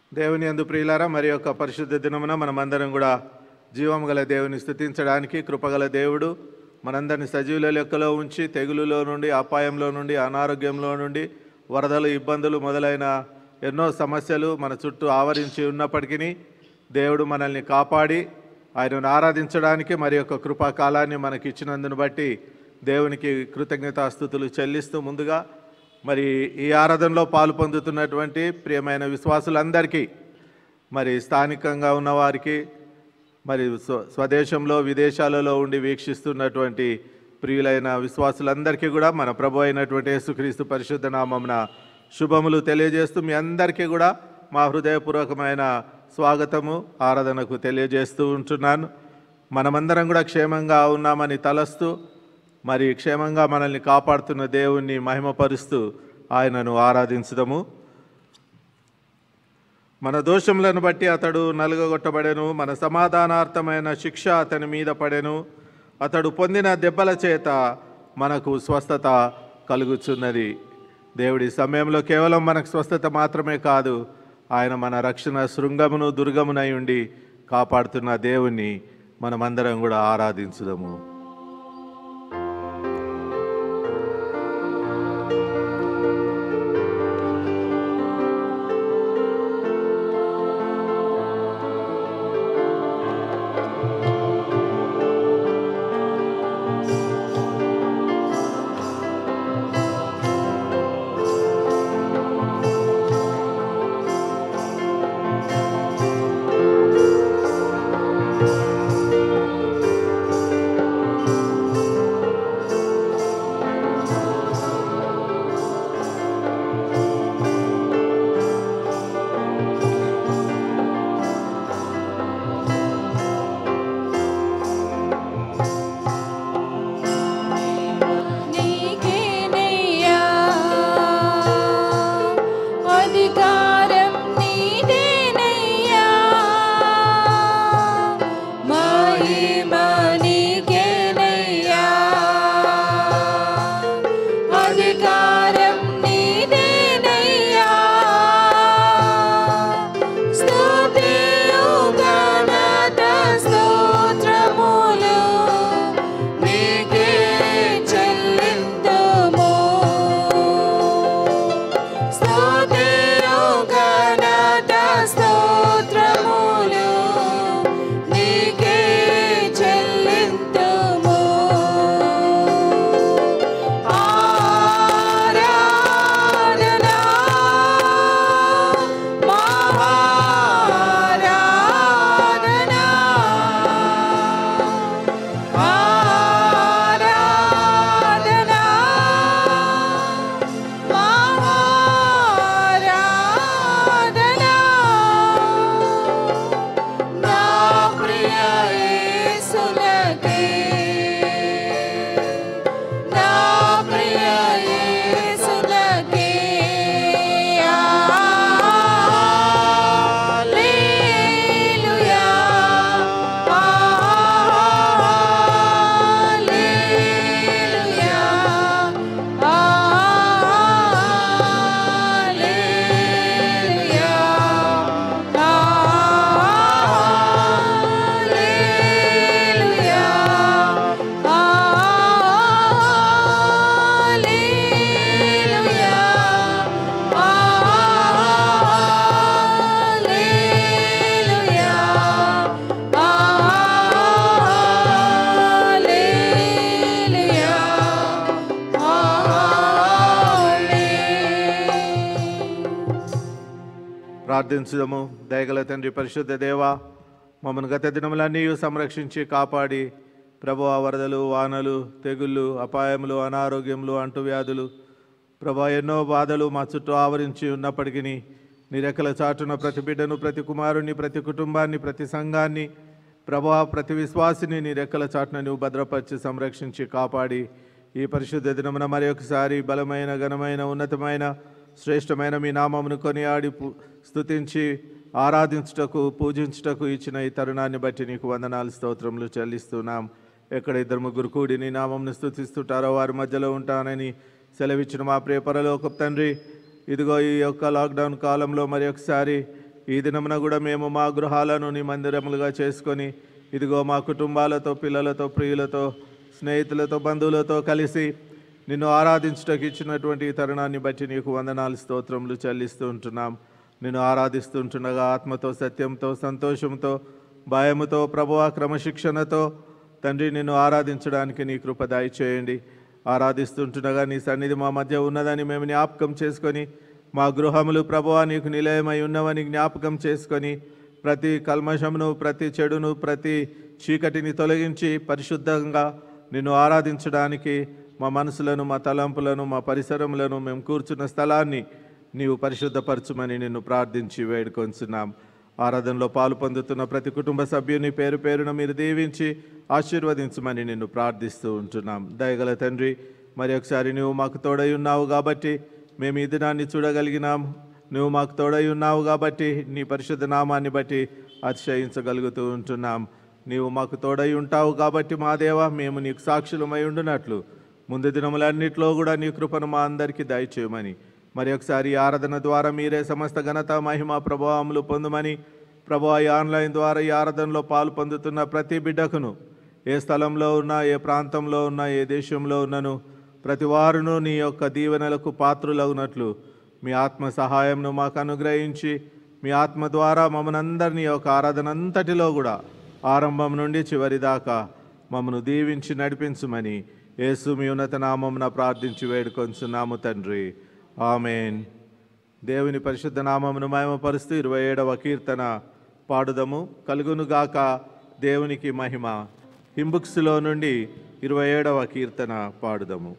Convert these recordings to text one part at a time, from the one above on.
దేవుని యందు ప్రియులారా మరి యొక్క పరిశుద్ధ దినమున మనమందరం కూడా జీవం గల దేవుని స్థుతించడానికి కృపగల దేవుడు మనందరిని సజీవుల లెక్కలో ఉంచి తెగులులో నుండి అపాయంలో నుండి అనారోగ్యంలో నుండి వరదలు ఇబ్బందులు మొదలైన ఎన్నో సమస్యలు మన చుట్టూ ఆవరించి ఉన్నప్పటికీ దేవుడు మనల్ని కాపాడి ఆయనను ఆరాధించడానికి మరి యొక్క కృపాకాలాన్ని మనకి ఇచ్చినందును బట్టి దేవునికి కృతజ్ఞతాస్థుతులు చెల్లిస్తూ ముందుగా మరి ఈ ఆరాధనలో పాలు పొందుతున్నటువంటి ప్రియమైన విశ్వాసులందరికీ మరి స్థానికంగా ఉన్నవారికి మరి స్వ స్వదేశంలో విదేశాలలో ఉండి వీక్షిస్తున్నటువంటి ప్రియులైన విశ్వాసులందరికీ కూడా మన ప్రభు అయినటువంటి యేసుక్రీస్తు పరిశుద్ధ నామమున శుభములు తెలియజేస్తూ మీ అందరికీ కూడా మా హృదయపూర్వకమైన స్వాగతము ఆరాధనకు తెలియజేస్తూ ఉంటున్నాను మనమందరం కూడా క్షేమంగా ఉన్నామని తలస్తూ మరి క్షేమంగా మనల్ని కాపాడుతున్న దేవుణ్ణి మహిమపరుస్తూ ఆయనను ఆరాధించుదాము మన దోషములను బట్టి అతడు నలుగగొట్టబడెను మన సమాధానార్థమైన శిక్ష అతని మీద పడెను అతడు పొందిన దెబ్బల చేత మనకు స్వస్థత కలుగుచున్నది దేవుడి సమయంలో కేవలం మనకు స్వస్థత మాత్రమే కాదు ఆయన మన రక్షణ శృంగమును దుర్గమునై ఉండి కాపాడుతున్న దేవుణ్ణి మనమందరం కూడా ఆరాధించుదాము నీకేనయ్యా అధికారం నీదేనయ్యా మహిమ నీకేనయ్యా అధికారం నీదేనయ్యా స్తుతియు ఘనత స్తోత్రములు నీకే చెల్లింతుము స్తుతియు ఘనత స్తోత్రములు నీకే చెల్లింతుము ఆరాధనా మహారాధనా ఆరాధనా మహారాధనా నా ప్రియ యేసులకే నా ప్రియ యేసులకే హల్లెలూయా హల్లెలూయా హల్లెలూయా హల్లెలూయా హల్లెలూయా హల్లెలూయా హల్లెలూయా ప్రార్థించుదము దయగల తండ్రి పరిశుద్ధ దేవ మమ్మల్ని గత దినములన్నీ సంరక్షించి కాపాడి ప్రభు వరదలు వానలు తెగుళ్ళు అపాయములు అనారోగ్యములు అంటువ్యాధులు ప్రభా ఎన్నో బాధలు మా చుట్టూ ఆవరించి ఉన్నప్పటికీ నీ రెక్కల చాటున ప్రతి బిడ్డను ప్రతి కుమారుని ప్రతి కుటుంబాన్ని ప్రతి సంఘాన్ని ప్రభా ప్రతి విశ్వాసిని నీ రెక్కల చాటున నువ్వు భద్రపరిచి సంరక్షించి కాపాడి ఈ పరిశుద్ధ దినమున మరి ఒకసారి బలమైన ఘనమైన ఉన్నతమైన శ్రేష్టమైన మీ నామమును కొనియాడి పు- స్తుతించి ఆరాధించుటకు పూజించుటకు ఇచ్చిన ఈ తరుణాన్ని బట్టి నీకు వందనాలు స్తోత్రములు చెల్లిస్తున్నాం ఎక్కడ ఇద్దరు ముగ్గురు కూడి నీ నామంను స్తుతిస్తుంటారో వారి మధ్యలో ఉంటానని సెలవిచ్చిన మా ప్రియ పరలోక తండ్రి ఇదిగో ఈ యొక్క లాక్డౌన్ కాలంలో మరి ఒకసారి ఈ దినమున కూడా మేము మా గృహాలను నీ మందిరములుగా చేసుకొని ఇదిగో మా కుటుంబాలతో పిల్లలతో ప్రియులతో స్నేహితులతో బంధువులతో కలిసి నిన్ను ఆరాధించుటకు ఇచ్చినటువంటి ఈ తరుణాన్ని బట్టి నీకు వందనాలు స్తోత్రములు చెల్లిస్తూ ఉంటున్నాం నిన్ను ఆరాధిస్తుంటుండగా ఆత్మతో సత్యంతో సంతోషంతో భయముతో ప్రభువా క్రమశిక్షణతో తండ్రి నిన్ను ఆరాధించడానికి నీ కృప దయచేయండి ఆరాధిస్తుంటుండగా నీ సన్నిధి మా మధ్య ఉన్నదని మేము జ్ఞాపకం చేసుకొని మా గృహములు ప్రభువా నీకు నిలయమై ఉన్నవని జ్ఞాపకం చేసుకొని ప్రతి కల్మషమును ప్రతి చెడును ప్రతి చీకటిని తొలగించి పరిశుద్ధంగా నిన్ను ఆరాధించడానికి మా మనసులను మా తలంపులను మా పరిసరములను మేము కూర్చున్న స్థలాన్ని నీవు పరిశుద్ధపరచుమని నిన్ను ప్రార్థించి వేడుకొంచున్నాం ఆరాధనలో పాలు పొందుతున్న ప్రతి కుటుంబ సభ్యుని పేరు పేరున మీరు దీవించి ఆశీర్వదించమని నిన్ను ప్రార్థిస్తూ ఉంటున్నాం దయగల తండ్రి మరి ఒకసారి నువ్వు మాకు తోడై ఉన్నావు కాబట్టి మేము ఈ దినాన్ని చూడగలిగినాం నువ్వు మాకు తోడై ఉన్నావు కాబట్టి నీ పరిశుద్ధ నామాన్ని బట్టి అతిశయించగలుగుతూ ఉంటున్నాం నీవు మాకు తోడై ఉంటావు కాబట్టి మా దేవ మేము నీకు సాక్షులమై ఉండునట్లు ముందు దినములన్నిట్లో కూడా నీ కృపను మా అందరికీ దయచేయమని మరి ఒకసారి ఈ ఆరాధన ద్వారా మీరే సమస్త ఘనత మహిమ ప్రభావములు పొందమని ప్రభా ఈ ఆన్లైన్ ద్వారా ఈ ఆరాధనలో పాలు పొందుతున్న ప్రతి బిడ్డకును ఏ స్థలంలో ఉన్నా ఏ ప్రాంతంలో ఉన్నా ఏ దేశంలో ఉన్నను ప్రతి వారును నీ యొక్క దీవెనలకు పాత్రులగునట్లు మీ ఆత్మ సహాయంను మాకు అనుగ్రహించి మీ ఆత్మ ద్వారా మమ్మల్ని అందరినీ యొక్క ఆరాధన అంతటిలో కూడా ఆరంభం నుండి చివరి దాకా మమ్మను దీవించి నడిపించుమని యేసు మీ ఉన్నత నామమున ప్రార్థించి వేడుకొంచున్నాము తండ్రి ఆమెన్ దేవుని పరిశుద్ధ నామమును మహిమపరుస్తూ ఇరవై ఏడవ కీర్తన పాడుదము కలుగునుగాక దేవునికి మహిమ హింబుక్స్లో నుండి ఇరవై ఏడవ కీర్తన పాడుదము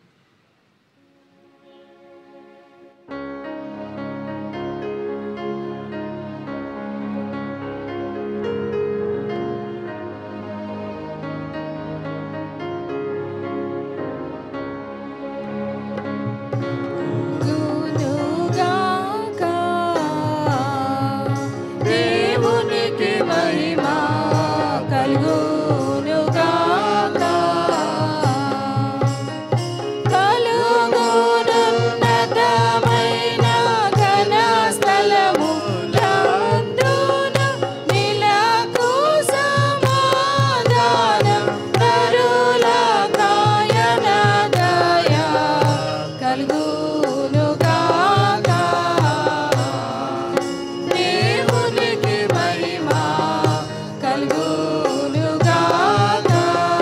గునుగాక దేవునికి మహిమ కలుగునుగాక కలుగునున్నతమైన ఘన స్థలములందున నిలకు సమాధానం నరుల కాయన దయా కలుగునుగాక దేవునికి మహిమ కలుగునుగాక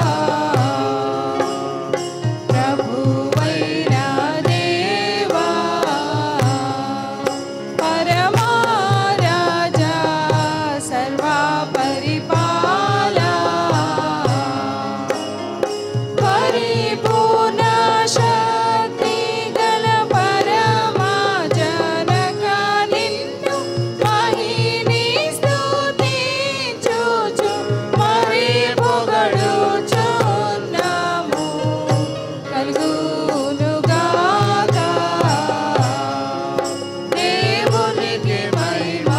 ప్రభువైన దేవా పరమారాజా సర్వ పరిపాలా పరిపూర్ణ శక్తి గల పరమా జనక నిన్ను మహిని స్తుతించుచు మరి పొగడుచున్నాము కలుగునుగాక దేవునికి మహిమ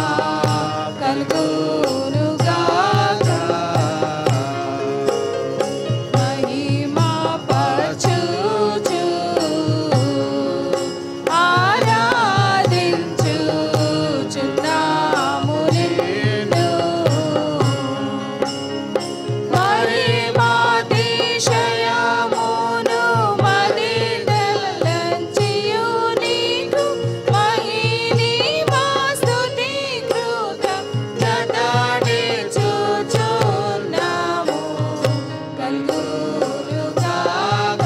కలుగునుగాక మహిమా పరచుచు ఆరాధించుచున్నాము నిన్ను మహిమాతిశయమును మదిదలంచియు నీకు మహిని మా స్తుతి కృత జతాడించుచున్నాము కలుగునుగాక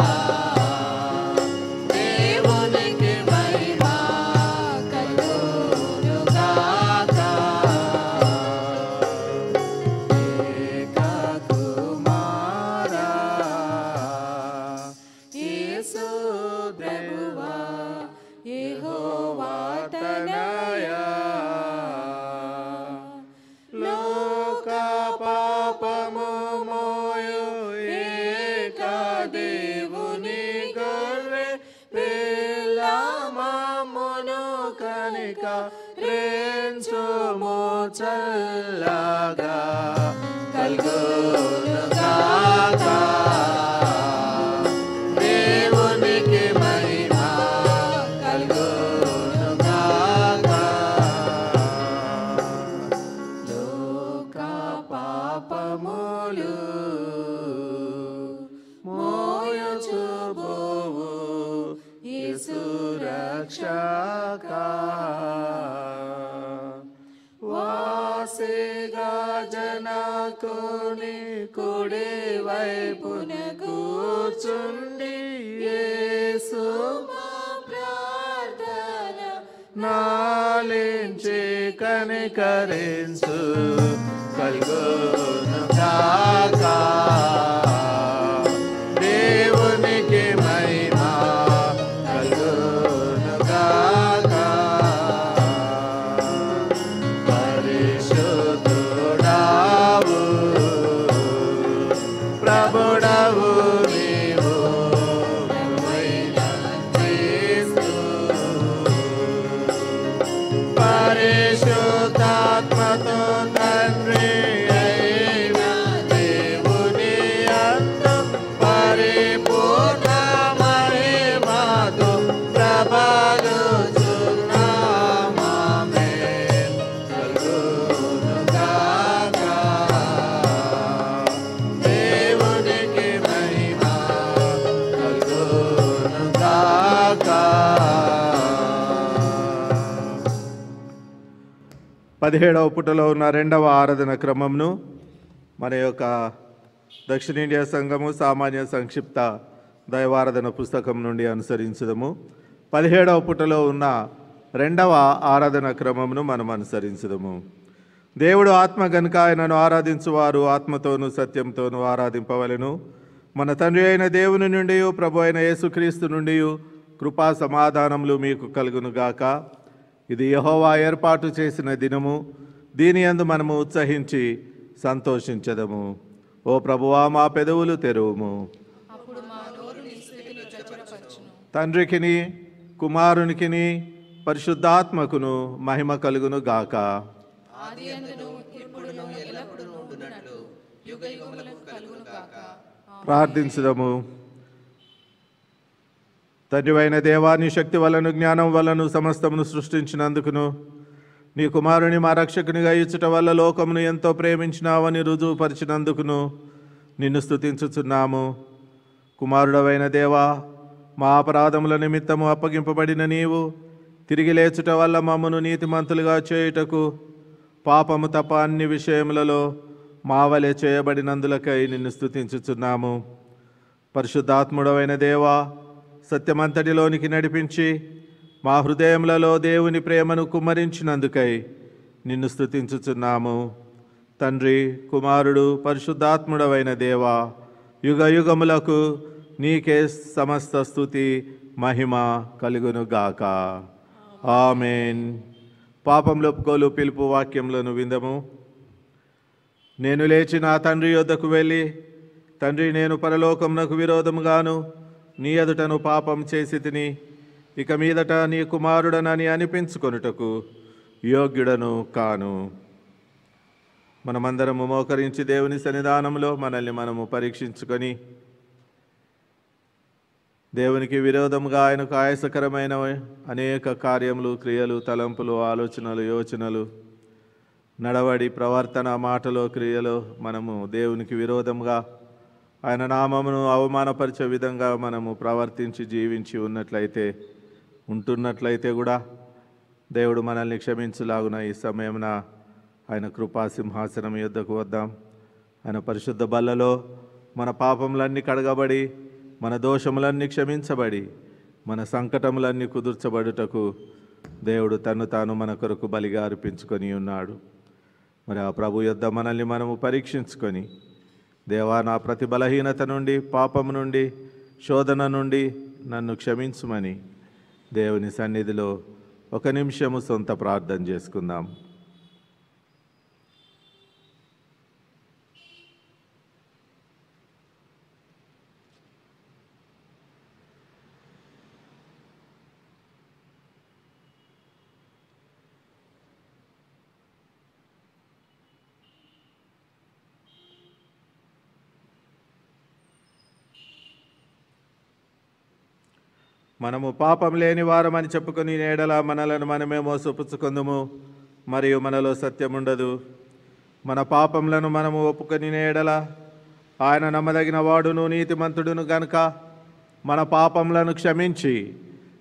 దేవునికి మహిమ కలుగునుగాక కుమారా యేసు ప్రభువా యెహోవా తనయా లోక పాపము మోయు ఏక దేవుని గొర్రె పిల్లమమును కనిక రేంచుము చల్లగా కల్గునుగాక దేవునికి మహిమ కల్గునుగాక వాసిగా జనకుని కుడి వైపున కూర్చుండి యేసు మా ప్రార్థన నాలించి కనికరించు కల్గోను కాక దేవునికి మహిమ కల్గోను కాక పరిశుద్ధుడావు ప్రభుడవు నీవు ప్రభువైన క్రీస్తు పరిశుద్ధాత్మతో తండ్రి అయిన దేవుని అందు పరిపూర్ణ మహిమతో ప్రభలుచున్నామామె. కలుగునుగాక. దేవునికి మహిమ కలుగునుగాక. పదిహేడవ పుటలో ఉన్న రెండవ ఆరాధన క్రమంను మన యొక్క దక్షిణ ఇండియా సంఘము సామాన్య సంక్షిప్త దైవారాధన పుస్తకం నుండి అనుసరించదము పదిహేడవ పుటలో ఉన్న రెండవ ఆరాధన క్రమమును మనం అనుసరించదము దేవుడు ఆత్మ గనుక ఆయనను ఆరాధించువారు ఆత్మతోనూ సత్యంతోనూ ఆరాధింపవలెను మన తండ్రి అయిన దేవుని నుండి ప్రభు అయిన యేసుక్రీస్తు నుండి కృపా సమాధానములు మీకు కలుగునుగాక ఇది యెహోవా ఏర్పాటు చేసిన దినము దీని యందు మనము ఉత్సహించి సంతోషించదము ఓ ప్రభువా మా పెదవులు తెరువుము అప్పుడు మా నోరు నీ స్థితిని ప్రచురపరచును తండ్రికిని కుమారునికిని పరిశుద్ధాత్మకును మహిమ కలుగును గాక ఆది అందును ఇప్పుడును ఎల్లప్పుడూ ఉండునట్లు యుగ యుగములకు కలుగును కాక ప్రార్థించుదము తండ్రివైన దేవాని శక్తి వలను జ్ఞానం వలను సమస్తమును సృష్టించినందుకును నీ కుమారుని మా రక్షకునిగా ఇచ్చుట వల్ల లోకమును ఎంతో ప్రేమించినావని రుజువుపరిచినందుకును నిన్ను స్తుతించుచున్నాము కుమారుడవైన దేవా మా అపరాధముల నిమిత్తము అప్పగింపబడిన నీవు తిరిగి లేచుట వల్ల మమ్మను నీతిమంతులుగా చేయుటకు పాపము తప్ప అన్ని విషయములలో మావలే చేయబడినందులకై నిన్ను స్తుతించుచున్నాము పరిశుద్ధాత్ముడవైన దేవా సత్యమంతటిలోనికి నడిపించి మా హృదయములలో దేవుని ప్రేమను కుమ్మరించినందుకై నిన్ను స్తుతించుచున్నాము తండ్రి కుమారుడు పరిశుద్ధాత్ముడవైన దేవా యుగ యుగములకు నీకే సమస్త స్థుతి మహిమ కలుగును గాక ఆమెన్ పాపంలో కోలు పిలుపు వాక్యములను విందము నేను లేచి నా తండ్రి యొద్దకు వెళ్ళి తండ్రి నేను పరలోకమునకు విరోధముగాను నీ ఎదుటను పాపం చేసి తిని ఇక మీదట నీ కుమారుడనని అనిపించుకొనుటకు యోగ్యుడను కాను మనమందరము మోకరించి దేవుని సన్నిధానంలో మనల్ని మనము పరీక్షించుకొని దేవునికి విరోధముగా ఆయనకు ఆయాసకరమైన అనేక కార్యములు క్రియలు తలంపులు ఆలోచనలు యోచనలు నడవడి ప్రవర్తన మాటలో క్రియలో మనము దేవునికి విరోధంగా ఆయన నామమును అవమానపరిచే విధంగా మనము ప్రవర్తించి జీవించి ఉన్నట్లయితే ఉంటున్నట్లయితే కూడా దేవుడు మనల్ని క్షమించులాగున ఈ సమయమున ఆయన కృపా సింహాసనం యొద్దకు వద్దాం ఆయన పరిశుద్ధ బల్లలో మన పాపములన్నీ కడగబడి మన దోషములన్నీ క్షమించబడి మన సంకటములన్నీ కుదుర్చబడుటకు దేవుడు తన్ను తాను మన కొరకు బలిగా అర్పించుకొని ఉన్నాడు మరి ఆ ప్రభు యొద్ద మనల్ని మనము పరీక్షించుకొని దేవా నా ప్రతి బలహీనత నుండి పాపము నుండి శోధన నుండి నన్ను క్షమించుమని దేవుని సన్నిధిలో ఒక నిమిషము సొంత ప్రార్థన చేసుకుందాం మనము పాపం లేని వారమని చెప్పుకొని నేడల మనలను మనమే మోసపుచ్చుకుందుము మరియు మనలో సత్యం ఉండదు మన పాపములను మనము ఒప్పుకొని నేడల ఆయన నమ్మదగిన వాడును నీతిమంతుడును గనుక మన పాపములను క్షమించి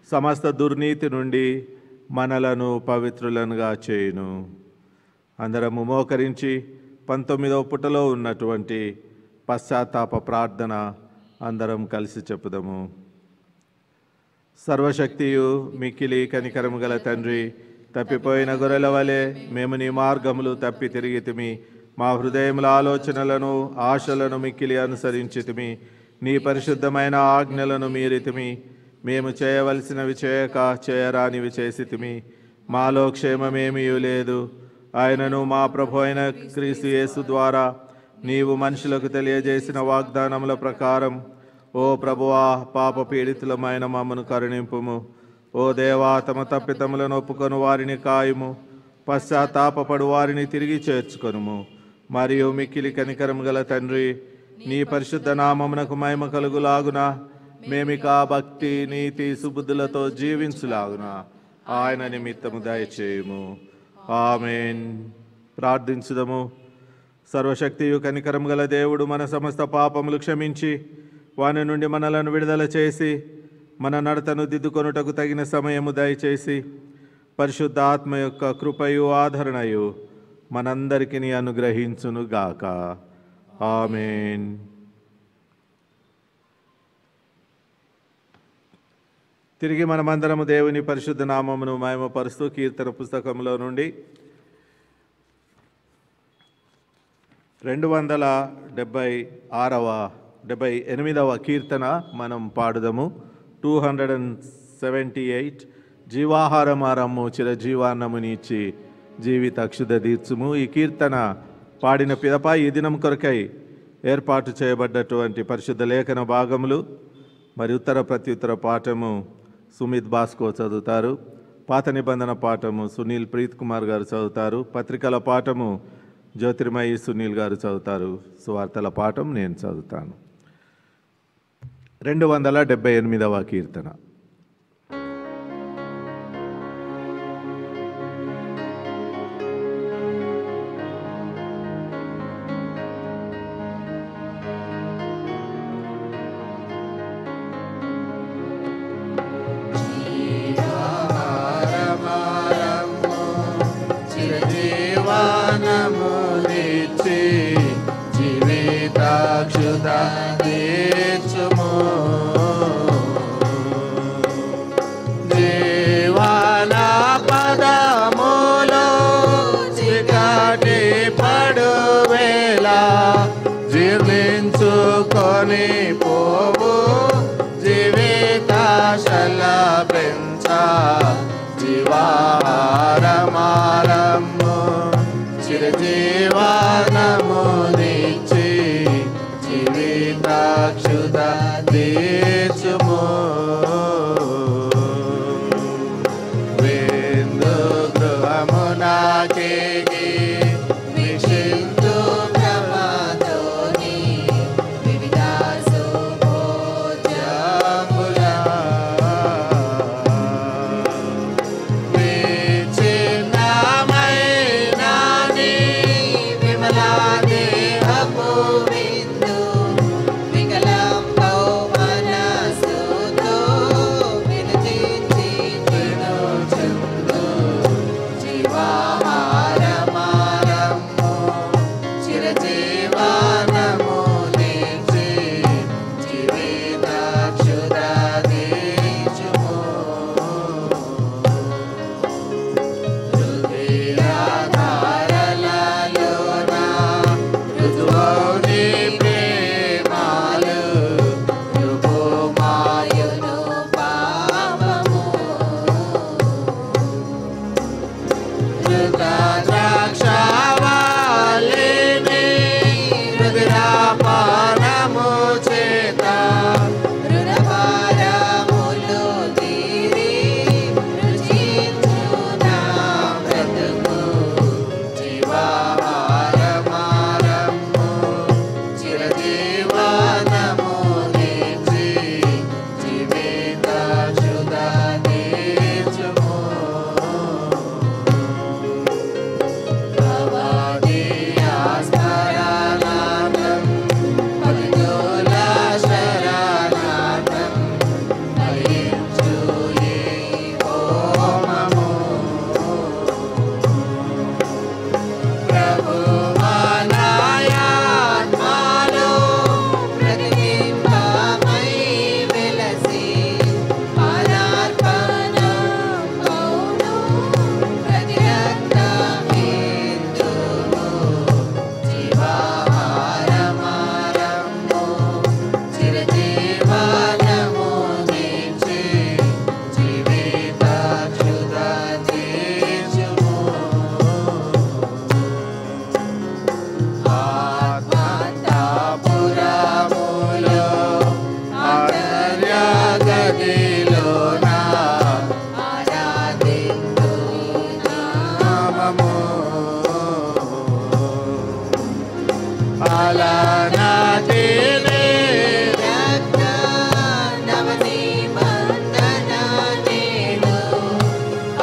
సమస్త దుర్నీతి నుండి మనలను పవిత్రులనుగా చేయును అందరము మోకరించి పంతొమ్మిదవ పుటలో ఉన్నటువంటి పశ్చాత్తాప ప్రార్థన అందరం కలిసి చెప్పుదాము సర్వశక్తియు మిక్కిలి కనికరము గల తండ్రి తప్పిపోయిన గొర్రెల వలె మేము నీ మార్గములు తప్పి తిరిగితిమి మా హృదయముల ఆలోచనలను ఆశలను మిక్కిలి అనుసరించితిమి నీ పరిశుద్ధమైన ఆజ్ఞలను మీరితిమి మేము చేయవలసినవి చేయక చేయరానివి చేసితిమి మాలో క్షేమమేమీ లేదు ఆయనను మా ప్రభు అయిన క్రీస్తు యేసు ద్వారా నీవు మనుషులకు తెలియజేసిన వాగ్దానముల ప్రకారం ఓ ప్రభువా పాప పీడితులమైన మమ్మను కరుణింపుము ఓ దేవా తమ తప్పితములను ఒప్పుకొని వారిని కాయుము పశ్చాత్తాపపడు వారిని తిరిగి చేర్చుకొనుము మరియు మిక్కిలి కనికరం గల తండ్రి నీ పరిశుద్ధ నామమునకు మహిమ కలుగులాగున మేమిక భక్తి నీతి సుబుద్ధులతో జీవించులాగున ఆయన నిమిత్తము దయచేయుము ఆమెన్ ప్రార్థించుదము సర్వశక్తియు కనికరం గల దేవుడు మన సమస్త పాపములు క్షమించి వాని నుండి మనలను విడుదల చేసి మన నడతను దిద్దుకొనుటకు తగిన సమయము దయచేసి పరిశుద్ధ ఆత్మ యొక్క కృపయు ఆదరణయు మనందరికీ అనుగ్రహించును గాక ఆమెన్ తిరిగి మనమందరము దేవుని పరిశుద్ధ నామమును మహిమపరుస్తూ కీర్తన పుస్తకంలో నుండి రెండు వందల డెబ్భై ఆరవ డెబ్భై ఎనిమిదవ కీర్తన మనం పాడుదము two hundred and seventy eight జీవాహారమారమ్ము చిరజీవాన్నము నీచి జీవిత అక్షుద తీర్చుము ఈ కీర్తన పాడిన పిదప ఈ దినం కొరకై ఏర్పాటు చేయబడ్డటువంటి పరిశుద్ధ లేఖన భాగములు మరి ఉత్తర ప్రత్యుత్తర పాఠము సుమిత్ బాస్కో చదువుతారు పాత నిబంధన పాఠము సునీల్ ప్రీత్ కుమార్ గారు చదువుతారు పత్రికల పాఠము జ్యోతిర్మయి సునీల్ గారు చదువుతారు సువార్తల పాఠం నేను చదువుతాను రెండు వందల డెబ్బై ఎనిమిదవ కీర్తన జీవానమునిచ్చి జీవితాక్షుత తీర్చుము జీవన పదములో చికటి పడు వేళ జీర్ణించుకొని పోవు జీవితాశల పెంచ జీవారమారము చిరజీవనము నిచ్చి జీవితాక్షుత తీర్చుము విందు గృహమునాకేగి విషిందు ప్రమాదోని వివిధాసు భోజ జముల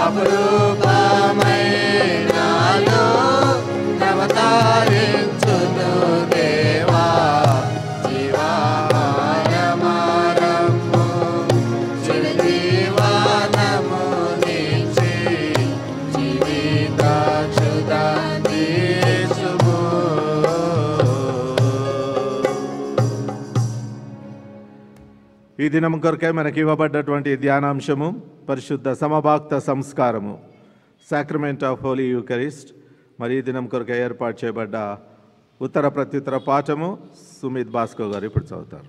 అపురూపమై నాలో నవతారించును దేవా జీవారమారము చిరజీవనము నిచ్చి జీవితాక్షుదాంతీసుము ఈ దినం కొరకై మనకి ఇవ్వబడ్డటువంటి ధ్యానాంశము పరిశుద్ధ సమభాక్త సంస్కారము సాక్రమెంట్ ఆఫ్ హోలీ యూకరిస్ట్ మరి ఈ దినం కొరకై ఏర్పాటు చేయబడ్డ ఉత్తర ప్రత్యుత్తర పాఠము సుమిత్ భాస్కర్ గారు ఇప్పుడు చదువుతారు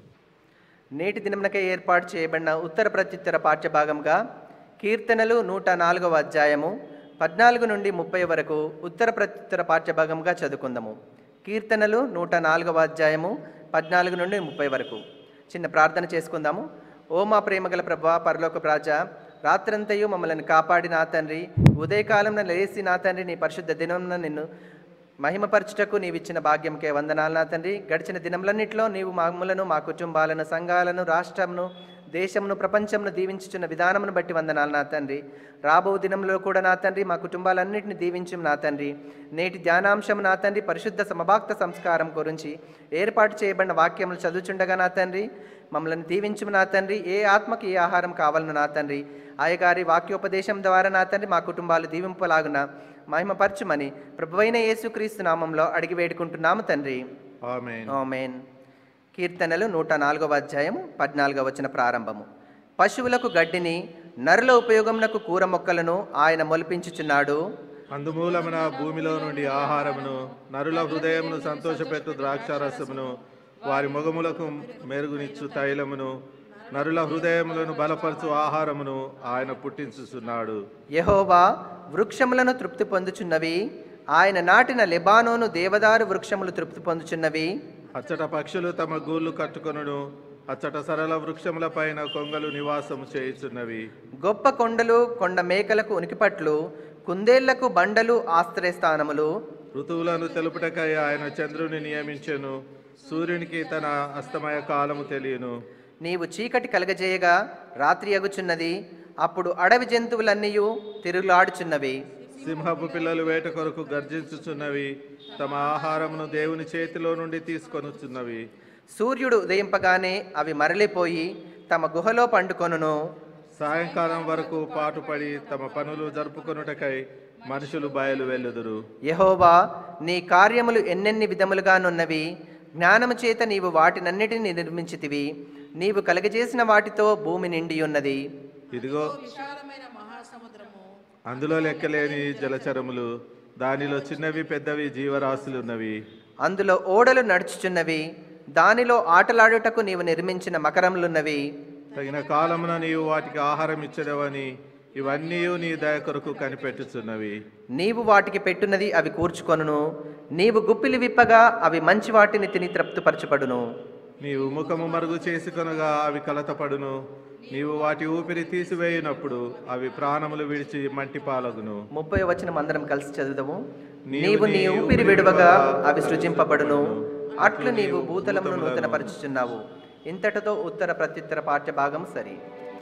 నేటి దినమునకై ఏర్పాటు చేయబడిన ఉత్తర ప్రత్యుత్తర పాఠ్యభాగంగా కీర్తనలు నూట నాలుగవ అధ్యాయము పద్నాలుగు నుండి ముప్పై వరకు ఉత్తర ప్రత్యుత్తర పాఠ్యభాగంగా చదువుకుందాము కీర్తనలు నూట నాలుగవ అధ్యాయము పద్నాలుగు నుండి ముప్పై వరకు చిన్న ప్రార్థన చేసుకుందాము ఓ మా ప్రేమగల ప్రభా పరలోక రాజా రాత్రంతయు మమ్మల్ని కాపాడి నా తండ్రి ఉదయకాలంలో లేచి నా తండ్రి నీ పరిశుద్ధ దినంన నిన్ను మహిమపరచుటకు నీవిచ్చిన భాగ్యంకే వందనాలు నా తండ్రి గడిచిన దినములన్నింటిలో నీవు మమ్మలను మా కుటుంబాలను సంఘాలను రాష్ట్రమును దేశమును ప్రపంచమును దీవించుచున్న విధానమును బట్టి వందనాలు నా తండ్రి రాబో దినంలో కూడా నా తండ్రి మా కుటుంబాలన్నింటినీ దీవించు నా తండ్రి నేటి ధ్యానాంశం నా తండ్రి పరిశుద్ధ సమభాక్త సంస్కారం గురించి ఏర్పాటు చేయబడిన వాక్యములు చదువుచుండగా నా తండ్రి మమ్మల్ని దీవించుము నా తండ్రి ఏ ఆత్మకి ఏ ఆహారం కావాలను నా తండ్రి ఆయగారి వాక్యోపదేశం ద్వారా నా తండ్రి మా కుటుంబాలు దీవింపలాగున మహిమపరచుమని ప్రభువైన యేసుక్రీస్తు నామంలో అడిగి వేడుకుంటున్నాము తండ్రి ఆమేన్ ఆమేన్ కీర్తనలు నూట నాలుగవ అధ్యాయము పద్నాలుగవ వచన ప్రారంభము పశువులకు గడ్డిని నరుల ఉపయోగమునకు కూర మొక్కలను ఆయన మొలిపించుచున్నాడు అందుమూలమున భూమిలో నుండి ఆహారమును నరుల హృదయమును సంతోషపెట్టు ద్రాక్షారసమును వారి మొగములకు మెరుగునిచ్చు తైలమును నరుల హృదయములను బలపరచు ఆహారమును ఆయన పుట్టించుచున్నాడు యెహోవా వృక్షములను తృప్తి పొందుచున్నవి ఆయన నాటిన లెబానోను దేవదారు వృక్షములు తృప్తి పొందుచున్నవి అచ్చట పక్షులు తమ గూళ్ళు కట్టుకొనును అచ్చట సరళ వృక్షముల పైన కొంగలు నివాసము చేయుచున్నవి గొప్ప కొండలు కొండ మేకలకు ఉనికిపట్లు కుందేళ్లకు బండలు ఆశ్రయస్థానములు ఋతువులను తెలుపుటకై ఆయన చంద్రుని నియమించెను సూర్యునికి తన అస్తమయ కాలము తెలియను నీవు చీకటి కలగజేయగా రాత్రి అగుచున్నది అప్పుడు అడవి జంతువులన్నీయు తిరుగులాడుచున్నవి సింహపు పిల్లలు వేట కొరకు గర్జించుచున్నవి తమ ఆహారమును దేవుని చేతిలో నుండి తీసుకొనుచున్నవి సూర్యుడు ఉదయింపగానే అవి మరలిపోయి తమ గుహలో పండుకొనును సాయంకాలం వరకు పాటుపడి తమ పనులు జరుపుకొనుటకై మనుషులు బయలు వెళ్ళుదురు యెహోవా నీ కార్యములు ఎన్నెన్ని విధములుగానున్నవి జ్ఞానము చేత నీవు వాటినన్నిటిని నిర్మించితివి నీవు కలగజేసిన వాటితో భూమి నిండి ఉన్నది ఇదిగో విశాలమైన మహాసముద్రము అందులో లెక్కలేని జలచరములు దానిలో చిన్నవి పెద్దవి జీవరాశులున్నవి అందులో ఓడలు నడుచుచున్నవి దానిలో ఆటలాడుటకు నీవు నిర్మించిన మకరములున్నవి తగిన కాలమున నీవు వాటికి ఆహారం ఇచ్చదవని ఇవన్నీ నీ దయ కొరకు కనిపెట్టుచున్నవి నీవు వాటికి పెట్టున్నది అవి కూర్చుకొనును నీవు గుప్పిలి విప్పగా అవి మంచి వాటిని తిని తృప్తిపరచబడును నీవు ముఖము మరుగు చేసుకొనగా అవి కలతపడును నీవు వాటి ఊపిరి తీసివేయునప్పుడు అవి ప్రాణములు విడిచి మంటి పాలగును ముప్పై వచనం అందరం కలిసి చదువుదాము నీవు నీవు నీ నీ ఊపిరి ఊపిరి విడవగా విడవగా అవి సృజింపబడును అట్లు నీవు నీవు భూతలమును భూతములను నూతనపరచుచున్నావు ఇంతటితో ఉత్తర ప్రత్యుత్తర పాఠ్య భాగం సరి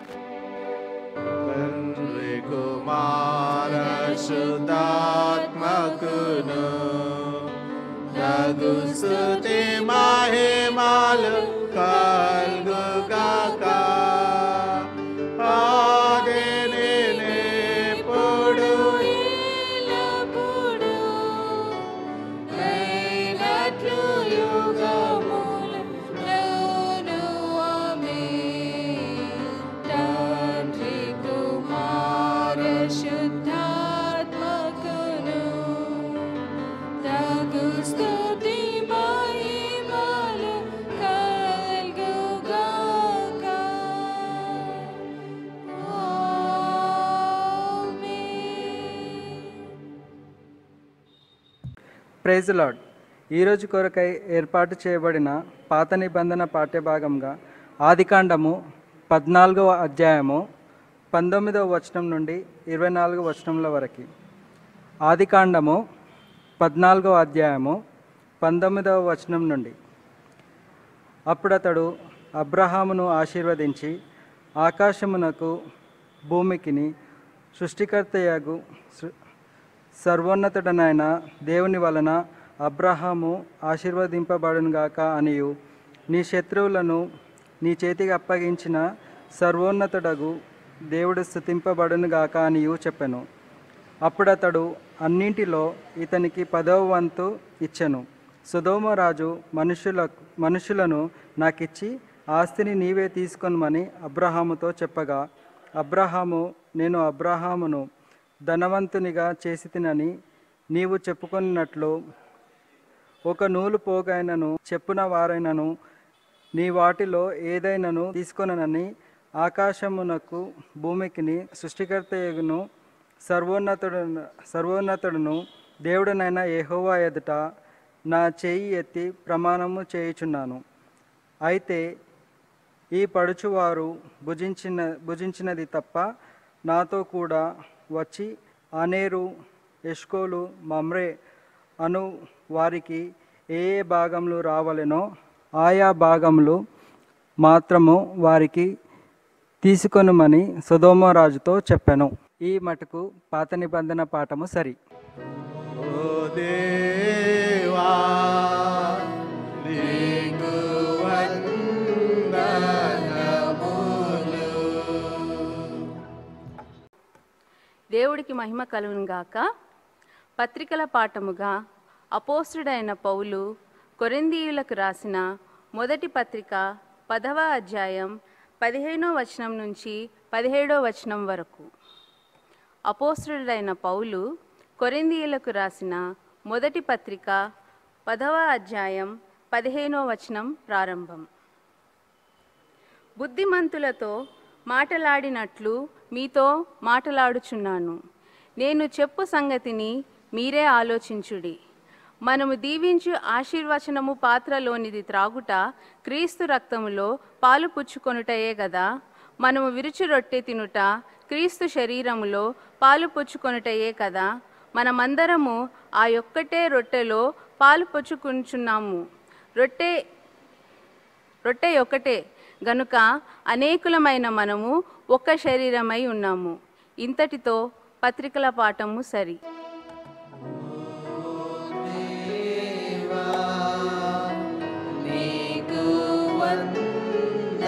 తండ్రి కుమార శుద్ధాత్మకును రఘు స్తుతి మహిమలు కల్గుగాక ఆదిని నేపుడు ఎల్లప్పుడూ అయినట్లు యుగములలోను ఆమేన్. తండ్రి కుమార శుద్ధాత్మకును తగు స్తుతి మహిమలు కల్గుగాక. ఆమేన్. ప్రైజ్ లాడ్ ఈరోజు కొరకై ఏర్పాటు చేయబడిన పాత నిబంధన పాఠ్యభాగంగా ఆదికాండము పద్నాలుగవ అధ్యాయము పంతొమ్మిదవ వచనం నుండి ఇరవై నాలుగవ వచనముల వరకు ఆదికాండము పద్నాలుగవ అధ్యాయము పంతొమ్మిదవ వచనం నుండి అప్పుడతడు అబ్రహామును ఆశీర్వదించి ఆకాశమునకు భూమికిని సృష్టికర్తయగు సృ- సర్వోన్నతుడనైన దేవుని వలన అబ్రహాము ఆశీర్వదింపబడునుగాక అనియు నీ శత్రువులను నీ చేతికి అప్పగించిన సర్వోన్నతుడగు దేవుడు స్థుతింపబడునుగాక అనియు చెప్పెను అప్పుడతడు అన్నింటిలో ఇతనికి పదవ వంతు ఇచ్చెను సుధోమరాజు మనుషులకు మనుషులను నాకిచ్చి ఆస్తిని నీవే తీసుకొనమని అబ్రహాముతో చెప్పగా అబ్రహాము నేను అబ్రహామును ధనవంతునిగా చేసి తినని నీవు చెప్పుకున్నట్లు ఒక నూలు పోగైనను చెప్పున వారైనను నీ వాటిలో ఏదైనను తీసుకొనని ఆకాశమునకు భూమికిని సృష్టికర్తయగును సర్వోన్నతుడు సర్వోన్నతుడును దేవుడనైన యెహోవా ఎదుట నా చేయి ఎత్తి ప్రమాణము చేయుచున్నాను అయితే ఈ పడుచువారు భుజించిన భుజించినది తప్ప నాతో కూడా వచ్చి అనేరు ఎష్కోలు మమ్రే అను వారికి ఏ ఏ భాగములు రావలెనో ఆయా భాగములు మాత్రము వారికి తీసుకొనుమని సుధోమరాజుతో చెప్పాను ఈ మటుకు పాత నిబంధన పాఠము సరి ఓ దేవా నీకు దేవుడికి మహిమ కలుగును గాక పత్రికల పాఠముగా అపోస్తుడైన పౌలు కొరిందీయులకు రాసిన మొదటి పత్రిక పదవ అధ్యాయం పదిహేనో వచనం నుంచి పదిహేడో వచనం వరకు అపోస్తుడైన పౌలు కొరిందీయులకు రాసిన మొదటి పత్రిక పదవ అధ్యాయం పదిహేనో వచనం ప్రారంభం బుద్ధిమంతులతో మాటలాడినట్లు మీతో మాటలాడుచున్నాను నేను చెప్పు సంగతిని మీరే ఆలోచించుడి మనము దీవించు ఆశీర్వచనము పాత్రలోనిది త్రాగుట క్రీస్తు రక్తములో పాలు పుచ్చుకొనుటయే గదా మనము విరుచు రొట్టె తినుట క్రీస్తు శరీరములో పాలు పుచ్చుకొనుటయే కదా మనమందరము ఆ యొక్కటే రొట్టెలో పాలు పుచ్చుకుంటున్నాము రొట్టె రొట్టె ఒక్కటే గనుక అనేకులమైన మనము ఒక్క శరీరమై ఉన్నాము ఇంతటితో పత్రికల పాఠము సరి నీకు వందనములు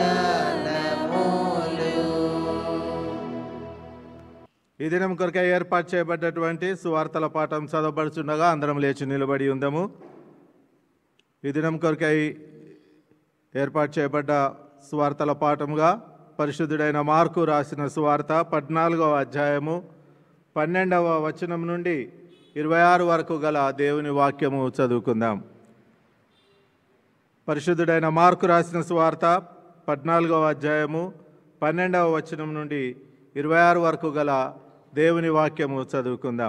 ఈ దినం కొరకై ఏర్పాటు చేయబడ్డటువంటి సువార్తల పాఠం చదవబడుచుండగా అందరం లేచి నిలబడి ఉందము ఈ దినం కొరకై ఏర్పాటు చేయబడ్డ సువార్తల పాఠముగా పరిశుద్ధుడైన మార్కు రాసిన సువార్త పద్నాలుగవ అధ్యాయము పన్నెండవ వచనం నుండి ఇరవై ఆరు వరకు గల దేవుని వాక్యము చదువుకుందాం పరిశుద్ధుడైన మార్కు రాసిన సువార్త పద్నాలుగవ అధ్యాయము పన్నెండవ వచనం నుండి ఇరవై ఆరు వరకు గల దేవుని వాక్యము చదువుకుందాం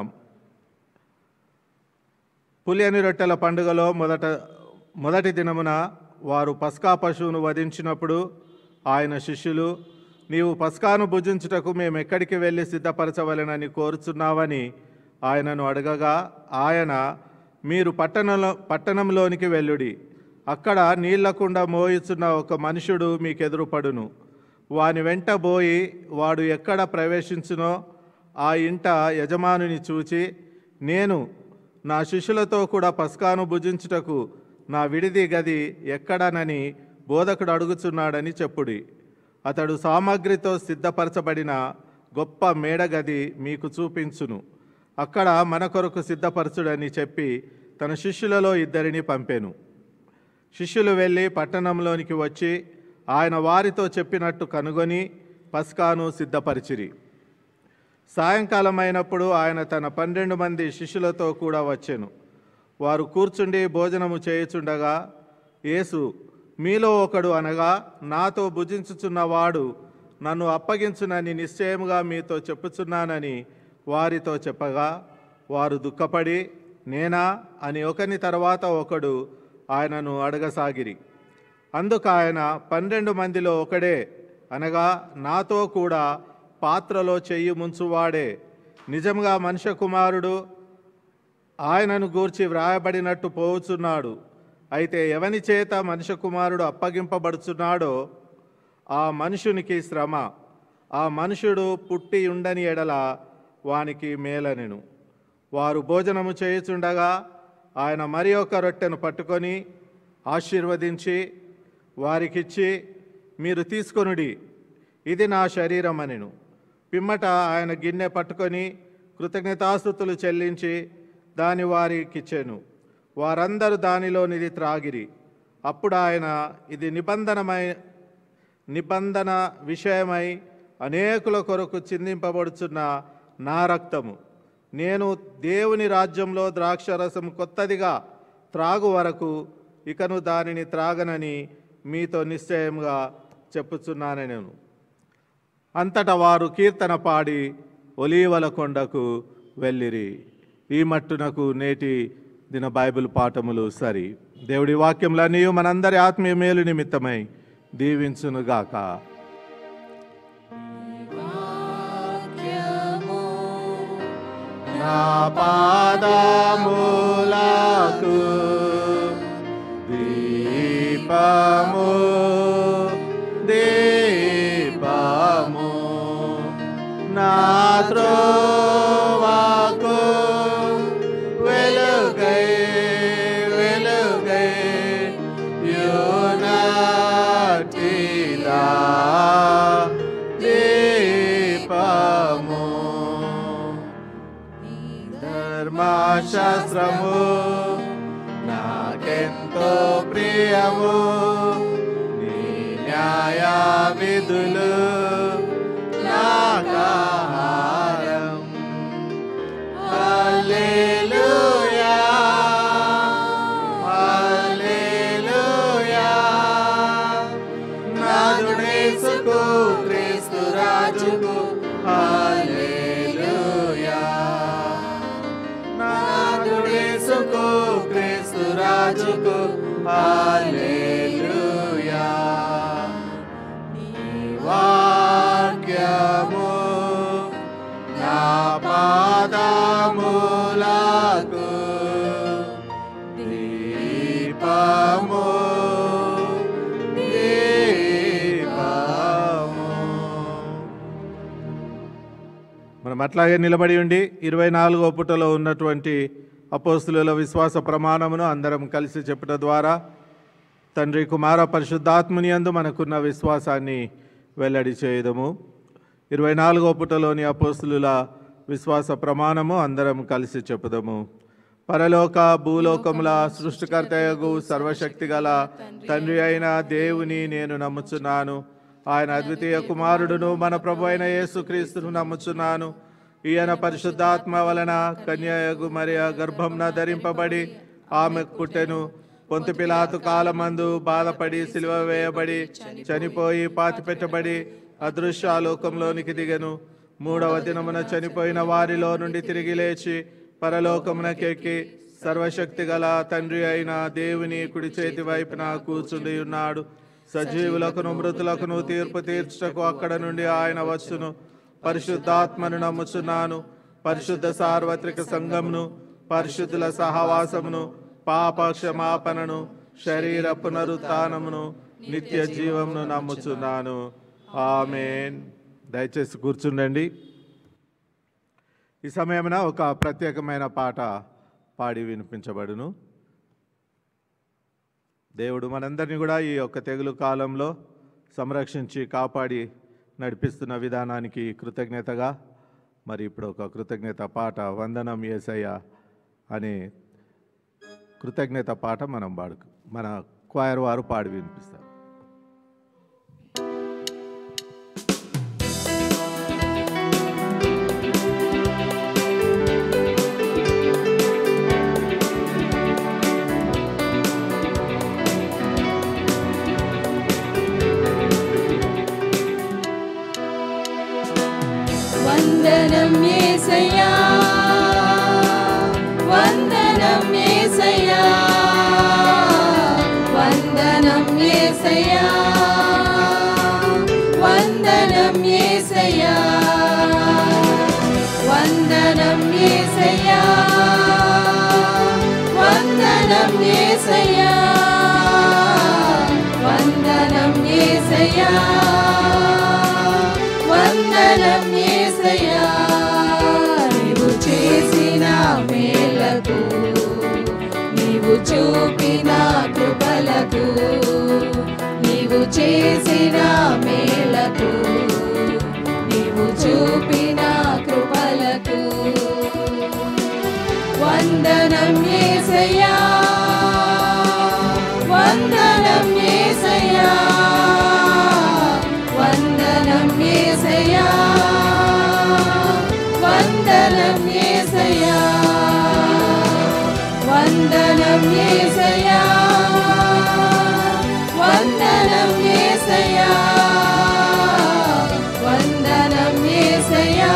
పులియని రొట్టెల పండుగలో మొదట మొదటి దినమున వారు పస్కా పశువును వధించినప్పుడు ఆయన శిష్యులు నీవు పస్కాను భుజించుటకు మేము ఎక్కడికి వెళ్ళి సిద్ధపరచవలెనని కోరుచున్నావని ఆయనను అడగగా ఆయన మీరు పట్టణంలో పట్టణంలోనికి వెళ్ళుడి అక్కడ నీళ్లకుండా మోయిచున్న ఒక మనుషుడు మీకెదురుపడును వాని వెంట పోయి వాడు ఎక్కడ ప్రవేశించునో ఆ ఇంట యజమానుని చూచి నేను నా శిష్యులతో కూడా పస్కాను భుజించుటకు నా విడిది గది ఎక్కడనని బోధకుడు అడుగుచున్నాడని చెప్పుడి అతడు సామాగ్రితో సిద్ధపరచబడిన గొప్ప మేడగది మీకు చూపించును అక్కడ మన కొరకు సిద్ధపరచుడని చెప్పి తన శిష్యులలో ఇద్దరిని పంపెను శిష్యులు వెళ్ళి పట్టణంలోనికి వచ్చి ఆయన వారితో చెప్పినట్టు కనుగొని పస్కాను సిద్ధపరిచిరి సాయంకాలం అయినప్పుడు ఆయన తన పన్నెండు మంది శిష్యులతో కూడా వచ్చెను వారు కూర్చుండి భోజనము చేయుచుండగా యేసు మీలో ఒకడు అనగా నాతో భుజించుచున్నవాడు నన్ను అప్పగించునని నిశ్చయముగా మీతో చెప్పుచున్నానని వారితో చెప్పగా వారు దుఃఖపడి నేనా అని ఒకని తర్వాత ఒకడు ఆయనను అడగసాగిరి అందుకు ఆయన పన్నెండు మందిలో ఒకడే అనగా నాతో కూడా పాత్రలో చెయ్యి ముంచువాడే నిజంగా మనుష్య కుమారుడు ఆయనను గూర్చి వ్రాయబడినట్టు పోవుచున్నాడు అయితే ఎవని చేత మనుష్య కుమారుడు అప్పగింపబడుచున్నాడో ఆ మనుషునికి శ్రమ ఆ మనుషుడు పుట్టి ఉండని ఎడల వానికి మేలనెను వారు భోజనము చేయుచుండగా ఆయన మరి ఒక రొట్టెను పట్టుకొని ఆశీర్వదించి వారికిచ్చి మీరు తీసుకొనుడి ఇది నా శరీరం అనెను పిమ్మట ఆయన గిన్నె పట్టుకొని కృతజ్ఞతాస్థుతులు చెల్లించి దాని వారికిచ్చెను వారందరూ దానిలోనిది త్రాగిరి అప్పుడు ఆయన ఇది నిబంధనమై నిబంధన విషయమై అనేకుల కొరకు చిందింపబడుచున్న నా రక్తము నేను దేవుని రాజ్యంలో ద్రాక్షరసం కొత్తదిగా త్రాగు వరకు ఇకను దానిని త్రాగనని మీతో నిశ్చయంగా చెప్పుచున్నాను నేను అంతటా వారు కీర్తన పాడి ఒలీవల కొండకు వెళ్ళిరి ఈ మట్టునకు నేటి దిన బైబిల్ పాఠములు సరి దేవుడి వాక్యములన్నీ మనందరి ఆత్మీయ మేలు నిమిత్తమై దీవించునుగాక వాక్యము నా పాదములకు దీపము దీపము నా త్రోవకు వెలుగై వెలుగై యునటిలా దీపము ధర్మశాస్త్రము నాకెంతో ప్రియము నీ న్యాయ విధులు నాకాహారం హల్లెలూయా హల్లెలూయా నాదుడేసుకు క్రీస్తు రాజుకు హల్లెలూయా నాదుడేసుకు క్రీస్తు రాజుకు హల్లెలూయా నీ వాక్యము నా పాదములకు దీపము దీపము మనం అట్లాగే నిలబడి ఉండి ఇరవై నాలుగో పుటలో ఉన్నటువంటి అపోస్తుల విశ్వాస ప్రమాణమును అందరం కలిసి చెప్పుట ద్వారా తండ్రి కుమార పరిశుద్ధాత్ముని యందు మనకున్న విశ్వాసాన్ని వెల్లడి చేయదము ఇరవై నాలుగో పుటలోని అపోస్తుల విశ్వాస ప్రమాణము అందరం కలిసి చెప్పుదము పరలోక భూలోకముల సృష్టికర్తయగు సర్వశక్తి గల తండ్రి అయిన దేవుని నేను నమ్ముచున్నాను ఆయన అద్వితీయ కుమారుడును మన ప్రభు అయిన యేసుక్రీస్తును నమ్ముచున్నాను ఈయన పరిశుద్ధాత్మ వలన కన్యయగు మరియ గర్భంన ధరింపబడి ఆమె పుట్టెను పొంతు పిలాతు కాలమందు బాధపడి సిలువ వేయబడి చనిపోయి పాతిపెట్టబడి అదృశ్యాలోకంలోనికి దిగెను మూడవ దినమున చనిపోయిన వారిలో నుండి తిరిగి లేచి పరలోకమునకెక్కి సర్వశక్తి గల తండ్రి అయిన దేవుని కుడి చేతి వైపున కూర్చుండి ఉన్నాడు సజీవులకును మృతులకును తీర్పు తీర్చుటకు అక్కడ నుండి ఆయన వచ్చును పరిశుద్ధాత్మను నమ్ముచున్నాను పరిశుద్ధ సార్వత్రిక సంఘమును పరిశుద్ధుల సహవాసమును పాప క్షమాపణను శరీర పునరుత్నమును నిత్య జీవమును నమ్ముచున్నాను ఆమెన్ దయచేసి కూర్చుండండి ఈ సమయమున ఒక ప్రత్యేకమైన పాట పాడి వినిపించబడును దేవుడు మనందరినీ కూడా ఈ యొక్క తెగులు కాలంలో సంరక్షించి కాపాడి నడిపిస్తున్న విధానానికి కృతజ్ఞతగా మరి ఇప్పుడు ఒక కృతజ్ఞత పాట వందనం ఏసయ్య అనే కృతజ్ఞత పాట మనం పాడు మన క్వైర్ వారు పాడి వినిపిస్తారు వందనం యేసయ్యా వందనం యేసయ్యా వందనం యేసయ్యా వందనం యేసయ్యా వందనం యేసయ్యా వందనం యేసయ్యా వందనం యేసయ్యా వందనం యేసయ్యా చూపిన కృపలకు నీవు చేసిన మేలకు నీవు చూపిన కృపలకు వందనం యేసయ్యా వందనం యేసయ్యా వందనం యేసయ్యా వందనం యేసయ్యా వందనం యేసయ్యా వందనం యేసయ్యా వందనం యేసయ్యా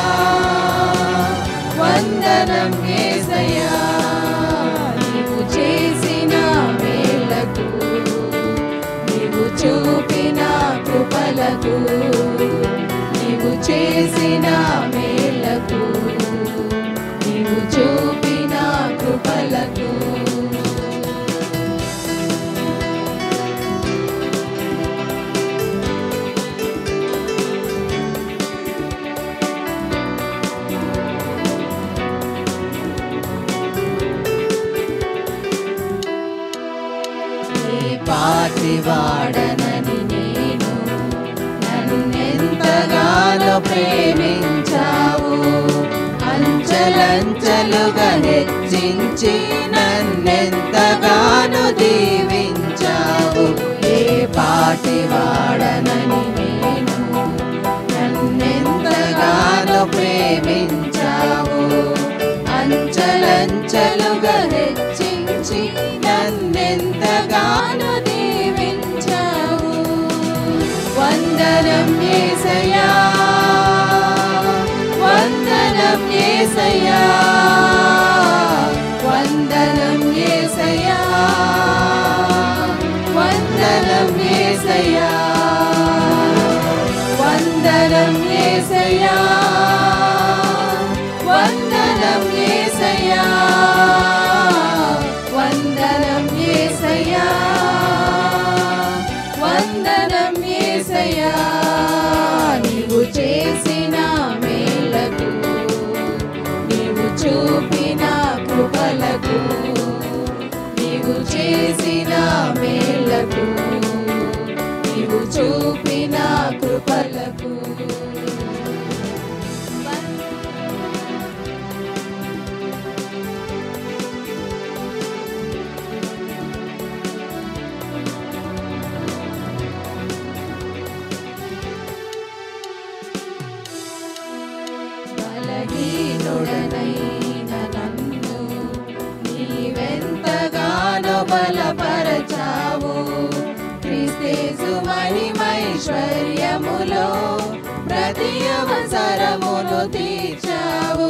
వందనం యేసయ్యా నీవు చేసిన మేలకు నీవు చూపిన కృపలకు నీవు చేసిన మేలకు నీవు చూపిన కృపలకు నీ పాటి వాడనని నేను నన్నెంతగానో ప్రేమించావు అంచలంచలుగా హెచ్చించి నన్నెంతగానో దీవించావు ఏ పాటి వాడనని నేను నన్నెంతగానో ప్రేమించావు అంచలంచలుగా హెచ్చించి నన్నెంతగానో దీవించావు వందనం యేసయ్యా వందనం యేసయ్యా వందనం యేసయ్యా వందనం యేసయ్యా వందనం యేసయ్యా వందనం యేసయ్యా వందనం యేసయ్యా వందనం యేసయ్యా నీవు చేసిన మేలకు నీవు చూపిన కృపలకు నీవు చేసిన మేలకు నీవు చూపిన కృపలకు బలహీనుడనైన నన్ను నీవెంతగానో బలపరచావు క్రీస్తేసు మహిమైశ్వర్యములో ప్రతి అవసరములు తీర్చావు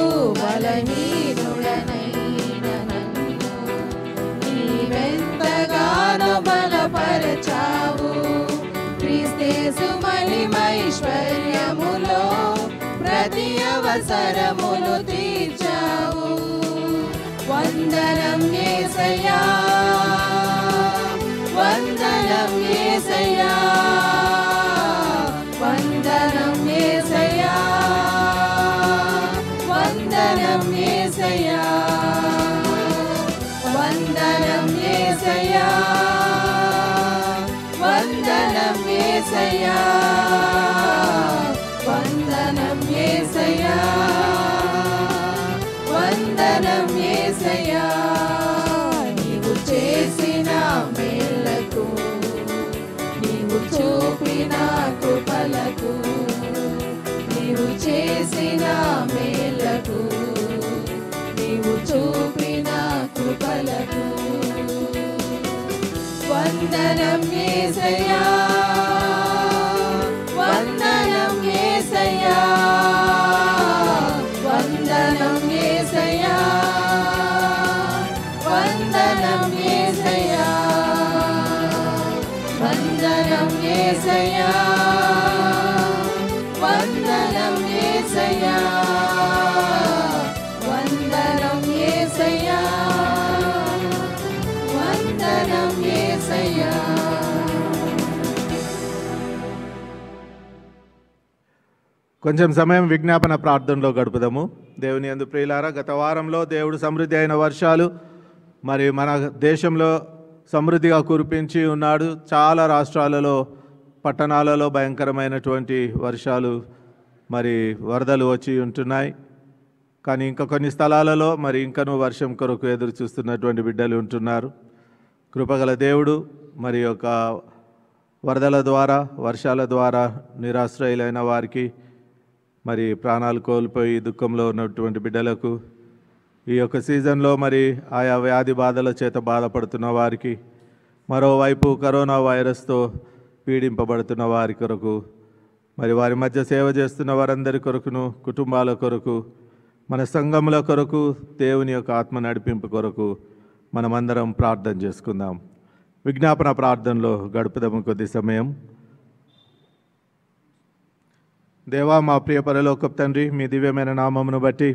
బలహీనుడనైన నన్ను నీవెంతగానో బలపరచావు క్రీస్తేసు మహిమైశ్వర్యములో ప్రతి అవసరములు తీర్చావు వందనం యేసయ్యా వందనం యేసయ్యా వందనం యేసయ్యా వందనం యేసయ్యా వందనం యేసయ్యా వందనం యేసయ్యా వందనం యేసయ్యా వందనం యేసయ్యా నీవు చేసిన మేలకు నీవు చూపిన కృపలకు నీవు చేసిన మేలకు నీవు చూపిన కృపలకు వందనం యేసయ్యా వందనం యేసయ్యా వందనం యేసయ్యా వందనం యేసయ్యా వందనం యేసయ్యా వందనం యేసయ్యా వందనం యేసయ్యా వందనం యేసయ్యా కొంచెం సమయం విజ్ఞాపన ప్రార్థనలో గడుపుదాము దేవుని అందు ప్రియులారా గత వారంలో దేవుడు సమృద్ధి అయిన వర్షాలు మరి మన దేశంలో సమృద్ధిగా కురిపించి ఉన్నాడు చాలా రాష్ట్రాలలో పట్టణాలలో భయంకరమైనటువంటి వర్షాలు మరి వరదలు వచ్చి ఉంటున్నాయి కానీ ఇంకా కొన్ని స్థలాలలో మరి ఇంకనూ వర్షం కొరకు ఎదురు చూస్తున్నటువంటి బిడ్డలు ఉంటున్నారు కృపగల దేవుడు మరి యొక్క వరదల ద్వారా వర్షాల ద్వారా నిరాశ్రయులైన వారికి మరి ప్రాణాలు కోల్పోయి దుఃఖంలో ఉన్నటువంటి బిడ్డలకు ఈ యొక్క సీజన్లో మరి ఆయా వ్యాధి బాధల చేత బాధపడుతున్న వారికి మరోవైపు కరోనా వైరస్తో పీడింపబడుతున్న వారి కొరకు మరి వారి మధ్య సేవ చేస్తున్న వారందరి కొరకును కుటుంబాల కొరకు మన సంఘముల కొరకు దేవుని యొక్క ఆత్మ నడిపింపు కొరకు మనమందరం ప్రార్థన చేసుకుందాం విజ్ఞాపన ప్రార్థనలో గడుపుదాము కొద్ది సమయం దేవా మా ప్రియ పరలోకపు తండ్రి మీ దివ్యమైన నామమును బట్టి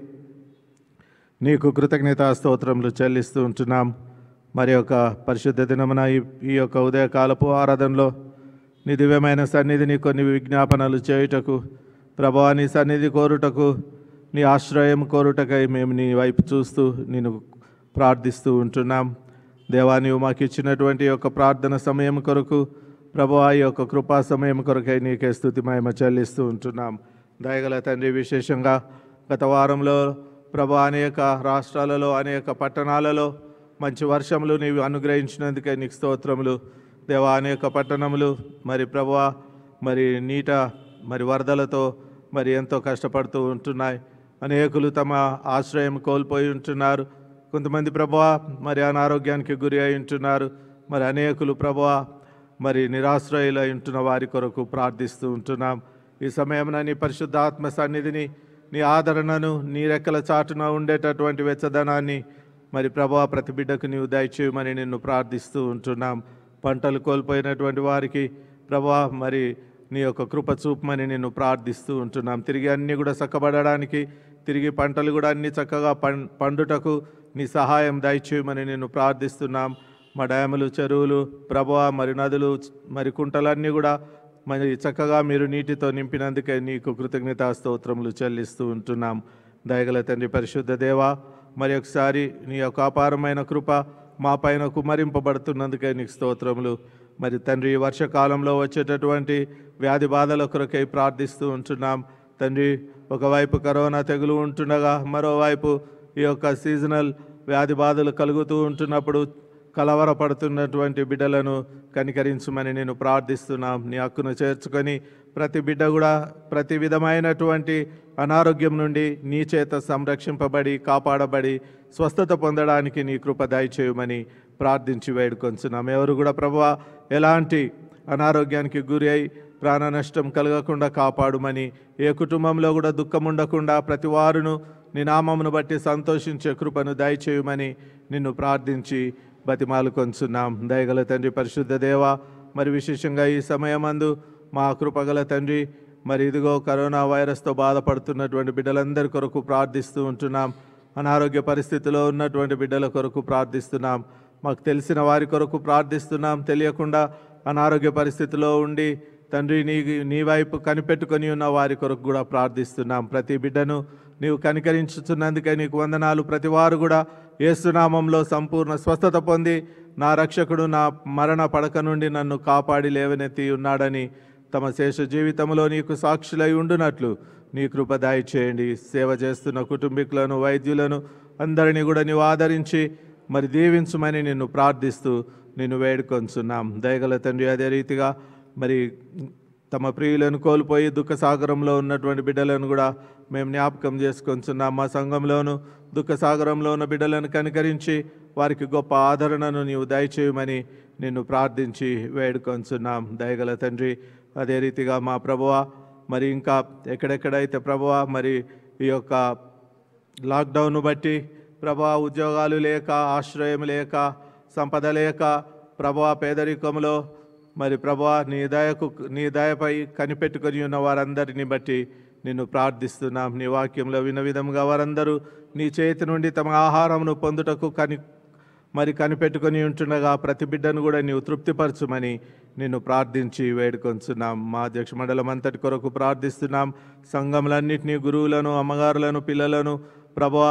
నీకు కృతజ్ఞతా స్తోత్రములు చెల్లిస్తూ ఉంటున్నాం మరి యొక్క పరిశుద్ధ దినమున ఈ ఈ యొక్క ఉదయకాలపు ఆరాధనలో నీ దివ్యమైన సన్నిధిని కొన్ని విజ్ఞాపనలు చేయుటకు ప్రభా నీ సన్నిధి కోరుటకు నీ ఆశ్రయం కోరుటకై మేము నీ వైపు చూస్తూ నేను ప్రార్థిస్తూ ఉంటున్నాం దేవా నీవు మాకు ఇచ్చినటువంటి యొక్క ప్రార్థన సమయం కొరకు ప్రభా ఈ యొక్క కృపా సమయం కొరకై నీకే స్థుతి మహిమ చెల్లిస్తూ ఉంటున్నాం దయగల తండ్రి విశేషంగా గత వారంలో ప్రభా అనేక రాష్ట్రాలలో అనేక పట్టణాలలో మంచి వర్షములు నీవు అనుగ్రహించినందుకే నీకు స్తోత్రములు దేవా అనేక పట్టణములు మరి ప్రభా మరి నీట మరి వరదలతో మరి ఎంతో కష్టపడుతూ ఉంటున్నాయి అనేకులు తమ ఆశ్రయం కోల్పోయి ఉంటున్నారు కొంతమంది ప్రభా మరి అనారోగ్యానికి గురి అయి ఉంటున్నారు మరి అనేకులు ప్రభా మరి నిరాశ్రయులై ఉంటున్న వారి కొరకు ప్రార్థిస్తూ ఉంటున్నాం ఈ సమయమున నీ పరిశుద్ధ ఆత్మ సన్నిధిని నీ ఆదరణను నీ రెక్కల చాటున ఉండేటటువంటి వెచ్చదనాన్ని మరి ప్రభా ప్రతి బిడ్డకు నీవు దయచేయమని నిన్ను ప్రార్థిస్తూ ఉంటున్నాం పంటలు కోల్పోయినటువంటి వారికి ప్రభా మరి నీ యొక్క కృప చూపమని నిన్ను ప్రార్థిస్తూ ఉంటున్నాం తిరిగి అన్నీ కూడా చక్కబడడానికి తిరిగి పంటలు కూడా అన్ని చక్కగా పం పండుటకు నీ సహాయం దయచేయమని నేను ప్రార్థిస్తున్నాం మా డ్యాములు చెరువులు ప్రభా మరి నదులు మరి కుంటలన్నీ కూడా మరి చక్కగా మీరు నీటితో నింపినందుకే నీకు కృతజ్ఞతా స్తోత్రములు చెల్లిస్తూ ఉంటున్నాం దయగల తండ్రి పరిశుద్ధ దేవా మరి ఒకసారి నీ యొక్క అపారమైన కృప మా పైన కుమరింపబడుతున్నందుకే నీకు స్తోత్రములు మరి తండ్రి ఈ వర్షకాలంలో వచ్చేటటువంటి వ్యాధి బాధల కొరకై ప్రార్థిస్తూ ఉంటున్నాం తండ్రి ఒకవైపు కరోనా తెగులు ఉంటుండగా మరోవైపు ఈ యొక్క సీజనల్ వ్యాధి బాధలు కలుగుతూ ఉంటున్నప్పుడు కలవరపడుతున్నటువంటి బిడ్డలను కనికరించమని నేను ప్రార్థిస్తున్నాం నీ హక్కును చేర్చుకొని ప్రతి బిడ్డ కూడా ప్రతి విధమైనటువంటి అనారోగ్యం నుండి నీ చేత సంరక్షింపబడి కాపాడబడి స్వస్థత పొందడానికి నీ కృప దయచేయమని ప్రార్థించి వేడుకొంచున్నాం ఎవరు కూడా ప్రభు ఎలాంటి అనారోగ్యానికి గురి అయి ప్రాణ నష్టం కలగకుండా కాపాడుమని ఏ కుటుంబంలో కూడా దుఃఖం ఉండకుండా ప్రతి వారును నీ నామమును బట్టి సంతోషించే కృపను దయచేయమని నిన్ను ప్రార్థించి బతిమాలు కొంచున్నాం దయగల తండ్రి పరిశుద్ధ దేవ మరి విశేషంగా ఈ సమయమందు మా కృపగల తండ్రి మరి ఇదిగో కరోనా వైరస్తో బాధపడుతున్నటువంటి బిడ్డలందరి కొరకు ప్రార్థిస్తూ ఉంటున్నాం అనారోగ్య పరిస్థితిలో ఉన్నటువంటి బిడ్డల కొరకు ప్రార్థిస్తున్నాం మాకు తెలిసిన వారి కొరకు ప్రార్థిస్తున్నాం తెలియకుండా అనారోగ్య పరిస్థితిలో ఉండి తండ్రి నీ నీ వైపు కనిపెట్టుకొని ఉన్న వారి కొరకు కూడా ప్రార్థిస్తున్నాం ప్రతి బిడ్డను నీవు కనికరించుతున్నందుకే నీకు వందనాలు ప్రతి వారు కూడా ఏసునామంలో సంపూర్ణ స్వస్థత పొంది నా రక్షకుడు నా మరణ పడక నుండి నన్ను కాపాడి లేవనెత్తి ఉన్నాడని తమ శేష జీవితంలో నీకు సాక్షులై ఉండునట్లు నీ కృప చేయండి సేవ చేస్తున్న కుటుంబీకులను వైద్యులను అందరినీ కూడా నీవు ఆదరించి మరి దీవించమని నిన్ను ప్రార్థిస్తూ నిన్ను వేడుకొంచున్నాం దయగల తండ్రి అదే రీతిగా మరి తమ ప్రియులను కోల్పోయి దుఃఖ సాగరంలో ఉన్నటువంటి బిడ్డలను కూడా మేము జ్ఞాపకం చేసుకొంచున్నాం మా సంఘంలోను దుఃఖ సాగరంలో ఉన్న బిడ్డలను కనికరించి వారికి గొప్ప ఆదరణను నీవు దయచేయమని నిన్ను ప్రార్థించి వేడుకొంచున్నాం దయగల తండ్రి అదే రీతిగా మా ప్రభువ మరి ఇంకా ఎక్కడెక్కడైతే ప్రభువ మరి ఈ యొక్క లాక్డౌన్ బట్టి ప్రభా ఉద్యోగాలు లేక ఆశ్రయం లేక సంపద లేక ప్రభా పేదరికంలో మరి ప్రభా నీ దయకు నీ దయపై కనిపెట్టుకొని ఉన్న వారందరిని బట్టి నిన్ను ప్రార్థిస్తున్నాం నీ వాక్యంలో విన్న విధంగా వారందరూ నీ చేతి నుండి తమ ఆహారమును పొందుటకు కని మరి కనిపెట్టుకొని ఉంటుండగా ప్రతి బిడ్డను కూడా నీవు తృప్తిపరచుమని నిన్ను ప్రార్థించి వేడుకొంచున్నాం మా అధ్యక్ష మండలం అంతటి కొరకు ప్రార్థిస్తున్నాం సంఘములన్నింటినీ గురువులను అమ్మగారులను పిల్లలను ప్రభా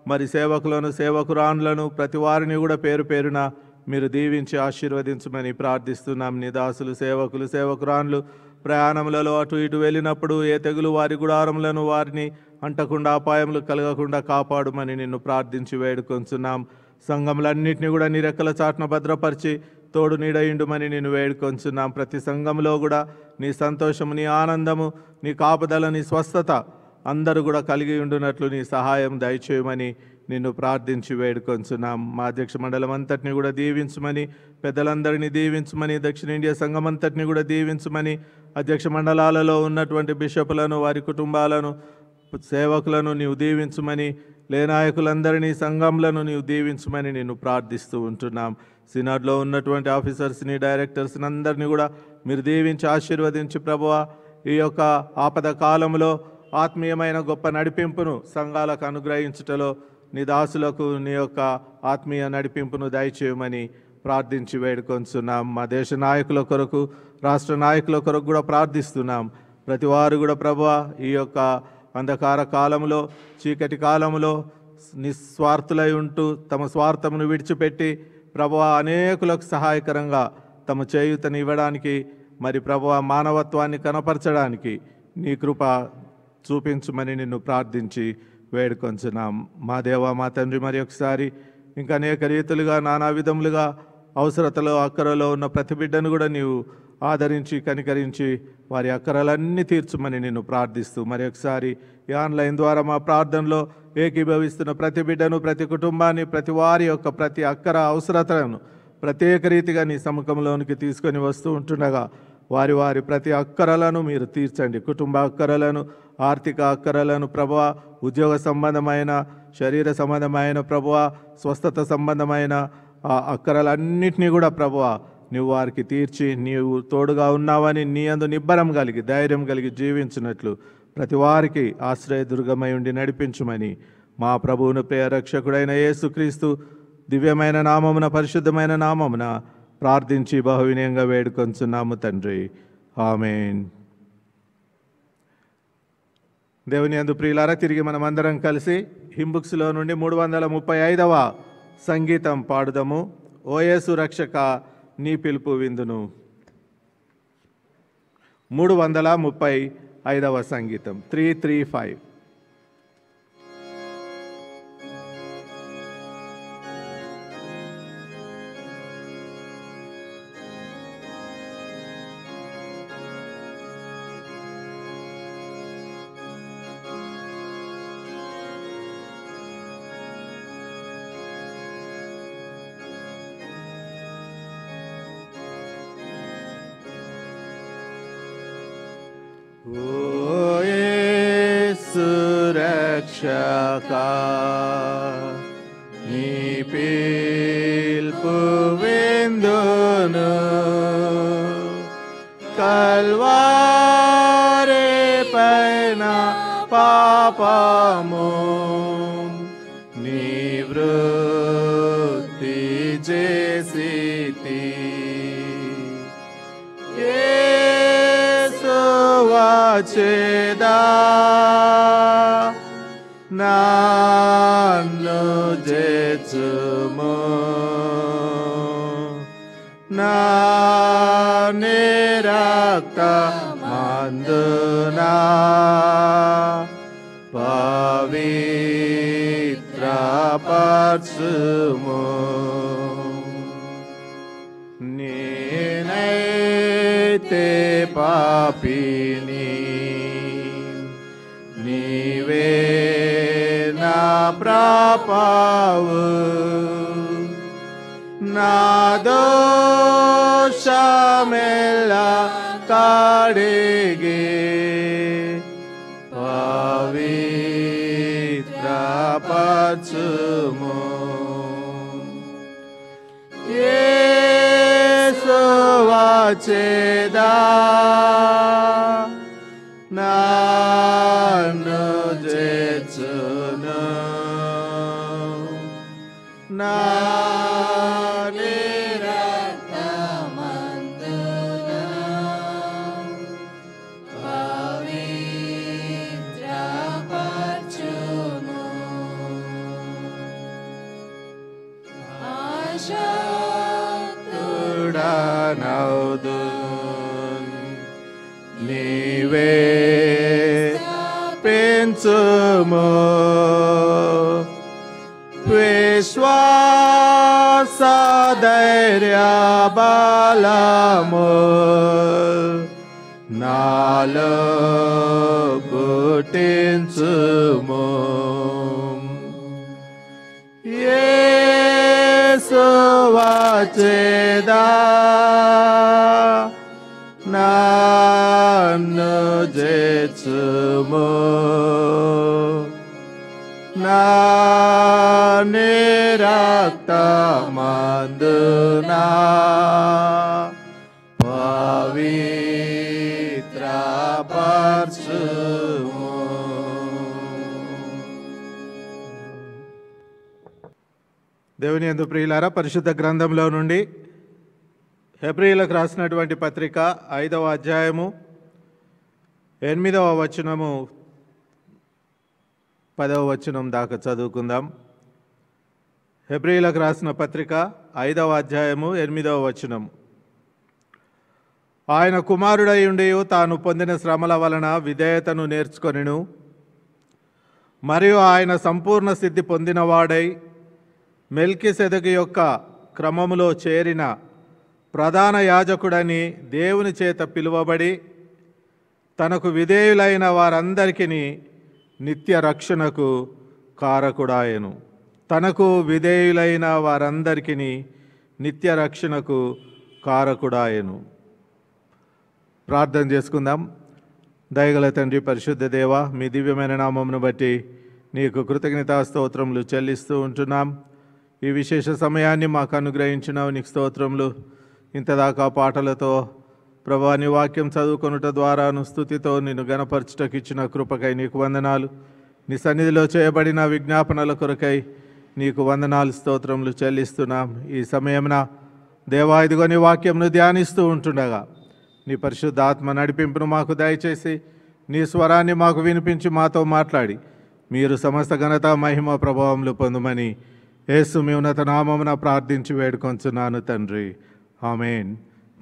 మరి సేవకులను సేవకురాన్లను ప్రతి వారిని కూడా పేరు పేరున మీరు దీవించి ఆశీర్వదించమని ప్రార్థిస్తున్నాం నీ దాసులు సేవకులు సేవకురాన్లు ప్రయాణములలో అటు ఇటు వెళ్ళినప్పుడు ఏ తెగులు వారి గుడారములను వారిని అంటకుండా అపాయములు కలగకుండా కాపాడుమని నిన్ను ప్రార్థించి వేడుకొంచున్నాం సంఘములన్నింటినీ కూడా నీ రెక్కల చాటున భద్రపరిచి తోడు నీడయిండుమని నేను వేడుకొంచున్నాం ప్రతి సంఘంలో కూడా నీ సంతోషము నీ ఆనందము నీ కాపుదల నీ స్వస్థత అందరూ కూడా కలిగి ఉండునట్లు నీ సహాయం దయచేయమని నిన్ను ప్రార్థించి వేడుకొంచున్నాం మా అధ్యక్ష మండలం అంతటిని కూడా దీవించమని పెద్దలందరినీ దీవించమని దక్షిణ ఇండియా సంఘం అంతటిని కూడా దీవించమని అధ్యక్ష మండలాలలో ఉన్నటువంటి బిషపులను వారి కుటుంబాలను సేవకులను నీవు దీవించమని లేనాయకులందరినీ సంఘంలను నీవు దీవించమని నేను ప్రార్థిస్తూ ఉంటున్నాం సినాడ్లో ఉన్నటువంటి ఆఫీసర్స్ని డైరెక్టర్స్ని అందరినీ కూడా మీరు దీవించి ఆశీర్వదించి ప్రభువా ఈ యొక్క ఆపద కాలంలో ఆత్మీయమైన గొప్ప నడిపింపును సంఘాలకు అనుగ్రహించుటలో నీ దాసులకు నీ యొక్క ఆత్మీయ నడిపింపును దయచేయమని ప్రార్థించి వేడుకొంచున్నాం మా దేశ నాయకుల కొరకు రాష్ట్ర నాయకుల కొరకు కూడా ప్రార్థిస్తున్నాం ప్రతి వారు కూడా ప్రభువా ఈ యొక్క అంధకార కాలంలో చీకటి కాలంలో నిస్వార్థులై ఉంటూ తమ స్వార్థమును విడిచిపెట్టి ప్రభువా అనేకులకు సహాయకరంగా తమ చేయూతని ఇవ్వడానికి మరి ప్రభువా మానవత్వాన్ని కనపరచడానికి నీ కృప చూపించమని నిన్ను ప్రార్థించి వేడుకొంచున్నాం మా దేవ మా తండ్రి మరి ఒకసారి ఇంకా అనేక రీతులుగా నానా విధములుగా అవసరతలో అక్కరలో ఉన్న ప్రతి బిడ్డను కూడా నీవు ఆదరించి కనికరించి వారి అక్కరలన్నీ తీర్చమని నిన్ను ప్రార్థిస్తూ మరి ఒకసారి ఈ ఆన్లైన్ ద్వారా మా ప్రార్థనలో ఏకీభవిస్తున్న ప్రతి బిడ్డను ప్రతి కుటుంబాన్ని ప్రతి వారి యొక్క ప్రతి అక్కర అవసరతలను ప్రత్యేక రీతిగా నీ సముఖంలోనికి తీసుకొని వస్తూ ఉంటుండగా వారి వారి ప్రతి అక్కరలను మీరు తీర్చండి కుటుంబ అక్కరలను ఆర్థిక అక్కరలను ప్రభా ఉద్యోగ సంబంధమైన శరీర సంబంధమైన ప్రభువా స్వస్థత సంబంధమైన ఆ అక్కరలన్నింటినీ కూడా ప్రభువా నువ్వు వారికి తీర్చి నీవు తోడుగా ఉన్నావని నీ అందు నిబ్బరం కలిగి ధైర్యం కలిగి జీవించినట్లు ప్రతి వారికి ఆశ్రయదుర్గమై ఉండి నడిపించుమని మా ప్రభువును ప్రియ రక్షకుడైన యేసుక్రీస్తు దివ్యమైన నామమున పరిశుద్ధమైన నామమున ప్రార్థించి బహువినయంగా వేడుకొంచున్నాము తండ్రి ఆమెన్ దేవుని అందు ప్రియులారా తిరిగి మనమందరం కలిసి హింబుక్స్లో నుండి మూడు వందల ముప్పై ఐదవ సంగీతం పాడుదము ఓయేసు రక్షక నీ పిలుపు విందును మూడు వందల ముప్పై ఐదవ సంగీతం త్రీ త్రీ ఫైవ్ ఓయేసు రక్షక నీ పిల్పు విందును కల్వారే పైన పాపము నివృత్తి చేసి వచ్చేదా నన్ను జేచుము నా నిరక్త మందునా పవిత్ర పరచుము నేనైతే పాపిని నీవే నా ప్రాపావు నా దోషమెల్ల కాడిగే పవిత్ర పరచుము యేసువచేదా నన్ను చేర్చును నా నౌదు నీవే పెంచుము విశ్వాసధైర్య బలము నాలో పుట్టించుము యేసు వచ్చేదా నన్ను చేర్చుము నా నిరక్త మందునా పవిత్ర పరచుము దేవుని ఎందు ప్రియులారా పరిశుద్ధ గ్రంథంలో నుండి హెబ్రిలకు రాసినటువంటి పత్రిక ఐదవ అధ్యాయము ఎనిమిదవ వచనము పదవ వచనం దాకా చదువుకుందాం హెబ్రిలకు రాసిన పత్రిక ఐదవ అధ్యాయము ఎనిమిదవ వచనం ఆయన కుమారుడై ఉండి తాను పొందిన శ్రమల వలన విధేయతను నేర్చుకొనిను మరియు ఆయన సంపూర్ణ సిద్ధి పొందినవాడై మెల్కి సెదకి యొక్క క్రమములో చేరిన ప్రధాన యాజకుడని దేవుని చేత పిలువబడి తనకు విధేయులైన వారందరికీ నిత్య రక్షణకు కారకుడాయను తనకు విధేయులైన వారందరికీ నిత్య రక్షణకు కారకుడాయను ప్రార్థన చేసుకుందాం దయగల తండ్రి పరిశుద్ధ దేవ మీ దివ్యమైన నామమును బట్టి నీకు కృతజ్ఞతా స్తోత్రములు చెల్లిస్తూ ఉంటున్నాం ఈ విశేష సమయాన్ని మాకు అనుగ్రహించినావు నీకు స్తోత్రములు ఇంతదాకా పాటలతో ప్రభా నీ వాక్యం చదువుకొనుట ద్వారాను స్థుతితో నిన్ను గణపరచుటకు ఇచ్చిన కృపకై నీకు వందనాలు నీ సన్నిధిలో చేయబడిన విజ్ఞాపనల కొరకై నీకు వందనాలు స్తోత్రములు చెల్లిస్తున్నాం ఈ సమయమున దేవా ఇదిగో నీ వాక్యంను ధ్యానిస్తూ ఉంటుండగా నీ పరిశుద్ధ ఆత్మ నడిపింపును మాకు దయచేసి నీ స్వరాన్ని మాకు వినిపించి మాతో మాట్లాడి మీరు సమస్త ఘనత మహిమ ప్రభావములు పొందుమని యేసు మీ ఉన్నత నామమున ప్రార్థించి వేడుకొంచున్నాను తండ్రి ఆమెన్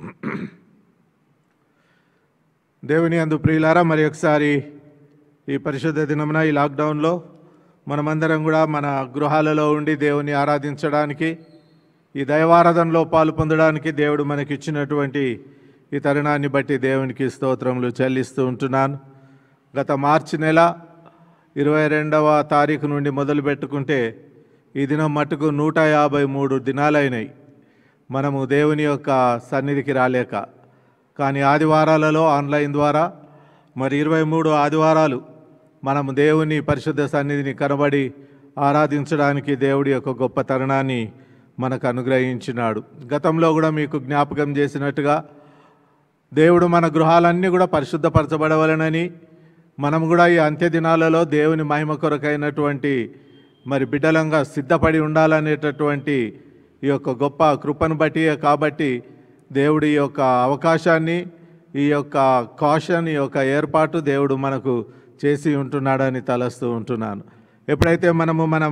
దేవుని అందు ప్రియులారా మరి ఒకసారి ఈ పరిశుద్ధ దినమున ఈ లాక్డౌన్లో మనమందరం కూడా మన గృహాలలో ఉండి దేవుని ఆరాధించడానికి ఈ దైవారాధనలో పాలు పొందడానికి దేవుడు మనకిచ్చినటువంటి ఈ తరుణాన్ని బట్టి దేవునికి స్తోత్రములు చెల్లిస్తూ ఉంటున్నాను గత మార్చి నెల ఇరవై రెండవ తారీఖు నుండి మొదలు పెట్టుకుంటే ఈ దినం మటుకు నూట యాభై మూడు దినాలైనాయి మనము దేవుని యొక్క సన్నిధికి రాలేక కానీ ఆదివారాలలో ఆన్లైన్ ద్వారా మరి ఇరవై మూడు ఆదివారాలు మనము దేవుని పరిశుద్ధ సన్నిధిని కనబడి ఆరాధించడానికి దేవుడి యొక్క గొప్ప తరుణాన్ని మనకు అనుగ్రహించినాడు గతంలో కూడా మీకు జ్ఞాపకం చేసినట్టుగా దేవుడు మన గృహాలన్నీ కూడా పరిశుద్ధపరచబడవలనని మనం కూడా ఈ అంత్య దినాలలో దేవుని మహిమ కొరకైనటువంటి మరి బిడ్డలంగా సిద్ధపడి ఉండాలనేటటువంటి ఈ యొక్క గొప్ప కృపను బట్టి కాబట్టి దేవుడి ఈ యొక్క అవకాశాన్ని ఈ యొక్క కాషన్ ఈ యొక్క ఏర్పాటు దేవుడు మనకు చేసి ఉంటున్నాడని తలస్తూ ఉంటున్నాను ఎప్పుడైతే మనము మనం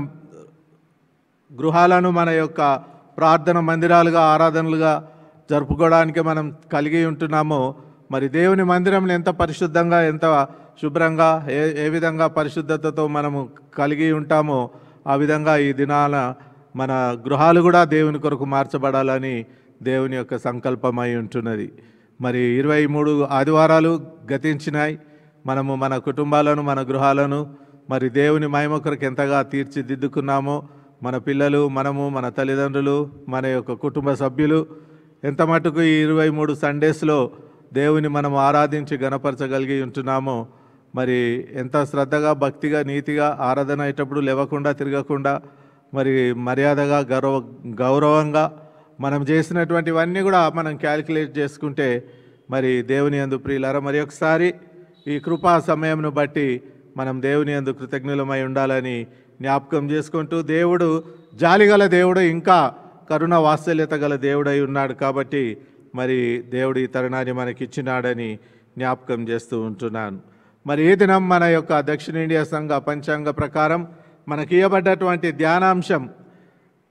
గృహాలను మన యొక్క ప్రార్థన మందిరాలుగా ఆరాధనలుగా జరుపుకోవడానికి మనం కలిగి ఉంటున్నామో మరి దేవుని మందిరం ఎంత పరిశుద్ధంగా ఎంత శుభ్రంగా ఏ ఏ విధంగా పరిశుద్ధతతో మనము కలిగి ఉంటామో ఆ విధంగా ఈ దినాల మన గృహాలు కూడా దేవుని కొరకు మార్చబడాలని దేవుని యొక్క సంకల్పమై ఉంటున్నది మరి ఇరవై మూడు ఆదివారాలు గతించినాయి మనము మన కుటుంబాలను మన గృహాలను మరి దేవుని మహిమ కొరకు ఎంతగా తీర్చిదిద్దుకున్నామో మన పిల్లలు మనము మన తల్లిదండ్రులు మన యొక్క కుటుంబ సభ్యులు ఎంత మటుకు ఈ ఇరవై మూడు సండేస్లో దేవుని మనం ఆరాధించి గణపరచగలిగి ఉంటున్నామో మరి ఎంత శ్రద్ధగా భక్తిగా నీతిగా ఆరాధన అయ్యేటప్పుడు లేవకుండా తిరగకుండా మరి మర్యాదగా గౌరవ గౌరవంగా మనం చేసినటువంటివన్నీ కూడా మనం క్యాలిక్యులేట్ చేసుకుంటే మరి దేవుని అందు ప్రియులారా మరి ఒకసారి ఈ కృపా సమయంను బట్టి మనం దేవుని అందు కృతజ్ఞులమై ఉండాలని జ్ఞాపకం చేసుకుంటూ దేవుడు జాలిగల దేవుడు ఇంకా కరుణ వాత్సల్యత గల దేవుడై ఉన్నాడు కాబట్టి మరి దేవుడు ఈ తరుణాన్ని మనకి ఇచ్చినాడని జ్ఞాపకం చేస్తూ ఉంటున్నాను మరి ఈ దినం మన యొక్క దక్షిణ ఇండియా సంఘ పంచాంగ ప్రకారం మనకి ఇవ్వబడ్డటువంటి ధ్యానాంశం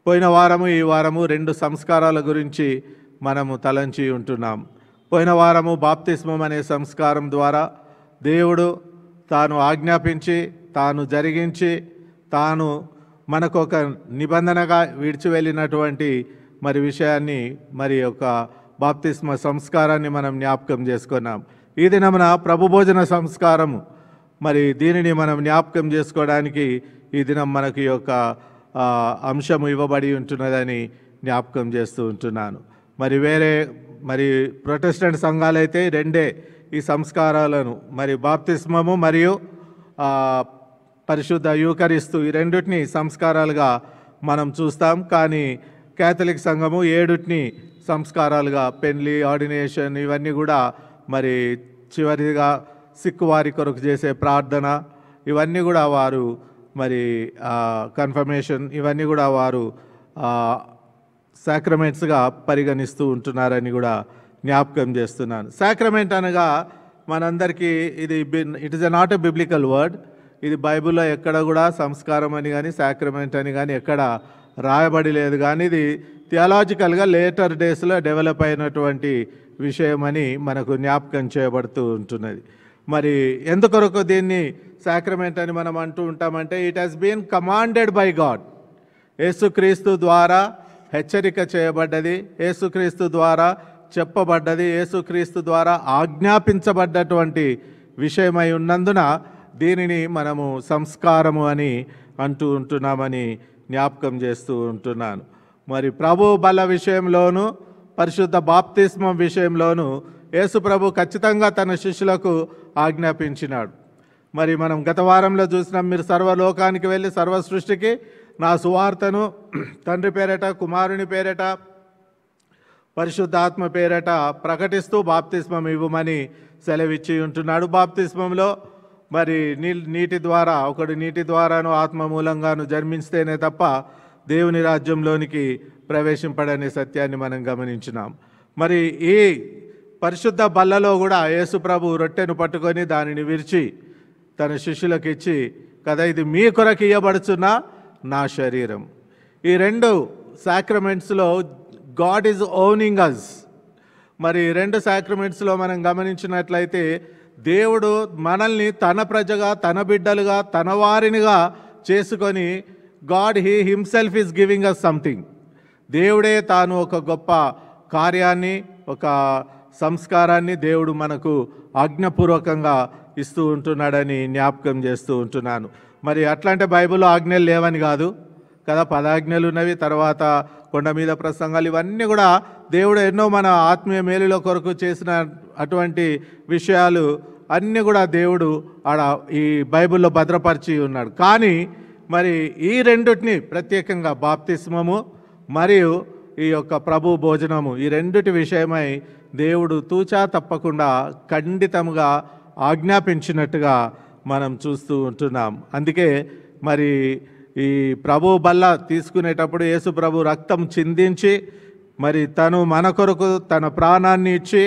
పోయిన వారము ఈ వారము రెండు సంస్కారాల గురించి మనము తలంచి ఉంటున్నాం పోయిన వారము బాప్తిస్మం అనే సంస్కారం ద్వారా దేవుడు తాను ఆజ్ఞాపించి తాను జరిగించి తాను మనకు ఒక నిబంధనగా విడిచి వెళ్ళినటువంటి మరి విషయాన్ని మరి యొక్క బాప్తిస్మ సంస్కారాన్ని మనం జ్ఞాపకం చేసుకున్నాం ఈ దినమున ప్రభు భోజన సంస్కారము మరి దీనిని మనం జ్ఞాపకం చేసుకోవడానికి ఈ దినం మనకి ఈ యొక్క ఆ, అంశము ఇవ్వబడి ఉంటున్నదని జ్ఞాపకం చేస్తూ ఉంటున్నాను మరి వేరే మరి ప్రొటెస్టెంట్ సంఘాలైతే రెండే ఈ సంస్కారాలను మరి బాప్తిస్మము మరియు ఆ, పరిశుద్ధ యూకరిస్తూ ఈ రెండింటిని సంస్కారాలుగా మనం చూస్తాం కానీ కేథలిక్ సంఘము ఏడుటిని సంస్కారాలుగా పెళ్లి ఆర్డినేషన్ ఇవన్నీ కూడా మరి చివరిగా సిక్కు వారి కొరకు చేసే ప్రార్థన ఇవన్నీ కూడా వారు మరి కన్ఫర్మేషన్ ఇవన్నీ కూడా వారు సాక్రమెంట్స్గా పరిగణిస్తూ ఉంటున్నారని కూడా జ్ఞాపకం చేస్తున్నాను సాక్రమెంట్ అనగా మనందరికీ ఇది it is a not a biblical word ఇది బైబిల్లో ఎక్కడ కూడా సంస్కారం అని కానీ సాక్రమెంట్ అని కానీ ఎక్కడ రాయబడి లేదు కానీ ఇది థియాలాజికల్గా లేటర్ డేస్లో డెవలప్ అయినటువంటి విషయం అని మనకు జ్ఞాపకం చేయబడుతూ ఉంటున్నది మరి ఎందుకొరకు దీన్ని సాక్రమెంట్ అని మనం అంటూ ఉంటామంటే it has been commanded by God యేసుక్రీస్తు ద్వారా హెచ్చరిక చేయబడ్డది యేసుక్రీస్తు ద్వారా చెప్పబడ్డది యేసుక్రీస్తు ద్వారా ఆజ్ఞాపించబడ్డటువంటి విషయమై ఉన్నందున దీనిని మనము సంస్కారము అని అంటూ ఉంటున్నామని జ్ఞాపకం చేస్తూ ఉంటున్నాను మరి ప్రభు బల విషయంలోనూ పరిశుద్ధ బాప్తిస్మం విషయంలోనూ యేసు ప్రభు ఖచ్చితంగా తన శిష్యులకు ఆజ్ఞాపించినాడు మరి మనం గత వారంలో చూసినాం మీరు సర్వలోకానికి వెళ్ళి సర్వ సృష్టికి నా సువార్తను తండ్రి పేరట కుమారుని పేరట పరిశుద్ధాత్మ పేరట ప్రకటిస్తూ బాప్తిస్మం ఇవ్వమని సెలవిచ్చి ఉంటున్నాడు బాప్తిస్మంలో మరి నీ నీటి ద్వారా ఒకడు నీటి ద్వారాను ఆత్మ మూలంగాను జన్మిస్తేనే తప్ప దేవుని రాజ్యంలోనికి ప్రవేశింపడనే సత్యాన్ని మనం గమనించినాం మరి ఈ పరిశుద్ధ బల్లలో కూడా యేసు ప్రభు రొట్టెను పట్టుకొని దానిని విరిచి తన శిష్యులకు ఇచ్చి కదా ఇది మీ కొరకు ఇయ్యబడుచున్న నా శరీరం ఈ రెండు సాక్రమెంట్స్లో గాడ్ ఈజ్ ఓనింగ్ అస్ మరి రెండు సాక్రమెంట్స్లో మనం గమనించినట్లయితే దేవుడు మనల్ని తన ప్రజగా తన బిడ్డలుగా తన వారినిగా చేసుకొని God he himself is giving us something దేవుడే తాను ఒక గొప్ప కార్యాన్ని ఒక సంస్కారాన్ని దేవుడు మనకు ఆజ్ఞపూర్వకంగా ఇస్తూ ఉంటున్నాడని జ్ఞాపకం చేస్తూ ఉంటున్నాను మరి అట్లాంటి బైబిల్లో ఆజ్ఞలు లేవని కాదు కదా పదాజ్ఞలు ఉన్నవి తర్వాత కొండ మీద ప్రసంగాలు ఇవన్నీ కూడా దేవుడు ఎన్నో మన ఆత్మీయ మేలుల కొరకు చేసిన అటువంటి విషయాలు అన్నీ కూడా దేవుడు ఆడ ఈ బైబిల్లో భద్రపరిచి ఉన్నాడు కానీ మరి ఈ రెండిటిని ప్రత్యేకంగా బాప్తిస్మము మరియు ఈ యొక్క ప్రభు భోజనము ఈ రెండిటి విషయమై దేవుడు తూచా తప్పకుండా ఖండితముగా ఆజ్ఞాపించినట్టుగా మనం చూస్తూ ఉంటున్నాం అందుకే మరి ఈ ప్రభు బల్ల తీసుకునేటప్పుడు యేసు ప్రభు రక్తం చిందించి మరి తను మన కొరకు తన ప్రాణాన్ని ఇచ్చి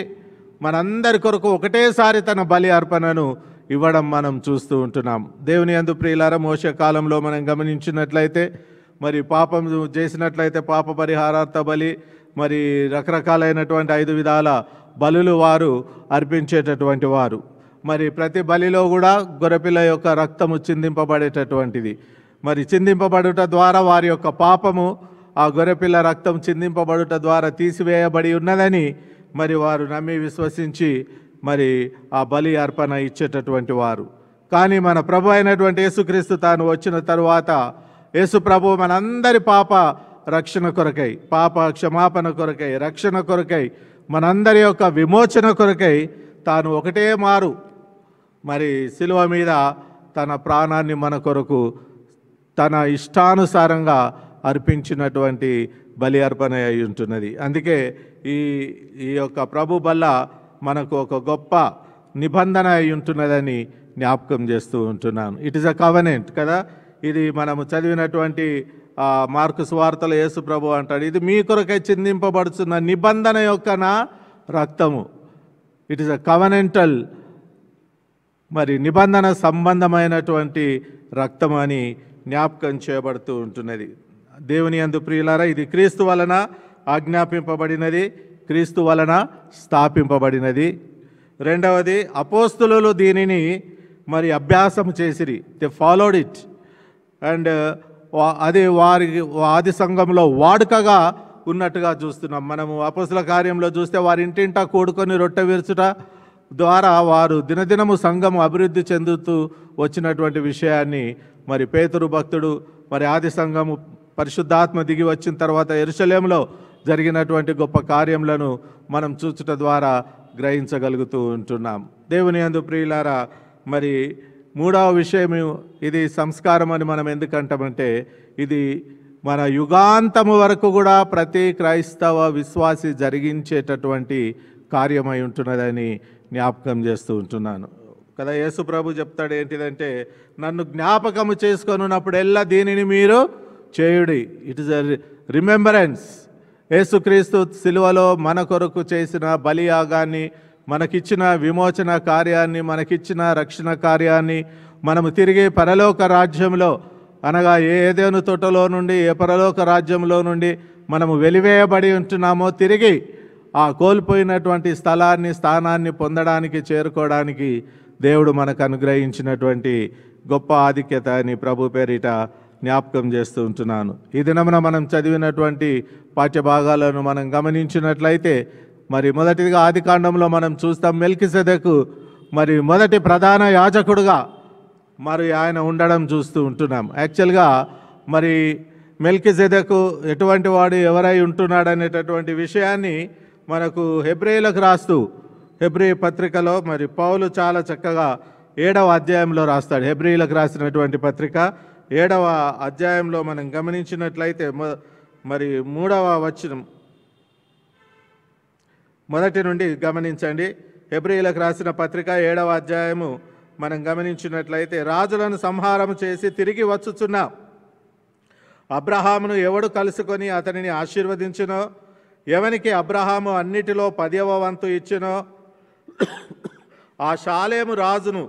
మనందరి కొరకు ఒకటేసారి తన బలి అర్పణను ఇవ్వడం మనం చూస్తూ ఉంటున్నాం దేవుని అందు ప్రియులార మోస కాలంలో మనం గమనించినట్లయితే మరి పాపం చేసినట్లయితే పాప పరిహారార్థ బలి మరి రకరకాలైనటువంటి ఐదు విధాల బలులు వారు అర్పించేటటువంటి వారు మరి ప్రతి బలిలో కూడా గొర్రెపిల్ల యొక్క రక్తము చిందింపబడేటటువంటిది మరి చిందింపబడుట ద్వారా వారి యొక్క పాపము ఆ గొర్రెపిల్ల రక్తం చిందింపబడుట ద్వారా తీసివేయబడి ఉన్నదని మరి వారు నమ్మి విశ్వసించి మరి ఆ బలి అర్పణ ఇచ్చేటటువంటి వారు కానీ మన ప్రభు అయినటువంటి యేసుక్రీస్తు తాను వచ్చిన తరువాత యేసు ప్రభు మనందరి పాప రక్షణ కొరకై పాప క్షమాపణ కొరకై రక్షణ కొరకై మనందరి యొక్క విమోచన కొరకై తాను ఒకటే మారు మరి శిలువ మీద తన ప్రాణాన్ని మన కొరకు తన ఇష్టానుసారంగా అర్పించినటువంటి బలి అర్పణ అయి ఉంటున్నది అందుకే ఈ ఈ యొక్క ప్రభు బల్ల మనకు ఒక గొప్ప నిబంధన అయి ఉంటున్నదని జ్ఞాపకం చేస్తూ ఉంటున్నాను ఇట్ ఇస్ అ కవనెంట్ కదా ఇది మనము చదివినటువంటి ఆ, మార్కు స్వార్తల యేసు ప్రభు అంటాడు ఇది మీ కొరకై చిందింపబడుతున్న నిబంధన యొక్క నా రక్తము ఇట్ ఇస్ అ కవనెంటల్ మరి నిబంధన సంబంధమైనటువంటి రక్తం అని జ్ఞాపకం చేయబడుతూ ఉంటున్నది దేవుని యందు ప్రియులారా ఇది క్రీస్తు వలన ఆజ్ఞాపింపబడినది క్రీస్తు వలన స్థాపింపబడినది రెండవది అపోస్తులు దీనిని మరి అభ్యాసం చేసిరి దే ఫాలోడ్ ఇట్ అండ్ అది వారి ఆది సంఘంలో వాడుకగా ఉన్నట్టుగా చూస్తున్నాం మనము అపోస్తుల కార్యంలో చూస్తే వారి ఇంటింటా కూడుకొని రొట్టె విరుచుట ద్వారా వారు దినదినము సంఘం అభివృద్ధి చెందుతూ వచ్చినటువంటి విషయాన్ని మరి పేతురు భక్తుడు మరి ఆది సంఘము పరిశుద్ధాత్మ దిగి వచ్చిన తర్వాత ఎరుసలేంలో జరిగినటువంటి గొప్ప కార్యములను మనం చూచుట ద్వారా గ్రహించగలుగుతూ ఉంటున్నాం దేవుని యందు ప్రియులారా మరి మూడవ విషయం ఇది సంస్కారం అని మనం ఎందుకంటామంటే ఇది మన యుగాంతము వరకు కూడా ప్రతి క్రైస్తవ విశ్వాసి జరిగించేటటువంటి కార్యమై ఉంటున్నదని జ్ఞాపకం చేస్తూ ఉంటున్నాను కదా యేసు ప్రభు చెప్తాడు ఏంటిదంటే నన్ను జ్ఞాపకము చేసుకొనున్నప్పుడెల్లా దీనిని మీరు చేయుడి ఇట్ ఇస్ అ రిమెంబరెన్స్ యేసుక్రీస్తు సిలువలో మన కొరకు చేసిన బలియాగాన్ని మనకిచ్చిన విమోచన కార్యాన్ని మనకిచ్చిన రక్షణ కార్యాన్ని మనము తిరిగి పరలోక రాజ్యంలో అనగా ఏ ఏదేను తోటలో నుండి ఏ పరలోక రాజ్యంలో నుండి మనము వెలివేయబడి ఉంటున్నామో తిరిగి ఆ కోల్పోయినటువంటి స్థలాన్ని స్థానాన్ని పొందడానికి చేరుకోవడానికి దేవుడు మనకు అనుగ్రహించినటువంటి గొప్ప ఆధిక్యత అని ప్రభు పేరిట జ్ఞాపకం చేస్తూ ఉంటున్నాను ఈ దినమున మనం చదివినటువంటి పాఠ్యభాగాలను మనం గమనించినట్లయితే మరి మొదటిగా ఆది కాండంలో మనం చూస్తాం మెల్కిసెదకు మరి మొదటి ప్రధాన యాజకుడుగా మరి ఆయన ఉండడం చూస్తూ ఉంటున్నాం యాక్చువల్గా మరి మెల్కిసెదకు ఎటువంటి వాడు ఎవరై ఉంటున్నాడు అనేటటువంటి విషయాన్ని మనకు హెబ్రేలకు రాస్తూ హెబ్రీ పత్రికలో మరి పౌలు చాలా చక్కగా ఏడవ అధ్యాయంలో రాస్తాడు హెబ్రిలకు రాసినటువంటి పత్రిక ఏడవ అధ్యాయంలో మనం గమనించినట్లయితే మొ- మరి మూడవ వచనం మొదటి నుండి గమనించండి హెబ్రిలకు రాసిన పత్రిక ఏడవ అధ్యాయము మనం గమనించినట్లయితే రాజులను సంహారం చేసి తిరిగి వచ్చుచున్న అబ్రహామును ఎవడు కలుసుకొని అతనిని ఆశీర్వదించునో ఎవనికి అబ్రహాము అన్నిటిలో పదవ వంతు ఇచ్చినో ఆ షాలేము రాజును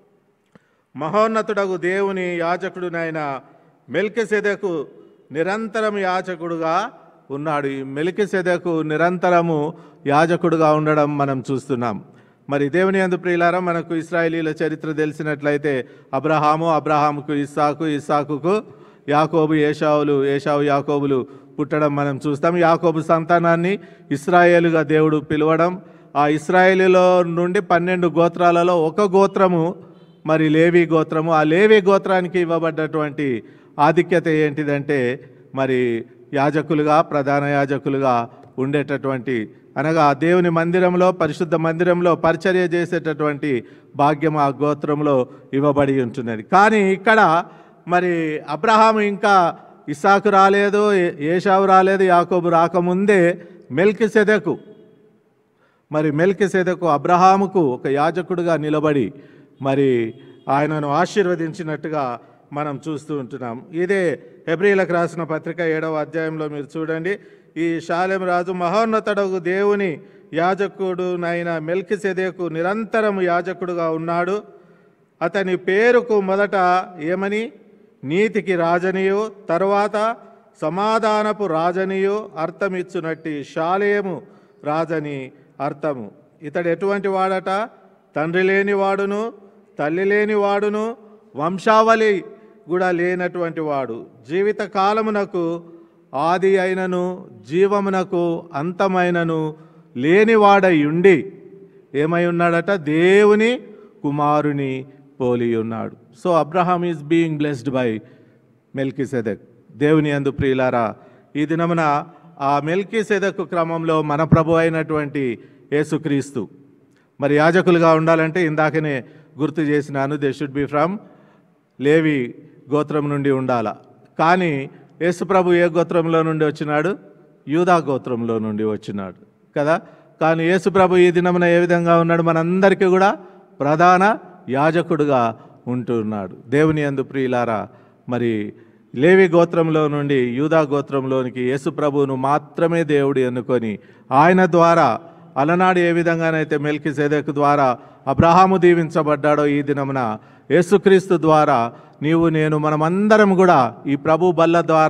మహోన్నతుడగు దేవుని యాజకుడునైన మెల్కిసెదకు నిరంతరం యాజకుడుగా ఉన్నాడు ఈ మెల్కిసెదకు నిరంతరము యాజకుడుగా ఉండడం మనం చూస్తున్నాం మరి దేవుని అందు ప్రియులారా మనకు ఇస్రాయేలీల చరిత్ర తెలిసినట్లయితే అబ్రహాము అబ్రహాముకు ఇస్సాకు ఇస్సాకుకు యాకోబు ఏషావులు ఏషావు యాకోబులు పుట్టడం మనం చూస్తాం యాకోబు సంతానాన్ని ఇస్రాయేలుగా దేవుడు పిలవడం ఆ ఇస్రాయేలులో నుండి పన్నెండు గోత్రాలలో ఒక గోత్రము మరి లేవి గోత్రము ఆ లేవి గోత్రానికి ఇవ్వబడ్డటువంటి ఆధిక్యత ఏంటిదంటే మరి యాజకులుగా ప్రధాన యాజకులుగా ఉండేటటువంటి అనగా ఆ దేవుని మందిరంలో పరిశుద్ధ మందిరంలో పరిచర్య చేసేటటువంటి భాగ్యం ఆ గోత్రంలో ఇవ్వబడి ఉంటున్నది కానీ ఇక్కడ మరి అబ్రహాము ఇంకా ఇసాకు రాలేదు ఏ- ఏషావు రాలేదు యాకోబు రాకముందే మెల్కిసెదకు మరి మెల్కిసెదకు అబ్రహాముకు ఒక యాజకుడుగా నిలబడి మరి ఆయనను ఆశీర్వదించినట్టుగా మనం చూస్తూ ఉంటున్నాం ఇదే హెబ్రిలకు రాసిన పత్రిక ఏడవ అధ్యాయంలో మీరు చూడండి ఈ షాలెం రాజు మహోన్నతుడగు దేవుని యాజకుడు నైన మెల్కిసెదకు నిరంతరం యాజకుడుగా ఉన్నాడు అతని పేరుకు మొదట ఏమని నీతికి రాజనియు తరువాత సమాధానపు రాజనియు అర్థమిచ్చునట్టి షాలేము రాజని అర్థము ఇతడు ఎటువంటి వాడట తండ్రి లేని వాడును తల్లి లేని వాడును వంశావళి కూడా లేనటువంటి వాడు జీవిత కాలమునకు ఆది అయినను జీవమునకు అంతమైనను లేనివాడై ఉండి ఏమై ఉన్నాడట దేవుని కుమారుని పోలి ఉన్నాడు so Abraham is being blessed by Melchizedek దేవుని అందు ప్రియులారా ఈ దినమున ఆ మెల్కిసెదక్ క్రమంలో మన ప్రభు అయినటువంటి యేసుక్రీస్తు మరి యాజకులుగా ఉండాలంటే ఇందాకనే గుర్తు చేసినాను they should be from Levi గోత్రం నుండి ఉండాల కానీ యేసుప్రభు ఏ గోత్రంలో నుండి వచ్చినాడు యూదా గోత్రంలో నుండి వచ్చినాడు కదా కానీ యేసుప్రభు ఈ దినమున ఏ విధంగా ఉన్నాడు మనందరికీ కూడా ప్రధాన యాజకుడుగా ఉంటున్నాడు దేవుని యందు ప్రియులారా మరి లేవి గోత్రంలో నుండి యూదా గోత్రంలోనికి యేసుప్రభువును మాత్రమే దేవుడు ఎన్నుకొని ఆయన ద్వారా అలనాడు ఏ విధంగానైతే మెల్కి సెదకు ద్వారా అబ్రహాము దీవించబడ్డాడో ఈ దినమున యేసుక్రీస్తు ద్వారా నీవు నేను మనమందరం కూడా ఈ ప్రభు బల్ల ద్వారా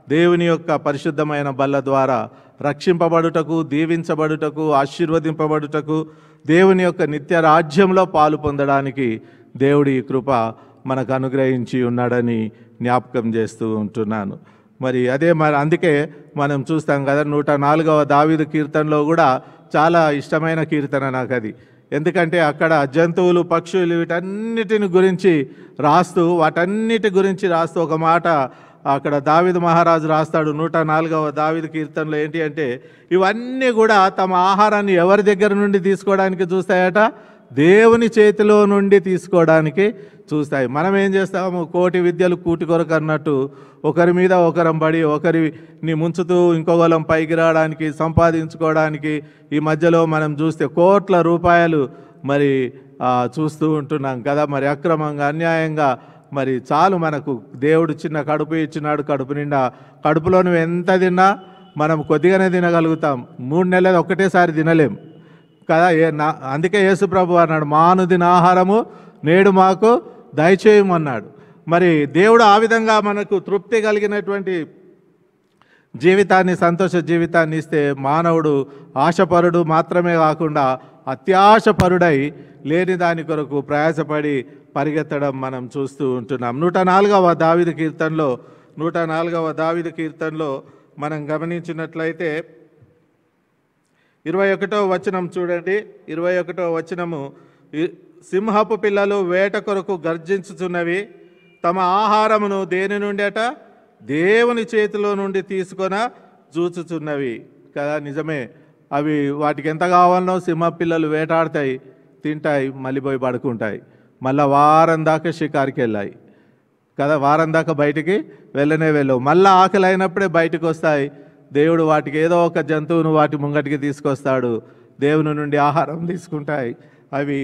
దేవుని యొక్క పరిశుద్ధమైన బల్ల ద్వారా రక్షింపబడుటకు దీవించబడుటకు ఆశీర్వదింపబడుటకు దేవుని యొక్క నిత్య రాజ్యంలో పాలు పొందడానికి దేవుడి ఈ కృప మనకు అనుగ్రహించి ఉన్నాడని జ్ఞాపకం చేస్తూ ఉంటున్నాను మరి అదే మరి అందుకే మనం చూస్తాం కదా నూట నాలుగవ దావీదు కీర్తనలో కూడా చాలా ఇష్టమైన కీర్తన నాకు అది ఎందుకంటే అక్కడ జంతువులు పక్షులు వీటన్నిటిని గురించి రాస్తూ వాటన్నిటి గురించి రాస్తూ ఒక మాట అక్కడ దావిద మహారాజు రాస్తాడు నూట నాలుగవ దావిద కీర్తనలో ఏంటి అంటే ఇవన్నీ కూడా తమ ఆహారాన్ని ఎవరి దగ్గర నుండి తీసుకోవడానికి చూస్తాయట దేవుని చేతిలో నుండి తీసుకోవడానికి చూస్తాయి మనం ఏం చేస్తాము కోటి విద్యలు కూటి కొరకు అన్నట్టు ఒకరి మీద ఒకరం పడి ఒకరిని ముంచుతూ ఇంకొకరం పైకి రావడానికి సంపాదించుకోవడానికి ఈ మధ్యలో మనం చూస్తే కోట్ల రూపాయలు మరి ఆ, చూస్తూ ఉంటున్నాం కదా మరి అక్రమంగా అన్యాయంగా మరి చాలు మనకు దేవుడు చిన్న కడుపు ఇచ్చినాడు కడుపు నిండా కడుపులో నువ్వు ఎంత తిన్నా మనం కొద్దిగానే తినగలుగుతాం మూడు నెలలు ఒకటేసారి తినలేం కదా ఏ నా అందుకే యేసు ప్రభు అన్నాడు మానుదిన ఆహారము నేడు మాకు దయచేయమన్నాడు మరి దేవుడు ఆ విధంగా మనకు తృప్తి కలిగినటువంటి జీవితాన్ని సంతోష జీవితాన్ని ఇస్తే మానవుడు ఆశపరుడు మాత్రమే కాకుండా అత్యాశపరుడై లేని దాని కొరకు ప్రయాసపడి పరిగెత్తడం మనం చూస్తూ ఉంటున్నాం నూట నాలుగవ దావిద కీర్తనలో నూట నాలుగవ దావిద కీర్తనలో మనం గమనించినట్లయితే ఇరవై ఒకటో వచనం చూడండి ఇరవై ఒకటో వచనము "ఇ- సింహపు పిల్లలు వేట కొరకు గర్జించుచున్నవి తమ ఆహారమును దేని నుండి అట దేవుని చేతిలో నుండి తీసుకొన చూచుచున్నవి కదా నిజమే అవి వాటికి ఎంత కావాలనో సింహ పిల్లలు వేటాడతాయి తింటాయి మళ్ళీ పోయి పడుకుంటాయి మళ్ళీ వారం దాకా షికారుకి వెళ్ళాయి కదా వారం దాకా బయటికి వెళ్ళనే వెళ్ళవు మళ్ళీ ఆకలి అయినప్పుడే బయటకు వస్తాయి దేవుడు వాటికి ఏదో ఒక జంతువును వాటి ముంగటికి తీసుకొస్తాడు దేవుని నుండి ఆహారం తీసుకుంటాయి అవి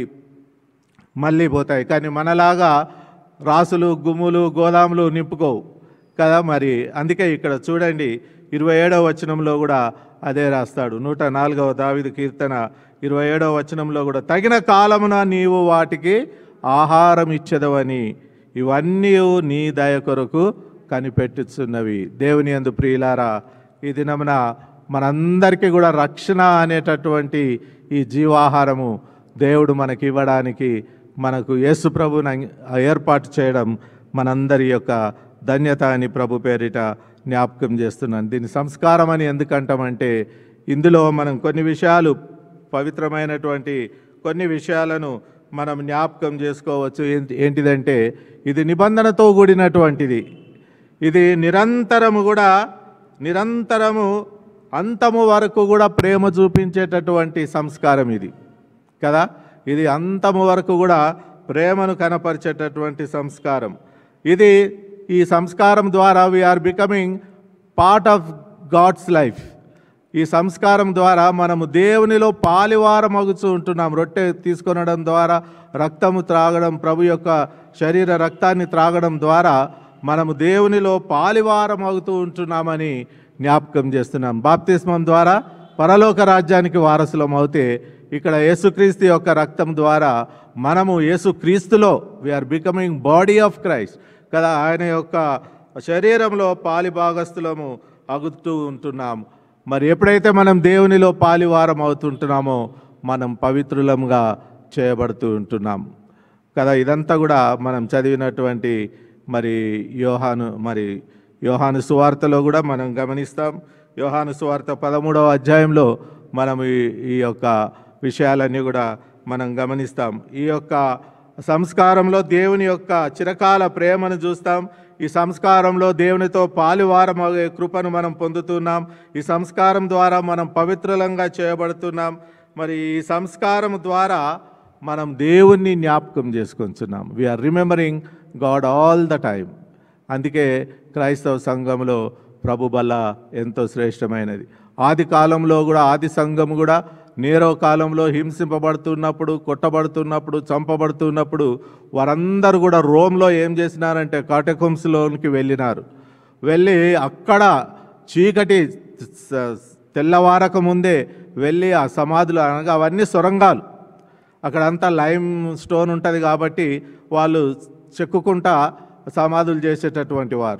మళ్ళీ పోతాయి కానీ మనలాగా రాసులు గుమ్ములు గోదాములు నింపుకోవు కదా మరి అందుకే ఇక్కడ చూడండి ఇరవై ఏడవ వచనంలో కూడా అదే రాస్తాడు నూట నాలుగవ దావిది కీర్తన ఇరవై ఏడవ వచనంలో కూడా తగిన కాలమున నీవు వాటికి ఆహారం ఇచ్చదవని ఇవన్నీ నీ దయ కొరకు కనిపెట్టుచున్నవి దేవుని అందు ప్రియులారా ఈ దినమున మనందరికీ కూడా రక్షణ అనేటటువంటి ఈ జీవాహారము దేవుడు మనకి ఇవ్వడానికి మనకు యేసు ప్రభుని అంగ- ఏర్పాటు చేయడం మనందరి యొక్క ధన్యత అని ప్రభు పేరిట జ్ఞాపకం చేస్తున్నాను దీని సంస్కారం అని ఎందుకంటామంటే ఇందులో మనం కొన్ని విషయాలు పవిత్రమైనటువంటి కొన్ని విషయాలను మనం జ్ఞాపకం చేసుకోవచ్చు ఏంటి ఏంటిదంటే ఇది నిబంధనతో కూడినటువంటిది ఇది నిరంతరము కూడా నిరంతరము అంతము వరకు కూడా ప్రేమ చూపించేటటువంటి సంస్కారం ఇది కదా ఇది అంతము వరకు కూడా ప్రేమను కనపరిచేటటువంటి సంస్కారం ఇది ఈ సంస్కారం ద్వారా we are becoming part of God's life ఈ సంస్కారం ద్వారా మనము దేవునిలో పాలివారమగుతూ ఉంటున్నాం రొట్టె తీసుకొనడం ద్వారా రక్తము త్రాగడం ప్రభు యొక్క శరీర రక్తాన్ని త్రాగడం ద్వారా మనము దేవునిలో పాలివారమవుతూ ఉంటున్నామని జ్ఞాపకం చేస్తున్నాం బాప్తిస్మం ద్వారా పరలోక రాజ్యానికి వారసులం అవుతే ఇక్కడ యేసుక్రీస్తు యొక్క రక్తం ద్వారా మనము యేసుక్రీస్తులో we are becoming body of Christ కదా ఆయన యొక్క శరీరంలో పాలి భాగస్థులము అగుతూ ఉంటున్నాం మరి ఎప్పుడైతే మనం దేవునిలో పాలివారం అవుతుంటున్నామో మనం పవిత్రులంగా చేయబడుతూ ఉంటున్నాం కదా ఇదంతా కూడా మనం చదివినటువంటి మరి యోహాను మరి యోహాను సువార్తలో కూడా మనం గమనిస్తాం యోహాను సువార్త పదమూడవ అధ్యాయంలో మనం ఈ ఈ యొక్క విషయాలన్నీ కూడా మనం గమనిస్తాం ఈ యొక్క సంస్కారంలో దేవుని యొక్క చిరకాల ప్రేమను చూస్తాం ఈ సంస్కారంలో దేవునితో పాలువారమగే కృపను మనం పొందుతున్నాం ఈ సంస్కారం ద్వారా మనం పవిత్రులంగా చేయబడుతున్నాం మరి ఈ సంస్కారం ద్వారా మనం దేవుణ్ణి జ్ఞాపకం చేసుకుంటున్నాం we are remembering God all the time అందుకే క్రైస్తవ సంఘంలో ప్రభు బల్ల ఎంతో శ్రేష్టమైనది ఆది కాలంలో కూడా ఆది సంఘం కూడా నేరో కాలంలో హింసింపబడుతున్నప్పుడు కొట్టబడుతున్నప్పుడు చంపబడుతున్నప్పుడు వారందరూ కూడా రోమ్లో ఏం చేసినారంటే కాటకుంస్లోనికి వెళ్ళినారు వెళ్ళి అక్కడ చీకటి స- తెల్లవారక ముందే వెళ్ళి ఆ సమాధులు అనగా అవన్నీ సొరంగాలు అక్కడంతా లైమ్ స్టోన్ ఉంటుంది కాబట్టి వాళ్ళు చెక్కుకుంటా సమాధులు చేసేటటువంటి వారు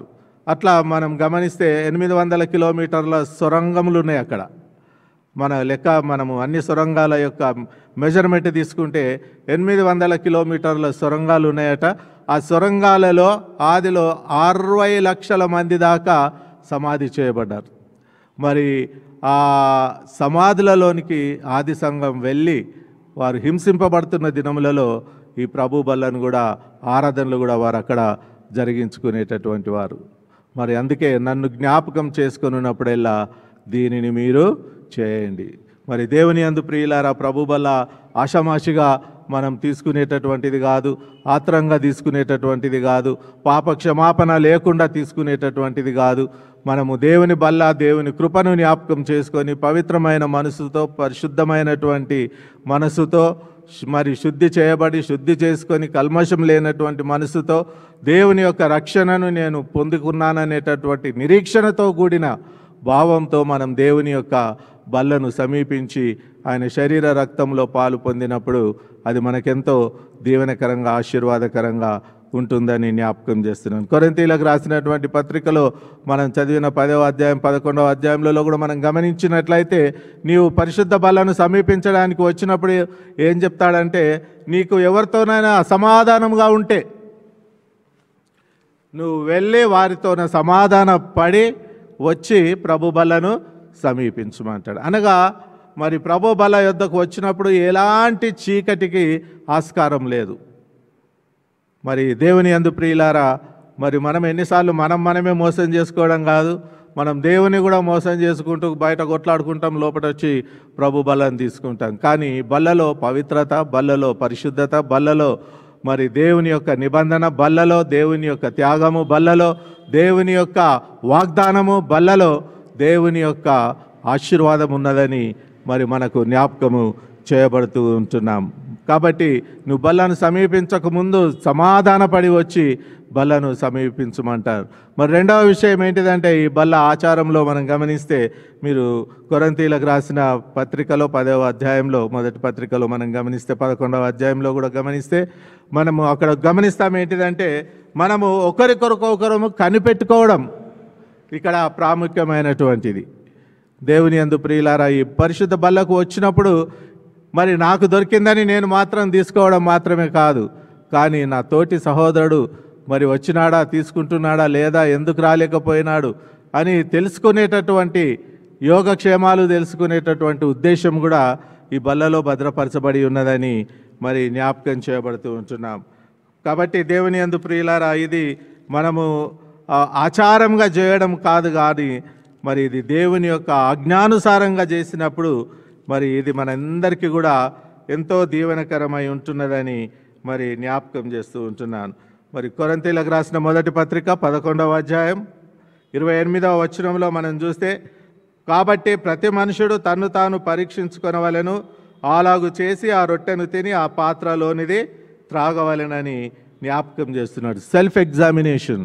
అట్లా మనం గమనిస్తే ఎనిమిది వందల కిలోమీటర్ల సొరంగములు ఉన్నాయి అక్కడ మన లెక్క మనము అన్ని సొరంగాల యొక్క మెజర్మెంట్ తీసుకుంటే ఎనిమిది వందల కిలోమీటర్ల సొరంగాలు ఉన్నాయట ఆ సొరంగాలలో ఆదిలో అరవై లక్షల మంది దాకా సమాధి చేయబడ్డారు మరి ఆ సమాధులలోనికి ఆది సంఘం వెళ్ళి వారు హింసింపబడుతున్న దినములలో ఈ ప్రభు బల్లను కూడా ఆరాధనలు కూడా వారు అక్కడ జరిగించుకునేటటువంటి వారు మరి అందుకే నన్ను జ్ఞాపకం చేసుకున్నప్పుడల్లా దీనిని మీరు చేయండి మరి దేవుని అందు ప్రియులారా ప్రభు బల్ల ఆషామాషిగా మనం తీసుకునేటటువంటిది కాదు ఆత్రంగా తీసుకునేటటువంటిది కాదు పాప క్షమాపణ లేకుండా తీసుకునేటటువంటిది కాదు మనము దేవుని బల్ల దేవుని కృపను జ్ఞాపకం చేసుకొని పవిత్రమైన మనసుతో పరిశుద్ధమైనటువంటి మనసుతో శు- మరి శుద్ధి చేయబడి శుద్ధి చేసుకొని కల్మషం లేనటువంటి మనసుతో దేవుని యొక్క రక్షణను నేను పొందుకున్నాననేటటువంటి నిరీక్షణతో కూడిన భావంతో మనం దేవుని యొక్క బల్లను సమీపించి ఆయన శరీర రక్తంలో పాలు పొందినప్పుడు అది మనకెంతో దీవెనకరంగా ఆశీర్వాదకరంగా ఉంటుందని జ్ఞాపకం చేస్తున్నాను కొరింతీలకు రాసినటువంటి పత్రికలో మనం చదివిన పదవ అధ్యాయం పదకొండవ అధ్యాయంలో కూడా మనం గమనించినట్లయితే నీవు పరిశుద్ధ బలను సమీపించడానికి వచ్చినప్పుడు ఏం చెప్తాడంటే నీకు ఎవరితోనైనా అసమాధానంగా ఉంటే నువ్వు వెళ్ళి వారితో సమాధాన పడి వచ్చి ప్రభు బలను సమీపించమంటాడు అనగా మరి ప్రభు బల యొద్దకు వచ్చినప్పుడు ఎలాంటి చీకటికి ఆస్కారం లేదు మరి దేవుని అందు ప్రియులారా మరి మనం ఎన్నిసార్లు మనం మనమే మోసం చేసుకోవడం కాదు మనం దేవుని కూడా మోసం చేసుకుంటూ బయట కొట్లాడుకుంటాం లోపల వచ్చి ప్రభు బలాన్ని తీసుకుంటాం కానీ బల్లలో పవిత్రత బల్లలో పరిశుద్ధత బల్లలో మరి దేవుని యొక్క నిబంధన బల్లలో దేవుని యొక్క త్యాగము బల్లలో దేవుని యొక్క వాగ్దానము బల్లలో దేవుని యొక్క ఆశీర్వాదం ఉన్నదని మరి మనకు జ్ఞాపకము చేయబడుతూ ఉంటున్నాం కాబట్టి నువ్వు బల్లను సమీపించక ముందు సమాధానపడి వచ్చి బల్లను సమీపించమంటారు మరి రెండవ విషయం ఏంటిదంటే ఈ బల్ల ఆచారంలో మనం గమనిస్తే మీరు కొరంతీలకు రాసిన పత్రికలో పదవ అధ్యాయంలో మొదటి పత్రికలో మనం గమనిస్తే పదకొండవ అధ్యాయంలో కూడా గమనిస్తే మనము అక్కడ గమనిస్తాం ఏంటిదంటే మనము ఒకరికొరకొకరము కనిపెట్టుకోవడం ఇక్కడ ప్రాముఖ్యమైనటువంటిది దేవుని అందు ప్రియులారా ఈ పరిశుద్ధ బల్లకు వచ్చినప్పుడు మరి నాకు దొరికిందని నేను మాత్రం తీసుకోవడం మాత్రమే కాదు కానీ నా తోటి సహోదరుడు మరి వచ్చినాడా తీసుకుంటున్నాడా లేదా ఎందుకు రాలేకపోయినాడు అని తెలుసుకునేటటువంటి యోగక్షేమాలు తెలుసుకునేటటువంటి ఉద్దేశం కూడా ఈ బల్లలో భద్రపరచబడి ఉన్నదని మరి జ్ఞాపకం చేయబడుతూ ఉంటున్నాం కాబట్టి దేవుని అందు ప్రియులారా ఇది మనము ఆ, ఆచారంగా చేయడం కాదు కానీ మరి ఇది దేవుని యొక్క ఆజ్ఞానుసారంగా చేసినప్పుడు మరి ఇది మనందరికీ కూడా ఎంతో దీవెనకరమై ఉంటున్నదని మరి జ్ఞాపకం చేస్తూ ఉంటున్నాను మరి కొరంతీలకు రాసిన మొదటి పత్రిక పదకొండవ అధ్యాయం ఇరవై ఎనిమిదవ వచనంలో మనం చూస్తే కాబట్టి ప్రతి మనుషుడు తన్ను తాను పరీక్షించుకొనవలెను అలాగు చేసి ఆ రొట్టెను తిని ఆ పాత్రలోనిది త్రాగవలెనని జ్ఞాపకం చేస్తున్నాడు సెల్ఫ్ ఎగ్జామినేషన్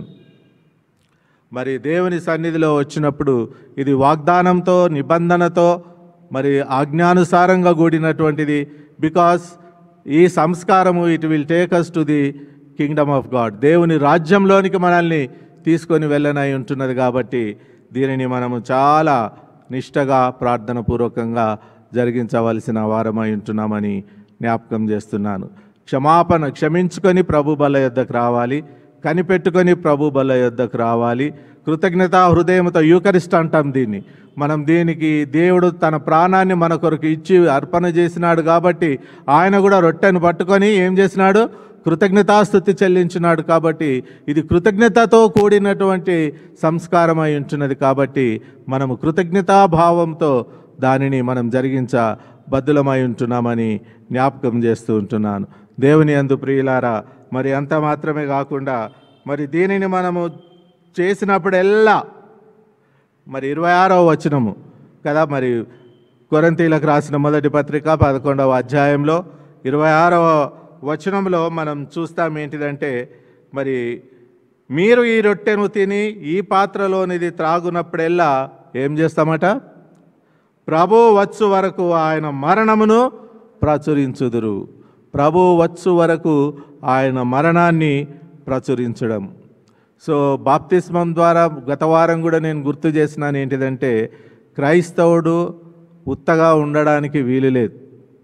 మరి దేవుని సన్నిధిలో వచ్చినప్పుడు ఇది వాగ్దానంతో నిబంధనతో మరి ఆజ్ఞానుసారంగా కూడినటువంటిది బికాస్ ఈ సంస్కారము it will take us to the kingdom of God దేవుని రాజ్యంలోనికి మనల్ని తీసుకొని వెళ్ళనై ఉంటున్నది కాబట్టి దీనిని మనము చాలా నిష్టగా ప్రార్థన పూర్వకంగా జరిగించవలసిన వారమై ఉంటున్నామని జ్ఞాపకం చేస్తున్నాను క్షమాపణ క్షమించుకొని ప్రభు బల యొద్దకు రావాలి కనిపెట్టుకొని ప్రభు బల యొద్దకు రావాలి కృతజ్ఞత హృదయంతో యూకరిస్ట్ అంటాం దీన్ని మనం దీనికి దేవుడు తన ప్రాణాన్ని మన కొరకు ఇచ్చి అర్పణ చేసినాడు కాబట్టి ఆయన కూడా రొట్టెను పట్టుకొని ఏం చేసినాడు కృతజ్ఞతాస్థుతి చెల్లించినాడు కాబట్టి ఇది కృతజ్ఞతతో కూడినటువంటి సంస్కారమై ఉంటున్నది కాబట్టి మనము కృతజ్ఞతాభావంతో దానిని మనం జరిగించ బద్దులమై ఉంటున్నామని జ్ఞాపకం చేస్తూ ఉంటున్నాను దేవుని అందు ప్రియులారా మరి అంత మాత్రమే కాకుండా మరి దీనిని మనము చేసినప్పుడెల్లా మరి ఇరవై ఆరవ వచనము కదా మరి కొరంతీలకు రాసిన మొదటి పత్రిక పదకొండవ అధ్యాయంలో ఇరవై ఆరవ వచనంలో మనం చూస్తాం ఏంటిదంటే మరి మీరు ఈ రొట్టెను తిని ఈ పాత్రలోనిది త్రాగునప్పుడెల్లా ఏం చేస్తామట ప్రభు వచ్చు వరకు ఆయన మరణమును ప్రచురించుదురు ప్రభు వచ్చు వరకు ఆయన మరణాన్ని ప్రచురించడం సో బాప్తిస్మం ద్వారా గత వారం కూడా నేను గుర్తు చేసినాను ఏంటిదంటే క్రైస్తవుడు ఉత్తగా ఉండడానికి వీలు లేదు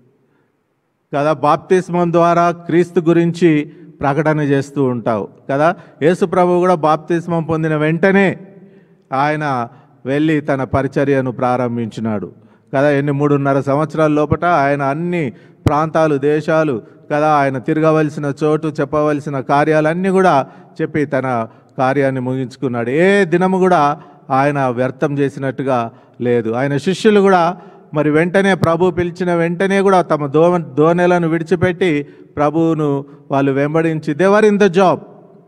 కదా బాప్తిస్మం ద్వారా క్రీస్తు గురించి ప్రకటన చేస్తూ ఉంటావు కదా యేసు ప్రభు కూడా బాప్తిస్మం పొందిన వెంటనే ఆయన వెళ్ళి తన పరిచర్యను ప్రారంభించినాడు కదా ఎన్ని మూడున్నర సంవత్సరాల లోపట ఆయన అన్ని ప్రాంతాలు దేశాలు కదా ఆయన తిరగవలసిన చోటు చెప్పవలసిన కార్యాలన్నీ కూడా చెప్పి తన కార్యాన్ని ముగించుకున్నాడు ఏ దినము కూడా ఆయన వ్యర్థం చేసినట్టుగా లేదు ఆయన శిష్యులు కూడా మరి వెంటనే ప్రభు పిలిచిన వెంటనే కూడా తమ దో దోనెలను విడిచిపెట్టి ప్రభువును వాళ్ళు వెంబడించి దేవర్ ఇన్ ద జాబ్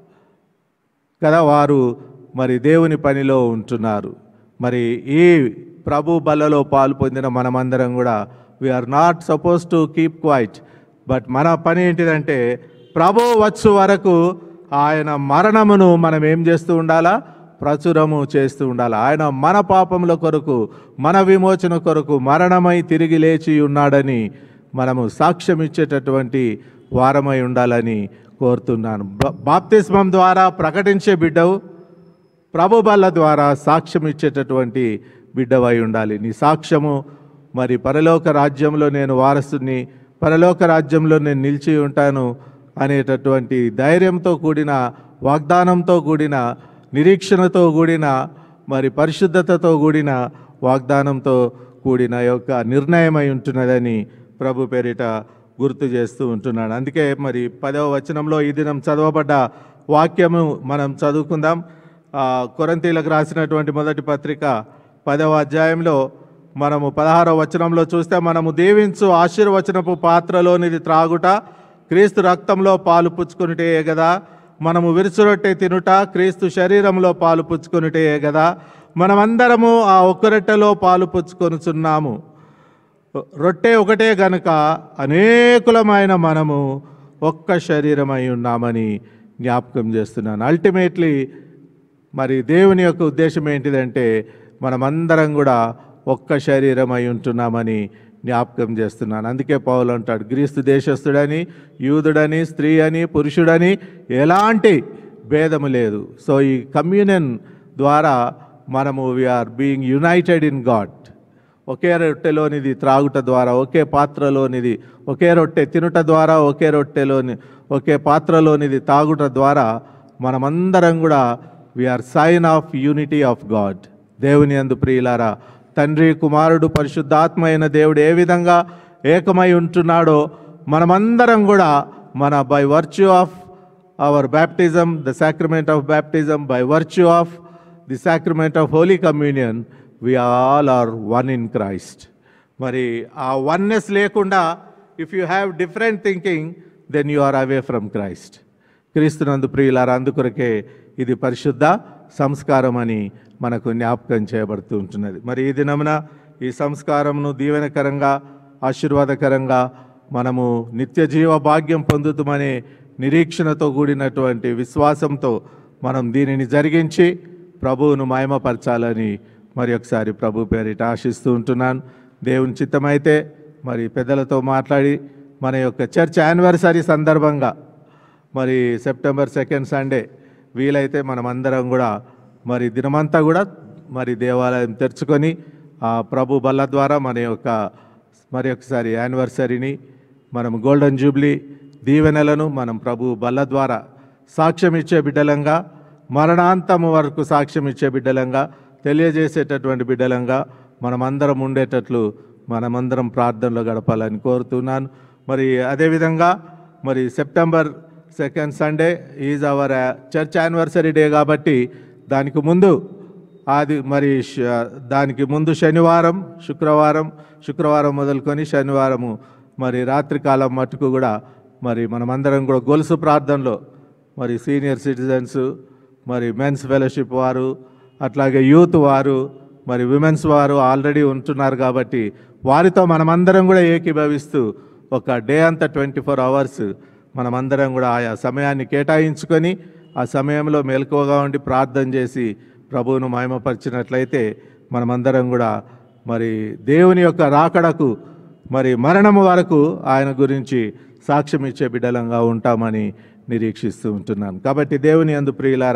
కదా వారు మరి దేవుని పనిలో ఉంటున్నారు మరి ఈ ప్రభు బలలో పాలు పొందిన మనమందరం కూడా we are not suppose to keep quiet but మన పని ఏంటిదంటే ప్రభు వచ్చు వరకు ఆయన మరణమును మనం ఏం చేస్తూ ఉండాలా ప్రచురము చేస్తూ ఉండాలి ఆయన మన పాపముల కొరకు మన విమోచన కొరకు మరణమై తిరిగి లేచి ఉన్నాడని మనము సాక్ష్యం ఇచ్చేటటువంటి వారమై ఉండాలని కోరుతున్నాను బా- బాప్తిస్మం ద్వారా ప్రకటించే బిడ్డవు ప్రభు బల్ల ద్వారా సాక్ష్యం ఇచ్చేటటువంటి బిడ్డవై ఉండాలి నీ సాక్ష్యము మరి పరలోక రాజ్యంలో నేను వారసుని పరలోక రాజ్యంలో నేను నిలిచి ఉంటాను అనేటటువంటి ధైర్యంతో కూడిన వాగ్దానంతో కూడిన నిరీక్షణతో కూడిన మరి పరిశుద్ధతతో కూడిన వాగ్దానంతో కూడిన యొక్క నిర్ణయమై ఉంటున్నదని ప్రభు పేరిట గుర్తు చేస్తూ ఉంటున్నాడు అందుకే మరి పదవ వచనంలో ఈ దినం చదవబడ్డ వాక్యము మనం చదువుకుందాం ఆ, కొరంతీలకు రాసినటువంటి మొదటి పత్రిక పదవ అధ్యాయంలో మనము పదహారవ వచనంలో చూస్తే మనము దీవించు ఆశీర్వచనపు పాత్రలోనిది త్రాగుట క్రీస్తు రక్తంలో పాలు పుచ్చుకునిటే కదా మనము విరుచురొట్టె తినుట క్రీస్తు శరీరంలో పాలు పుచ్చుకునిటే కదా మనమందరము ఆ ఒక్క రొట్టెలో పాలు పుచ్చుకొనుచున్నాము రొట్టె ఒకటే గనుక అనేకులమైన మనము ఒక్క శరీరమై ఉన్నామని జ్ఞాపకం చేస్తున్నాను అల్టిమేట్లీ మరి దేవుని యొక్క ఉద్దేశం ఏంటిదంటే మనమందరం కూడా ఒక్క శరీరమై ఉంటున్నామని జ్ఞాపకం చేస్తున్నాను అందుకే పౌలు అంటాడు గ్రీస్తు దేశస్థుడని యూదుడని స్త్రీ అని పురుషుడని ఎలాంటి భేదము లేదు సో ఈ కమ్యూనియన్ ద్వారా మనము we are being united in God ఒకే రొట్టెలోనిది త్రాగుట ద్వారా ఒకే పాత్రలోనిది ఒకే రొట్టె తినుట ద్వారా ఒకే రొట్టెలోని ఒకే పాత్రలోనిది తాగుట ద్వారా మనమందరం కూడా we are sign of unity of God దేవుని అందు ప్రియులారా తండ్రి కుమారుడు పరిశుద్ధాత్మ అయిన దేవుడు ఏ విధంగా ఏకమై ఉంటున్నాడో మనమందరం కూడా మన by virtue of our baptism the sacrament of baptism by virtue of the sacrament of holy communion we all are one in Christ మరి ఆ వన్నెస్ లేకుండా if you have different thinking then you are away from Christ క్రీస్తునందు ప్రియులారా అందుకొరకే ఇది పరిశుద్ధ సంస్కారం అని మనకు జ్ఞాపకం చేయబడుతూ ఉంటున్నది మరి ఈ దినమున ఈ సంస్కారమును దీవెనకరంగా ఆశీర్వాదకరంగా మనము నిత్య జీవ భాగ్యం పొందుతామనే నిరీక్షణతో కూడినటువంటి విశ్వాసంతో మనం దీనిని జరిగించి ప్రభువును మహిమపరచాలని మరి ఒకసారి ప్రభు పేరిట ఆశిస్తూ ఉంటున్నాను దేవుని చిత్తమైతే మరి పెద్దలతో మాట్లాడి మన యొక్క చర్చ్ యానివర్సరీ సందర్భంగా మరి సెప్టెంబర్ సెకండ్ సండే వీలైతే మనమందరం కూడా మరి దినమంతా కూడా మరి దేవాలయం తెరుచుకొని ఆ ప్రభు బల్ల ద్వారా మన యొక్క మరి ఒకసారి యానివర్సరీని మనం గోల్డెన్ జూబ్లీ దీవెనలను మనం ప్రభు బల్ల ద్వారా సాక్ష్యం ఇచ్చే బిడ్డలంగా మరణాంతము వరకు సాక్ష్యం ఇచ్చే బిడ్డలంగా తెలియజేసేటటువంటి బిడ్డలంగా మనమందరం ఉండేటట్లు మనమందరం ప్రార్థనలో గడపాలని కోరుతున్నాను మరి అదేవిధంగా మరి September second Sunday is our church anniversary day కాబట్టి దానికి ముందు అది మరి శ- దానికి ముందు శనివారం శుక్రవారం శుక్రవారం మొదలుకొని శనివారము మరి రాత్రికాలం మట్టుకు కూడా మరి మనమందరం కూడా గొలుసు ప్రార్థనలో మరి సీనియర్ సిటిజన్స్ మరి మెన్స్ ఫెలోషిప్ వారు అట్లాగే యూత్ వారు మరి విమెన్స్ వారు ఆల్రెడీ ఉంటున్నారు కాబట్టి వారితో మనమందరం కూడా ఏకీభవిస్తూ ఒక డే అంతా ట్వంటీ ఫోర్ అవర్స్ మనమందరం కూడా ఆయా సమయాన్ని కేటాయించుకొని ఆ సమయంలో మెలకువగా ఉండి ప్రార్థన చేసి ప్రభువును మహిమపరిచినట్లయితే మనమందరం కూడా మరి దేవుని యొక్క రాకడకు మరి మరణము వరకు ఆయన గురించి సాక్ష్యం ఇచ్చే బిడ్డలంగా ఉంటామని నిరీక్షిస్తూ ఉంటున్నాను కాబట్టి దేవుని అందు ప్రియులారా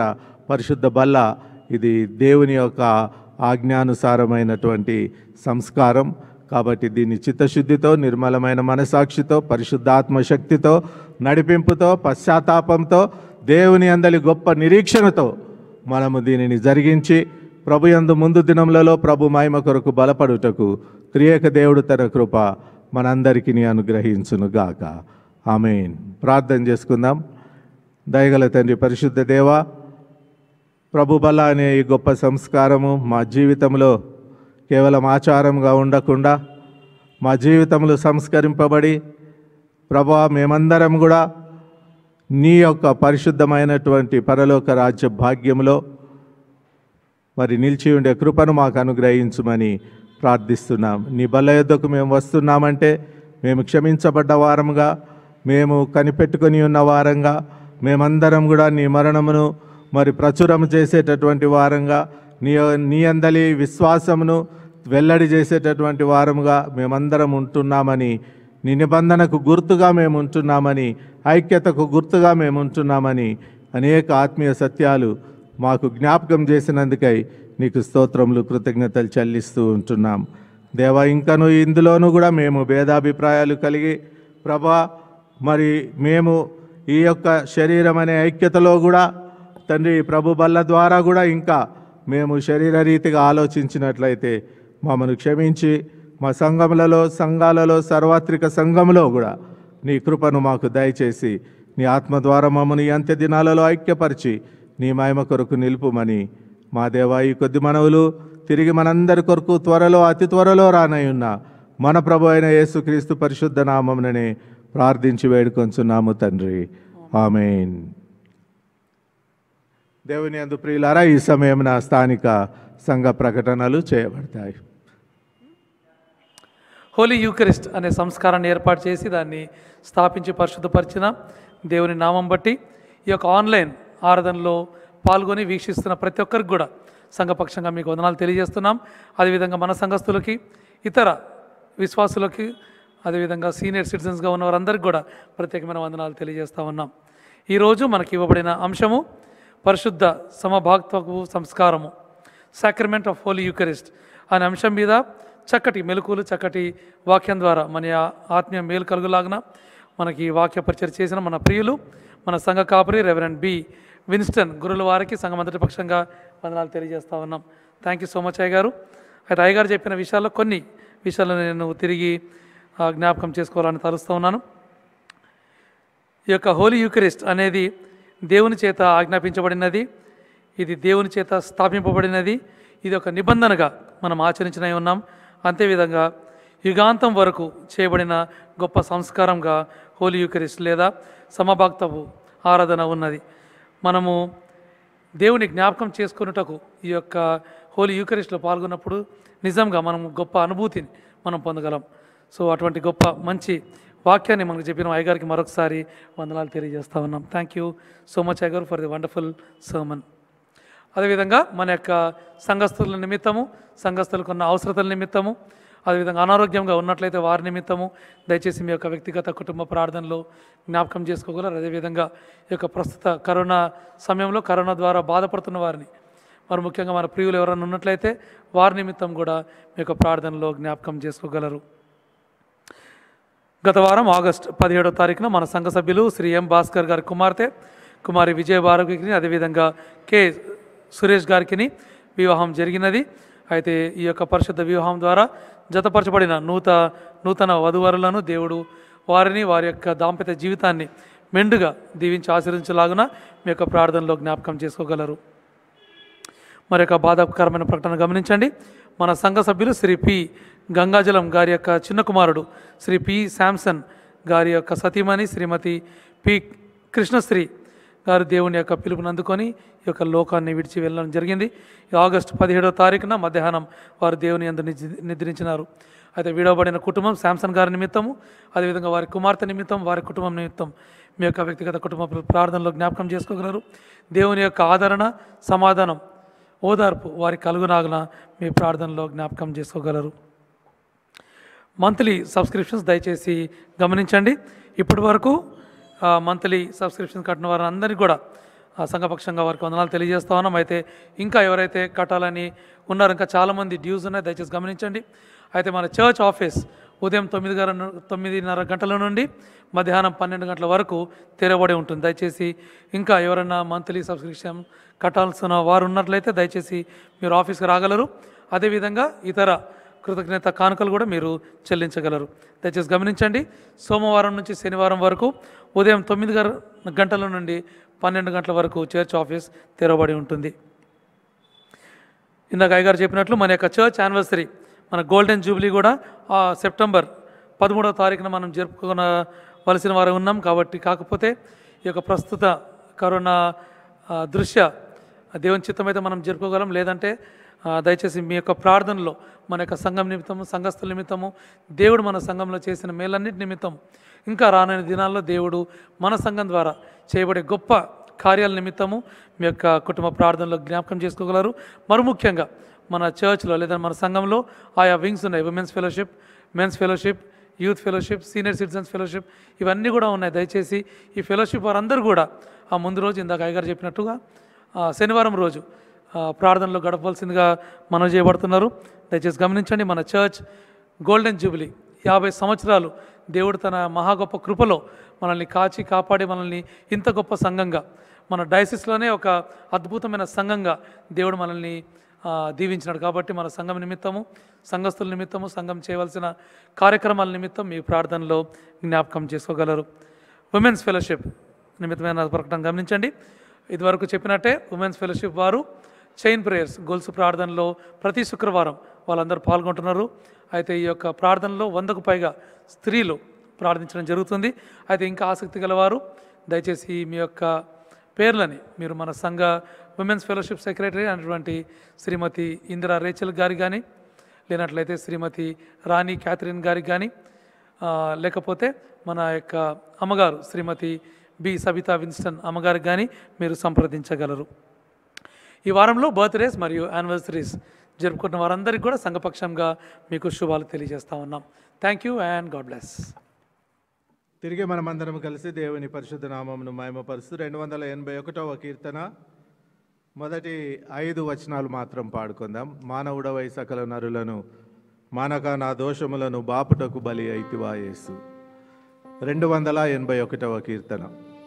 పరిశుద్ధ బల్ల ఇది దేవుని యొక్క ఆజ్ఞానుసారమైనటువంటి సంస్కారం కాబట్టి దీన్ని చిత్తశుద్ధితో నిర్మలమైన మనసాక్షితో పరిశుద్ధాత్మ శక్తితో నడిపింపుతో పశ్చాత్తాపంతో దేవుని అందలి గొప్ప నిరీక్షణతో మనము దీనిని జరిగించి ప్రభు యందు ముందు దినములలో ప్రభు మహిమ కొరకు బలపడుటకు త్రియేక దేవుడు తన కృప మనందరికీ అనుగ్రహించును గాక ఆమెన్ ప్రార్థన చేసుకుందాం దయగల తండ్రి పరిశుద్ధ దేవ ప్రభు బల అనే ఈ గొప్ప సంస్కారము మా జీవితంలో కేవలం ఆచారంగా ఉండకుండా మా జీవితంలో సంస్కరింపబడి ప్రభా మేమందరం కూడా నీ యొక్క పరిశుద్ధమైనటువంటి పరలోక రాజ్య భాగ్యంలో మరి నిలిచి ఉండే కృపను మాకు అనుగ్రహించుమని ప్రార్థిస్తున్నాం నీ బల్ల యొద్దకు మేము వస్తున్నామంటే మేము క్షమించబడ్డ వారముగా మేము కనిపెట్టుకొని ఉన్న వారంగా మేమందరం కూడా నీ మరణమును మరి ప్రచురం చేసేటటువంటి వారంగా నీ నీ అందలి విశ్వాసమును వెల్లడి చేసేటటువంటి వారముగా మేమందరం ఉంటున్నామని నీ నిబంధనకు గుర్తుగా మేము ఉంటున్నామని ఐక్యతకు గుర్తుగా మేము ఉంటున్నామని అనేక ఆత్మీయ సత్యాలు మాకు జ్ఞాపకం చేసినందుకై నీకు స్తోత్రములు కృతజ్ఞతలు చెల్లిస్తూ ఉంటున్నాం దేవా ఇంకను ఇందులోనూ కూడా మేము భేదాభిప్రాయాలు కలిగి ప్రభా మరి మేము ఈ యొక్క శరీరం అనే ఐక్యతలో కూడా తండ్రి ప్రభు బల్ల ద్వారా కూడా ఇంకా మేము శరీర రీతిగా ఆలోచించినట్లయితే మమ్మను క్షమించి మా సంఘములలో సంఘాలలో సార్వత్రిక సంఘంలో కూడా నీ కృపను మాకు దయచేసి నీ ఆత్మ ద్వారా మమ్మల్ని ఈ అంత్య దినాలలో ఐక్యపరిచి నీ మహిమ కొరకు నిలుపుమని మా దేవా ఈ కొద్ది మనవులు తిరిగి మనందరి కొరకు త్వరలో అతి త్వరలో రానయ్యున్న మన ప్రభు అయిన యేసుక్రీస్తు పరిశుద్ధ నామముననే ప్రార్థించి వేడుకొంచున్నాము తండ్రి ఆమెన్ దేవుని అందు ప్రియులారా ఈ సమయమున స్థానిక సంఘ ప్రకటనలు చేయబడతాయి హోలీ యూకరిస్ట్ అనే సంస్కారాన్ని ఏర్పాటు చేసి దాన్ని స్థాపించి పరిశుద్ధపరిచిన దేవుని నామం బట్టి ఈ యొక్క ఆన్లైన్ ఆరాధనలో పాల్గొని వీక్షిస్తున్న ప్రతి ఒక్కరికి కూడా సంఘపక్షంగా మీకు వందనాలు తెలియజేస్తున్నాం అదేవిధంగా మన సంఘస్థులకి ఇతర విశ్వాసులకి అదేవిధంగా సీనియర్ సిటిజన్స్గా ఉన్న వారందరికీ కూడా ప్రత్యేకమైన వందనాలు తెలియజేస్తూ ఉన్నాం ఈరోజు మనకి ఇవ్వబడిన అంశము పరిశుద్ధ సమభాక్తపు సంస్కారము సాక్రమెంట్ ఆఫ్ హోలీ యూకరిస్ట్ అనే అంశం మీద చక్కటి మెలకులు చక్కటి వాక్యం ద్వారా మన ఆ- ఆత్మీయ మేలు కలుగులాగిన మనకి ఈ వాక్య పరిచయం చేసిన మన ప్రియులు మన సంఘ కాపరి రెవరెండ్ బి విన్స్టన్ గురుల వారికి సంఘం అంతటి పక్షంగా వందనాలు తెలియజేస్తా ఉన్నాం థ్యాంక్ యూ సో మచ్ అయ్య గారు అయితే అయ్యగారు చెప్పిన విషయాల్లో కొన్ని విషయాలు నేను తిరిగి ఆ, జ్ఞాపకం చేసుకోవాలని తలుస్తూ ఉన్నాను ఈ యొక్క హోలీ యూకరిస్ట్ అనేది దేవుని చేత ఆజ్ఞాపించబడినది ఇది దేవుని చేత స్థాపింపబడినది ఇది ఒక నిబంధనగా మనం ఆచరించిన ఉన్నాం అంతేవిధంగా యుగాంతం వరకు చేయబడిన గొప్ప సంస్కారంగా హోలీ యూకరిస్ట్ లేదా సమభక్తపు ఆరాధన ఉన్నది మనము దేవుని జ్ఞాపకం చేసుకున్నటకు ఈ యొక్క హోలీ యూకరిస్ట్లో పాల్గొన్నప్పుడు నిజంగా మనం గొప్ప అనుభూతిని మనం పొందగలం సో అటువంటి గొప్ప మంచి వాక్యాన్ని మనకు చెప్పిన అయ్యగారికి మరొకసారి వందనాలు తెలియజేస్తా ఉన్నాం థ్యాంక్ యూ సో మచ్ అయ్యగారు ఫర్ ది వండర్ఫుల్ సర్మన్ అదేవిధంగా మన యొక్క సంఘస్థుల నిమిత్తము సంఘస్థులకు ఉన్న అవసరతల నిమిత్తము అదేవిధంగా అనారోగ్యంగా ఉన్నట్లయితే వారి నిమిత్తము దయచేసి మీ యొక్క వ్యక్తిగత కుటుంబ ప్రార్థనలో జ్ఞాపకం చేసుకోగలరు అదేవిధంగా ఈ యొక్క ప్రస్తుత కరోనా సమయంలో కరోనా ద్వారా బాధపడుతున్న వారిని మరి ముఖ్యంగా మన ప్రియులు ఎవరైనా ఉన్నట్లయితే వారి నిమిత్తం కూడా మీ యొక్క ప్రార్థనలో జ్ఞాపకం చేసుకోగలరు గత వారం ఆగస్ట్ పదిహేడో తారీఖున మన సంఘ సభ్యులు శ్రీ ఎం భాస్కర్ గారి కుమార్తె కుమారి విజయ భారవికి అదేవిధంగా కె సురేష్ గారికి వివాహం జరిగినది అయితే ఈ యొక్క పరిశుద్ధ వివాహం ద్వారా జతపరచబడిన నూత నూతన వధువరులను దేవుడు వారిని వారి యొక్క దాంపత్య జీవితాన్ని మెండుగా దీవించి ఆశీర్వించలాగున మీ యొక్క ప్రార్థనలో జ్ఞాపకం చేసుకోగలరు మరి యొక్క బాధాకరమైన ప్రకటన గమనించండి మన సంఘ సభ్యులు శ్రీ పి గంగాజలం గారి యొక్క చిన్న కుమారుడు శ్రీ పి శాంసన్ గారి యొక్క సతీమణి శ్రీమతి పి కృష్ణశ్రీ గారు దేవుని యొక్క పిలుపుని అందుకొని ఈ యొక్క లోకాన్ని విడిచి వెళ్ళడం జరిగింది ఈ ఆగస్టు పదిహేడవ తారీఖున మధ్యాహ్నం వారు దేవుని అందు నిద్ర- నిద్రించినారు అయితే విడవబడిన కుటుంబం శాంసన్ గారి నిమిత్తము అదేవిధంగా వారి కుమార్తె నిమిత్తం వారి కుటుంబం నిమిత్తం మీ యొక్క వ్యక్తిగత కుటుంబ ప్రార్థనలో జ్ఞాపకం చేసుకోగలరు దేవుని యొక్క ఆదరణ సమాధానం ఓదార్పు వారి కలుగునాగున మీ ప్రార్థనలో జ్ఞాపకం చేసుకోగలరు మంత్లీ సబ్స్క్రిప్షన్స్ దయచేసి గమనించండి ఇప్పటి వరకు మంత్లీ సబ్స్క్రిప్షన్ కట్టిన వారందరికీ కూడా ఆ సంఘపక్షంగా వారికి వందనాలు తెలియజేస్తా ఉన్నాం అయితే ఇంకా ఎవరైతే కట్టాలని ఉన్నారో ఇంకా చాలామంది డ్యూస్ ఉన్నాయి దయచేసి గమనించండి అయితే మన చర్చ్ ఆఫీస్ ఉదయం తొమ్మిది గర తొమ్మిదిన్నర గంటల నుండి మధ్యాహ్నం పన్నెండు గంటల వరకు తెరవబడి ఉంటుంది దయచేసి ఇంకా ఎవరైనా మంత్లీ సబ్స్క్రిప్షన్ కట్టాల్సిన వారు ఉన్నట్లయితే దయచేసి మీరు ఆఫీస్కి రాగలరు అదేవిధంగా ఇతర కృతజ్ఞత కానుకలు కూడా మీరు చెల్లించగలరు దయచేసి గమనించండి సోమవారం నుంచి శనివారం వరకు ఉదయం తొమ్మిది గర గంటల నుండి పన్నెండు గంటల వరకు చర్చ్ ఆఫీస్ తెరవబడి ఉంటుంది ఇందాక అయ్యగారు చెప్పినట్లు మన యొక్క చర్చ్ యానివర్సరీ మన గోల్డెన్ జూబ్లీ కూడా ఆ సెప్టెంబర్ పదమూడవ తారీఖున మనం జరుపుకోవలసిన వారు ఉన్నాం కాబట్టి కాకపోతే ఈ యొక్క ప్రస్తుత కరోనా ఆ, దృశ్య దేవుని చిత్తమైతే మనం జరుపుకోగలం లేదంటే ఆ, దయచేసి మీ యొక్క ప్రార్థనలో మన యొక్క సంఘం నిమిత్తము సంఘస్థుల నిమిత్తము దేవుడు మన సంఘంలో చేసిన మేలన్నిటి నిమిత్తం ఇంకా రానున్న దినాల్లో దేవుడు మన సంఘం ద్వారా చేయబడే గొప్ప కార్యాల నిమిత్తము మీ యొక్క కుటుంబ ప్రార్థనలో జ్ఞాపకం చేసుకోగలరు మరి ముఖ్యంగా మన చర్చ్లో లేదా మన సంఘంలో ఆయా వింగ్స్ ఉన్నాయి women's fellowship men's fellowship youth fellowship senior citizens fellowship ఇవన్నీ కూడా ఉన్నాయి దయచేసి ఈ ఫెలోషిప్ వారందరూ కూడా ఆ ముందు రోజు ఇందాక అయ్యగారు చెప్పినట్టుగా ఆ, శనివారం రోజు ఆ, ప్రార్థనలో గడపవలసిందిగా మనం చేయబడుతున్నారు దయచేసి గమనించండి మన చర్చ్ గోల్డెన్ జూబిలీ యాభై సంవత్సరాలు దేవుడు తన మహా గొప్ప కృపలో మనల్ని కాచి కాపాడి మనల్ని ఇంత గొప్ప సంఘంగా మన డయాసిస్లోనే ఒక అద్భుతమైన సంఘంగా దేవుడు మనల్ని ఆ, దీవించినాడు కాబట్టి మన సంఘం నిమిత్తము సంఘస్థుల నిమిత్తము సంఘం చేయవలసిన కార్యక్రమాల నిమిత్తం మీ ప్రార్థనలో జ్ఞాపకం చేసుకోగలరు ఉమెన్స్ ఫెలోషిప్ నిమిత్తమైన ప్రకటన గమనించండి ఇదివరకు చెప్పినట్టే ఉమెన్స్ ఫెలోషిప్ వారు చైన్ ప్రేయర్స్ గొలుసు ప్రార్థనలో ప్రతి శుక్రవారం వాళ్ళందరూ పాల్గొంటున్నారు అయితే ఈ యొక్క ప్రార్థనలో వందకు పైగా స్త్రీలు ప్రార్థించడం జరుగుతుంది అయితే ఇంకా ఆసక్తి గలవారు దయచేసి మీ యొక్క పేర్లని మీరు మన సంఘ ఉమెన్స్ ఫెలోషిప్ సెక్రటరీ అయినటువంటి శ్రీమతి ఇందిరా రేచల్ గారి కానీ లేనట్లయితే శ్రీమతి రాణి క్యాథరిన్ గారికి కానీ ఆ, లేకపోతే మన యొక్క అమ్మగారు శ్రీమతి బి సబితా విన్స్టన్ అమ్మగారికి కానీ మీరు సంప్రదించగలరు ఈ వారంలో బర్త్డేస్ మరియు యానివర్సరీస్ జరుపుకున్న వారందరికీ కూడా సంఘపక్షంగా మీకు శుభాలు తెలియజేస్తా ఉన్నాం thank you and God bless తిరిగి మనమందరం కలిసి దేవుని పరిశుద్ధ నామమును మహిమపరుస్తూ రెండు వందల ఎనభై ఒకటవ కీర్తన మొదటి ఐదు వచనాలు మాత్రం పాడుకుందాం మానవుడవై సకల నరులను మానక నా దోషములను బాపుటకు బలి అయితివా యేసు రెండు వందల ఎనభై ఒకటవ కీర్తన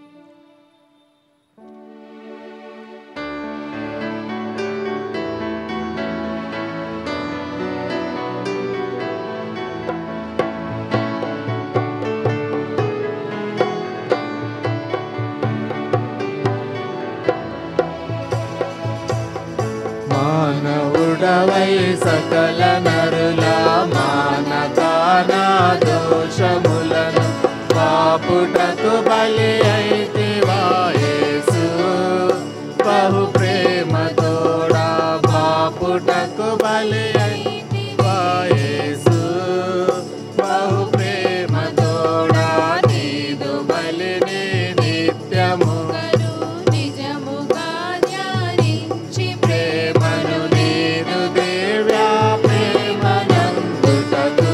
మానవుడవై సకల నరుల మానకానా దోషములను పాపుటకు బలి అయితివా యేసు బహు ప్రేమ తోడా బాపుటకు బలి అయితివా యేసు బహు ప్రేమ తోడా నీదు బలిని నిత్యము నిజముగా ధ్యానించి ప్రేమను నీదు దేవ్యా ప్రేమనందుటకు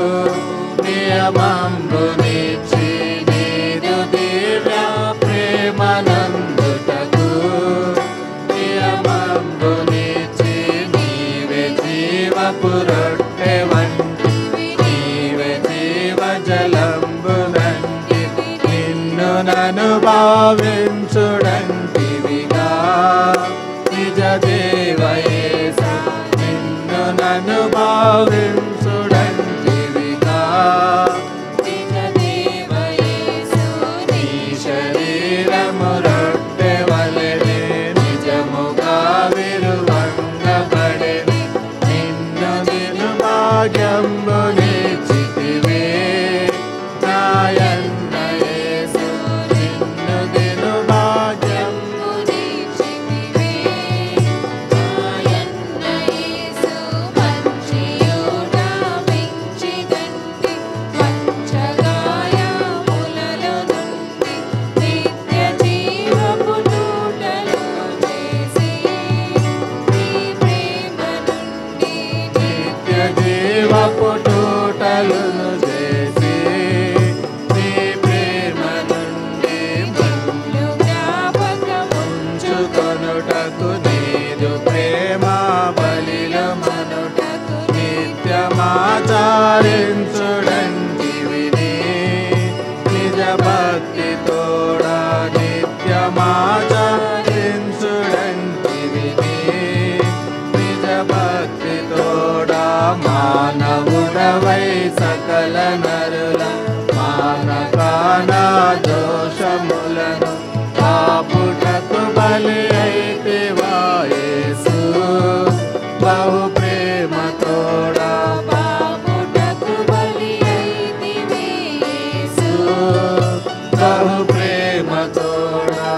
నియమంబు నిచ్చి నీదు దేవ్యా ప్రేమనందుటకు నియమంబు నిచ్చి నీవే జీవపు రొట్టె వంటి నీవే జీవ జలంబు నంటి నిన్ను నను భావించుడంటివిగా నిజ దేవయేస నిన్ను నన్ను భావించుడంటివిగా నిజ దేవయేసు నీ శరీరము రొట్టె వలెనే నిజముగా విరువంగబడే నిన్ను నిన్ను భాగ్యము నిచ్చితివే నాయన్న యేసు నిన్ను నిన్ను భాగ్యము నిచ్చితివే నాయన్న యేసు మంచియుడా నిత్యమాచరించుడంటివిని నిజ భక్తి తోడా నిత్యమాచరించుడంటివిని నిజ భక్తి తోడా మానవుడవై సకల నరుల మానకానా దోషములను పాపుటకు బలి అయితే వాయేసు బహు ప్రేమ తోడా పాపుటకు బలి అయితివి యేసు. బహు ప్రేమ తోడా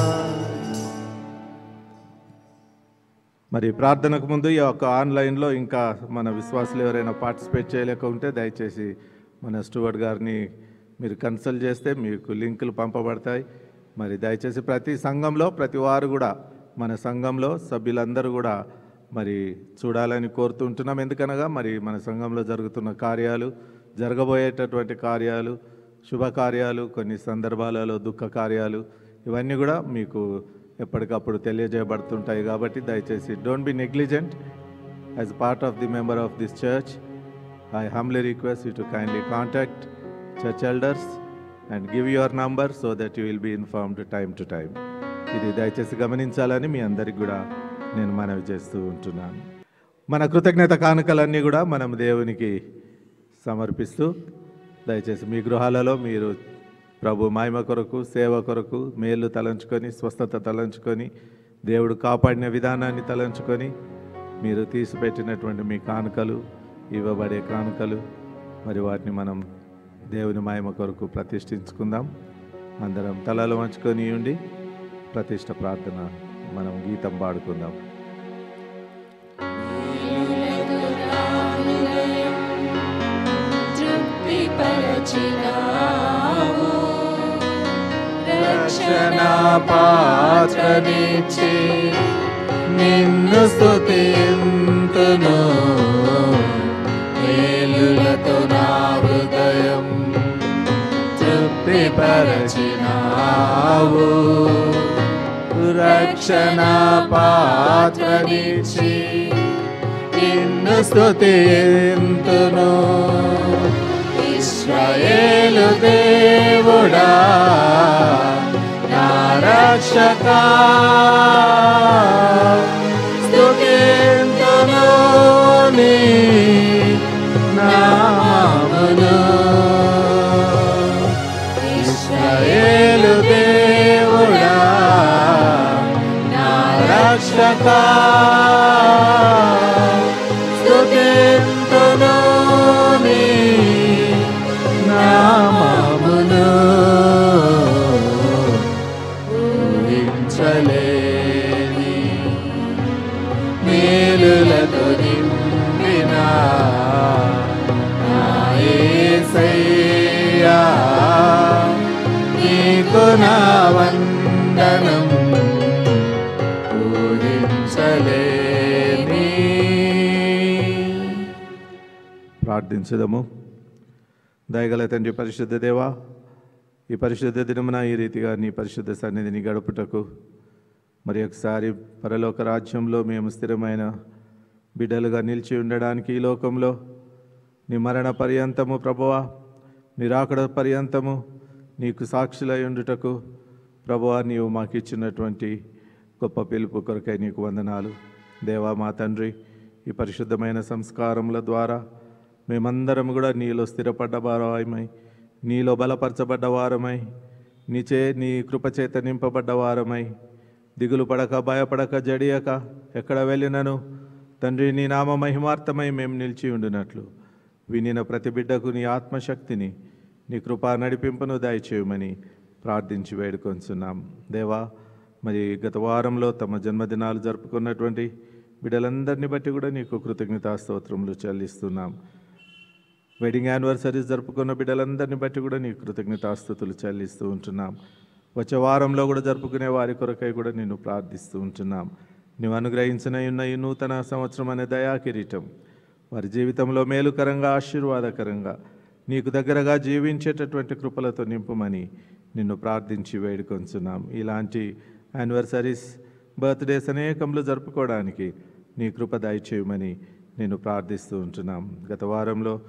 మరి ప్రార్థనకు ముందు ఈ యొక్క ఆన్లైన్లో ఇంకా మన విశ్వాసులు ఎవరైనా పార్టిసిపేట్ చేయలేక ఉంటే దయచేసి మన స్టూవర్ట్ గారిని మీరు కన్సల్ట్ చేస్తే మీకు లింకులు పంపబడతాయి మరి దయచేసి ప్రతి సంఘంలో ప్రతి వారు కూడా మన సంఘంలో సభ్యులందరూ కూడా మరి చూడాలని కోరుతుంటున్నాం ఎందుకనగా మరి మన సంఘంలో జరుగుతున్న కార్యాలు జరగబోయేటటువంటి కార్యాలు శుభకార్యాలు కొన్ని సందర్భాలలో దుఃఖ కార్యాలు ఇవన్నీ కూడా మీకు ఎప్పటికప్పుడు తెలియజేయబడుతుంటాయి కాబట్టి దయచేసి don't be negligent as part of the member of this church I humbly request you to kindly contact church elders and give your number so that you will be informed time to time ఇది దయచేసి గమనించాలని మీ అందరికి కూడా నేను మనవి చేస్తూ ఉంటున్నాను మన కృతజ్ఞత కానుకలన్నీ కూడా మనం దేవునికి సమర్పిస్తూ దయచేసి మీ గృహాలలో మీరు ప్రభు మహిమ కొరకు సేవ కొరకు మేలు తలంచుకొని స్వస్థత తలంచుకొని దేవుడు కాపాడిన విధానాన్ని తలంచుకొని మీరు తీసిపెట్టినటువంటి మీ కానుకలు ఇవ్వబడే కానుకలు మరి వాటిని మనం దేవుని మహిమ కొరకు ప్రతిష్ఠించుకుందాం అందరం తలలు వంచుకొని ఉండి ప్రతిష్ట ప్రార్థన మనం గీతం పాడుకుందాం తృప్తిపరచినావు. రక్షణ పాత్రనిచ్చి నిన్ను స్తుతింతును మేలులతో నా హృదయం తృప్తిపరచినావు రక్షణ పాత్రనిచ్చి నిన్ను స్తుతింతును ఇస్రాయేలు దేవుడా నా రక్షక స్తుతింతును నీ నామమును ఇస్రాయేలు దేవుడా నా రక్షక స్తుతింతును నీ నామమును ఊహించలేని మేలులతో నింపిన నా యేసయ్యా, నీకు నా వందనం ఊహించలేని ప్రార్థించదము దయగల తండ్రి పరిశుద్ధ దేవా ఈ పరిశుద్ధ దినమున ఈ రీతిగా నీ పరిశుద్ధ సన్నిధిని గడుపుటకు మరి ఒకసారి పరలోక రాజ్యంలో మేము స్థిరమైన బిడ్డలుగా నిలిచి ఉండడానికి ఈ లోకంలో నీ మరణ పర్యంతము ప్రభువా నీ రాకడ పర్యంతము నీకు సాక్షులై ఉండుటకు ప్రభువా నీవు మాకు ఇచ్చినటువంటి గొప్ప పిలుపు కొరకై నీకు వందనాలు దేవా మా తండ్రి ఈ పరిశుద్ధమైన సంస్కారముల ద్వారా మేమందరం కూడా నీలో స్థిరపడ్డ వారమై నీలో బలపరచబడ్డ వారమై నీచే నీ కృపచేత నింపబడ్డ వారమై దిగులు పడక భయపడక జడియక ఎక్కడ వెళ్ళినను తండ్రి నీ నామ మహిమార్థమై మేము నిలిచి ఉండినట్లు వినిన ప్రతి బిడ్డకు నీ ఆత్మశక్తిని నీ కృపా నడిపింపును దయచేయమని ప్రార్థించి వేడుకొంచున్నాం దేవా మరి గత వారంలో తమ జన్మదినాలు జరుపుకున్నటువంటి బిడ్డలందరినీ బట్టి కూడా నీకు కృతజ్ఞతాస్తోత్రములు చెల్లిస్తున్నాం వెడ్డింగ్ యానివర్సరీస్ జరుపుకున్న బిడ్డలందరినీ బట్టి కూడా నీకు కృతజ్ఞతాస్తుతులు చెల్లిస్తూ ఉంటున్నాం వచ్చే వారంలో కూడా జరుపుకునే వారి కొరకై కూడా నిన్ను ప్రార్థిస్తూ ఉంటున్నాం నువ్వు అనుగ్రహించిన ఉన్న ఈ నూతన సంవత్సరం అనే దయా కిరీటం వారి జీవితంలో మేలుకరంగా ఆశీర్వాదకరంగా నీకు దగ్గరగా జీవించేటటువంటి కృపలతో నింపుమని నిన్ను ప్రార్థించి వేడుకొంచున్నాం ఇలాంటి యానివర్సరీస్ బర్త్డేస్ అనేకంలో జరుపుకోవడానికి నీ కృప దయచేయమని నేను ప్రార్థిస్తూ ఉంటున్నాం గత వారంలో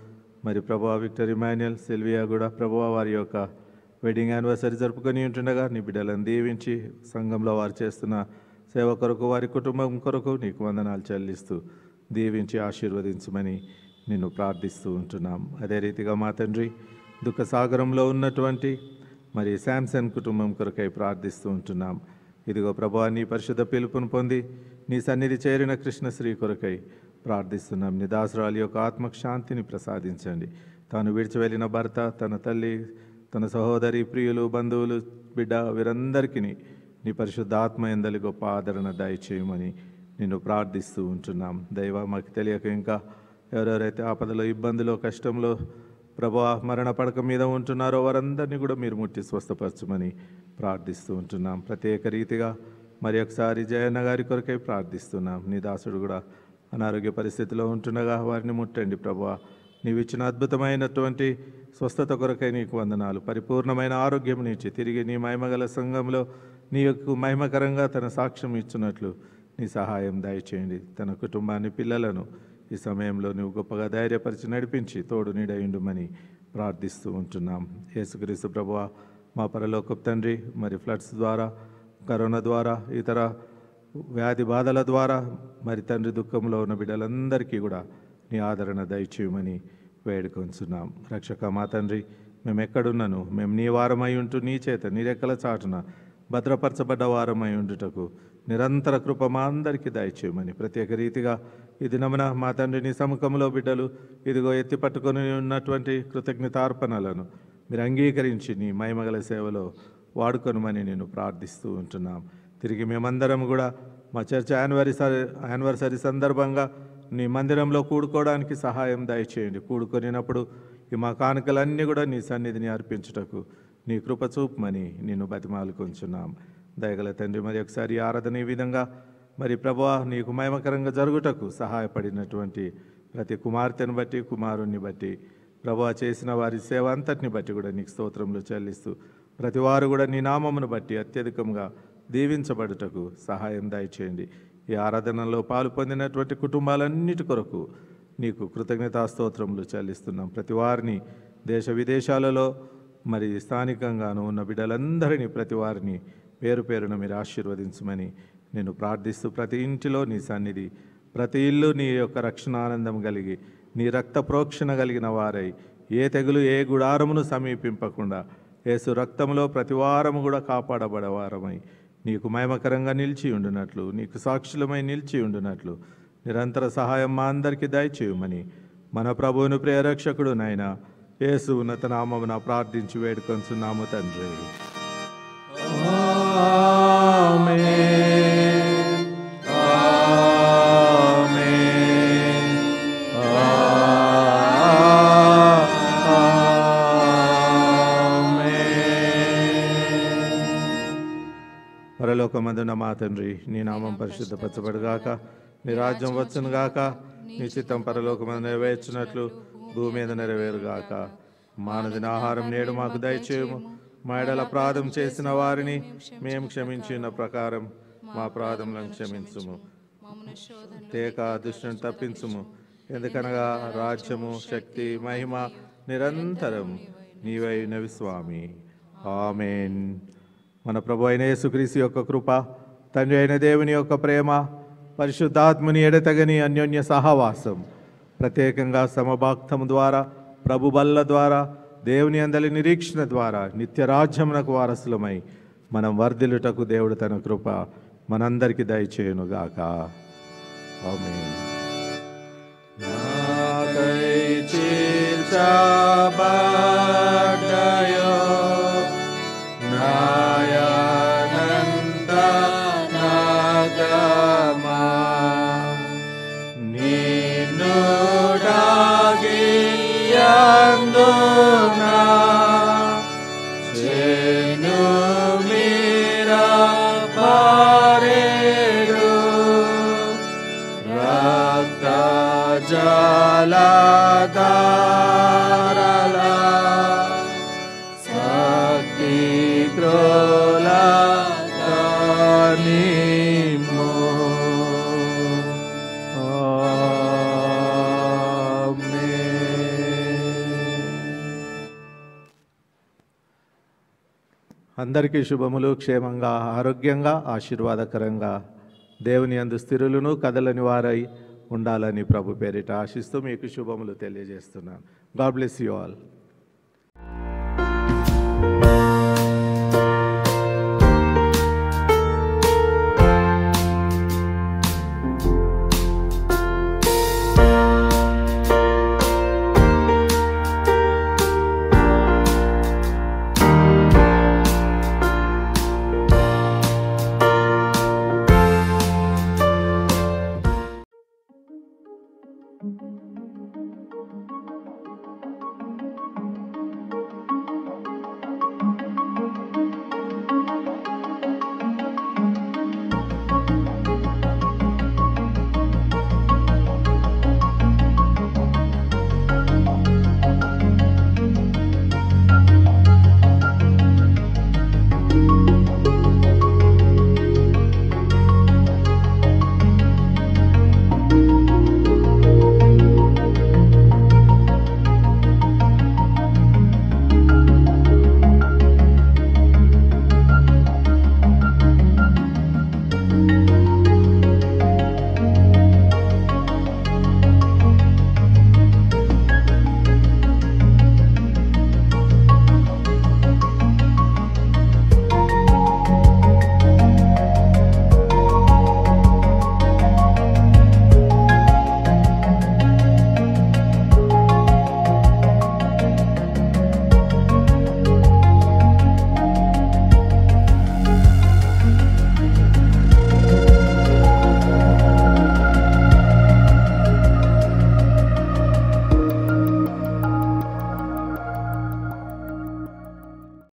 మరి ప్రభా విక్టర్ ఇమాన్యుయల్ సెల్వియా కూడా ప్రభా వారి యొక్క వెడ్డింగ్ యానివర్సరీ జరుపుకొని ఉంటుండగా నీ బిడ్డలను దీవించి సంఘంలో వారు చేస్తున్న సేవ కొరకు వారి కుటుంబం కొరకు నీకు వందనాలు చెల్లిస్తూ దీవించి ఆశీర్వదించమని నిన్ను ప్రార్థిస్తూ ఉంటున్నాం అదే రీతిగా మా తండ్రి దుఃఖ సాగరంలో ఉన్నటువంటి మరి శాంసన్ కుటుంబం కొరకై ప్రార్థిస్తూ ఉంటున్నాం ఇదిగో ప్రభా నీ పరిశుద్ధ పిలుపును పొంది నీ సన్నిధి చేరిన కృష్ణశ్రీ కొరకై ప్రార్థిస్తున్నాం నీ దాసురాలి యొక్క ఆత్మకు శాంతిని ప్రసాదించండి తాను విడిచి వెళ్ళిన భర్త తన తల్లి తన సహోదరి ప్రియులు బంధువులు బిడ్డ వీరందరికీ నీ పరిశుద్ధ ఆత్మ ఎందలి గొప్ప ఆదరణ దయచేయమని నిన్ను ప్రార్థిస్తూ ఉంటున్నాం దైవ మాకు తెలియక ఇంకా ఎవరెవరైతే ఆపదలో ఇబ్బందిలో కష్టంలో ప్రభా మరణ పడక మీద ఉంటున్నారో వారందరినీ కూడా మీరు ముట్టి స్వస్థపరచమని ప్రార్థిస్తూ ఉంటున్నాం ప్రత్యేక రీతిగా మరి ఒకసారి జయన్న గారి కొరకై ప్రార్థిస్తున్నాం నీ దాసుడు కూడా అనారోగ్య పరిస్థితిలో ఉంటుండగా వారిని ముట్టండి ప్రభా నీవు ఇచ్చిన అద్భుతమైనటువంటి స్వస్థత కొరకై నీకు వందనాలు పరిపూర్ణమైన ఆరోగ్యం నుంచి తిరిగి నీ మహిమగల సంఘంలో నీ యొక్క మహిమకరంగా తన సాక్ష్యం ఇచ్చినట్లు నీ సహాయం దయచేయండి తన కుటుంబాన్ని పిల్లలను ఈ సమయంలో నువ్వు గొప్పగా ధైర్యపరిచి నడిపించి తోడు నీడయుండుమని ప్రార్థిస్తూ ఉంటున్నాం యేసుక్రీస్తు ప్రభువ మా పరలోకపు తండ్రి మరి ఫ్లడ్స్ ద్వారా కరోనా ద్వారా ఇతర వ్యాధి బాధల ద్వారా మరి తండ్రి దుఃఖంలో ఉన్న బిడ్డలందరికీ కూడా నీ ఆదరణ దయచేయమని వేడుకొంచున్నాం రక్షక మా తండ్రి మేము ఎక్కడున్నాను మేము నీ వారమై ఉంటూ నీ చేత నీ రెక్కల చాటున భద్రపరచబడ్డ వారమై ఉండుటకు నిరంతర కృప మా అందరికీ దయచేయమని ప్రత్యేక రీతిగా ఈ దినమున మా తండ్రి నీ సముఖంలో బిడ్డలు ఇదిగో ఎత్తి పట్టుకొని ఉన్నటువంటి కృతజ్ఞతార్పణలను మీరు అంగీకరించి నీ మహిమగల సేవలో వాడుకొనమని నేను ప్రార్థిస్తూ ఉంటున్నాం తిరిగి మేమందరం కూడా మా చర్చ యానివర్సరీ యానివర్సరీ సందర్భంగా నీ మందిరంలో కూడుకోవడానికి సహాయం దయచేయండి కూడుకొనినప్పుడు ఈ మా కానుకలన్నీ కూడా నీ సన్నిధిని అర్పించుటకు నీ కృప చూపమని నిన్ను బతిమాలుకొంచున్నాం దయగల తండ్రి మరి ఒకసారి ఈ ఆరాధన ఈ విధంగా మరి ప్రభా నీకు మహిమకరంగా జరుగుటకు సహాయపడినటువంటి ప్రతి కుమార్తెను బట్టి కుమారుణ్ణి బట్టి ప్రభా చేసిన వారి సేవ అంతటిని బట్టి కూడా నీకు స్తోత్రములు చెల్లిస్తూ ప్రతి వారు కూడా నీ నామమును బట్టి అత్యధికంగా దీవించబడుటకు సహాయం దయచేయండి ఈ ఆరాధనలో పాలు పొందినటువంటి కుటుంబాలన్నిటి కొరకు నీకు కృతజ్ఞతాస్తోత్రములు చెల్లిస్తున్నాం ప్రతి వారిని దేశ విదేశాలలో మరి స్థానికంగాను ఉన్న బిడ్డలందరినీ ప్రతి వారిని పేరు పేరున మీరు ఆశీర్వదించమని నేను ప్రార్థిస్తూ ప్రతి ఇంటిలో నీ సన్నిధి ప్రతి ఇల్లు నీ యొక్క రక్షణ ఆనందం కలిగి నీ రక్త ప్రోక్షణ కలిగిన వారై ఏ తెగులు ఏ గుడారమును సమీపింపకుండా యేసు రక్తంలో ప్రతి వారము కూడా కాపాడబడవారమై నీకు మహిమకరంగా నిలిచి ఉండునట్లు నీకు సాక్షులమై నిలిచి ఉండునట్లు నిరంతర సహాయం మా అందరికీ దయచేయమని మన ప్రభువును ప్రియరక్షకుడు నాయన యేసు ఉన్నత నామమున ప్రార్థించి వేడుకొంచున్నాము తండ్రి పరలోకమందున మా తండ్రి నీ నామం పరిశుద్ధపరచబడుగాక నీ రాజ్యం వచ్చునుగాక నీ చిత్తం పరలోకమందు నెరవేర్చినట్లు భూమి మీద నెరవేరుగాక మానదిన ఆహారం నేడు మాకు దయచేయము మా ఎడల ప్రాధం చేసిన వారిని మేము క్షమించిన ప్రకారం మా ప్రాధములను క్షమించుము తేక దుష్టుని తప్పించుము ఎందుకనగా రాజ్యము శక్తి మహిమ నిరంతరం నీవైనవి స్వామి ఆమెన్ మన ప్రభు అయిన యేసుక్రీస్తు యొక్క కృప తండ్రి అయిన దేవుని యొక్క ప్రేమ పరిశుద్ధాత్ముని ఎడతగని అన్యోన్య సహవాసం ప్రత్యేకంగా సమభాక్తం ద్వారా ప్రభు బల్ల ద్వారా దేవుని అందలి నిరీక్షణ ద్వారా నిత్యరాజ్యమునకు వారసులమై మనం వర్ధిల్లుటకు దేవుడు తన కృప మనందరికీ దయచేయునుగాక ఆమేన్ నాకై చీల్చబడ్డయో నాయనంత నాగమా నిన్నుడాగియందునా చెను మీరా పారేడు రక్త జలధారలా శక్తి క్రోలనిమో ఆమేన్ అందరికీ శుభములు క్షేమంగా ఆరోగ్యంగా ఆశీర్వాదకరంగా దేవుని అందు స్థిరులను కదలని వారై ఉండాలని ప్రభు పేరిట ఆశిస్తూ మీకు శుభములు తెలియజేస్తున్నాను గాడ్ బ్లెస్ యూ ఆల్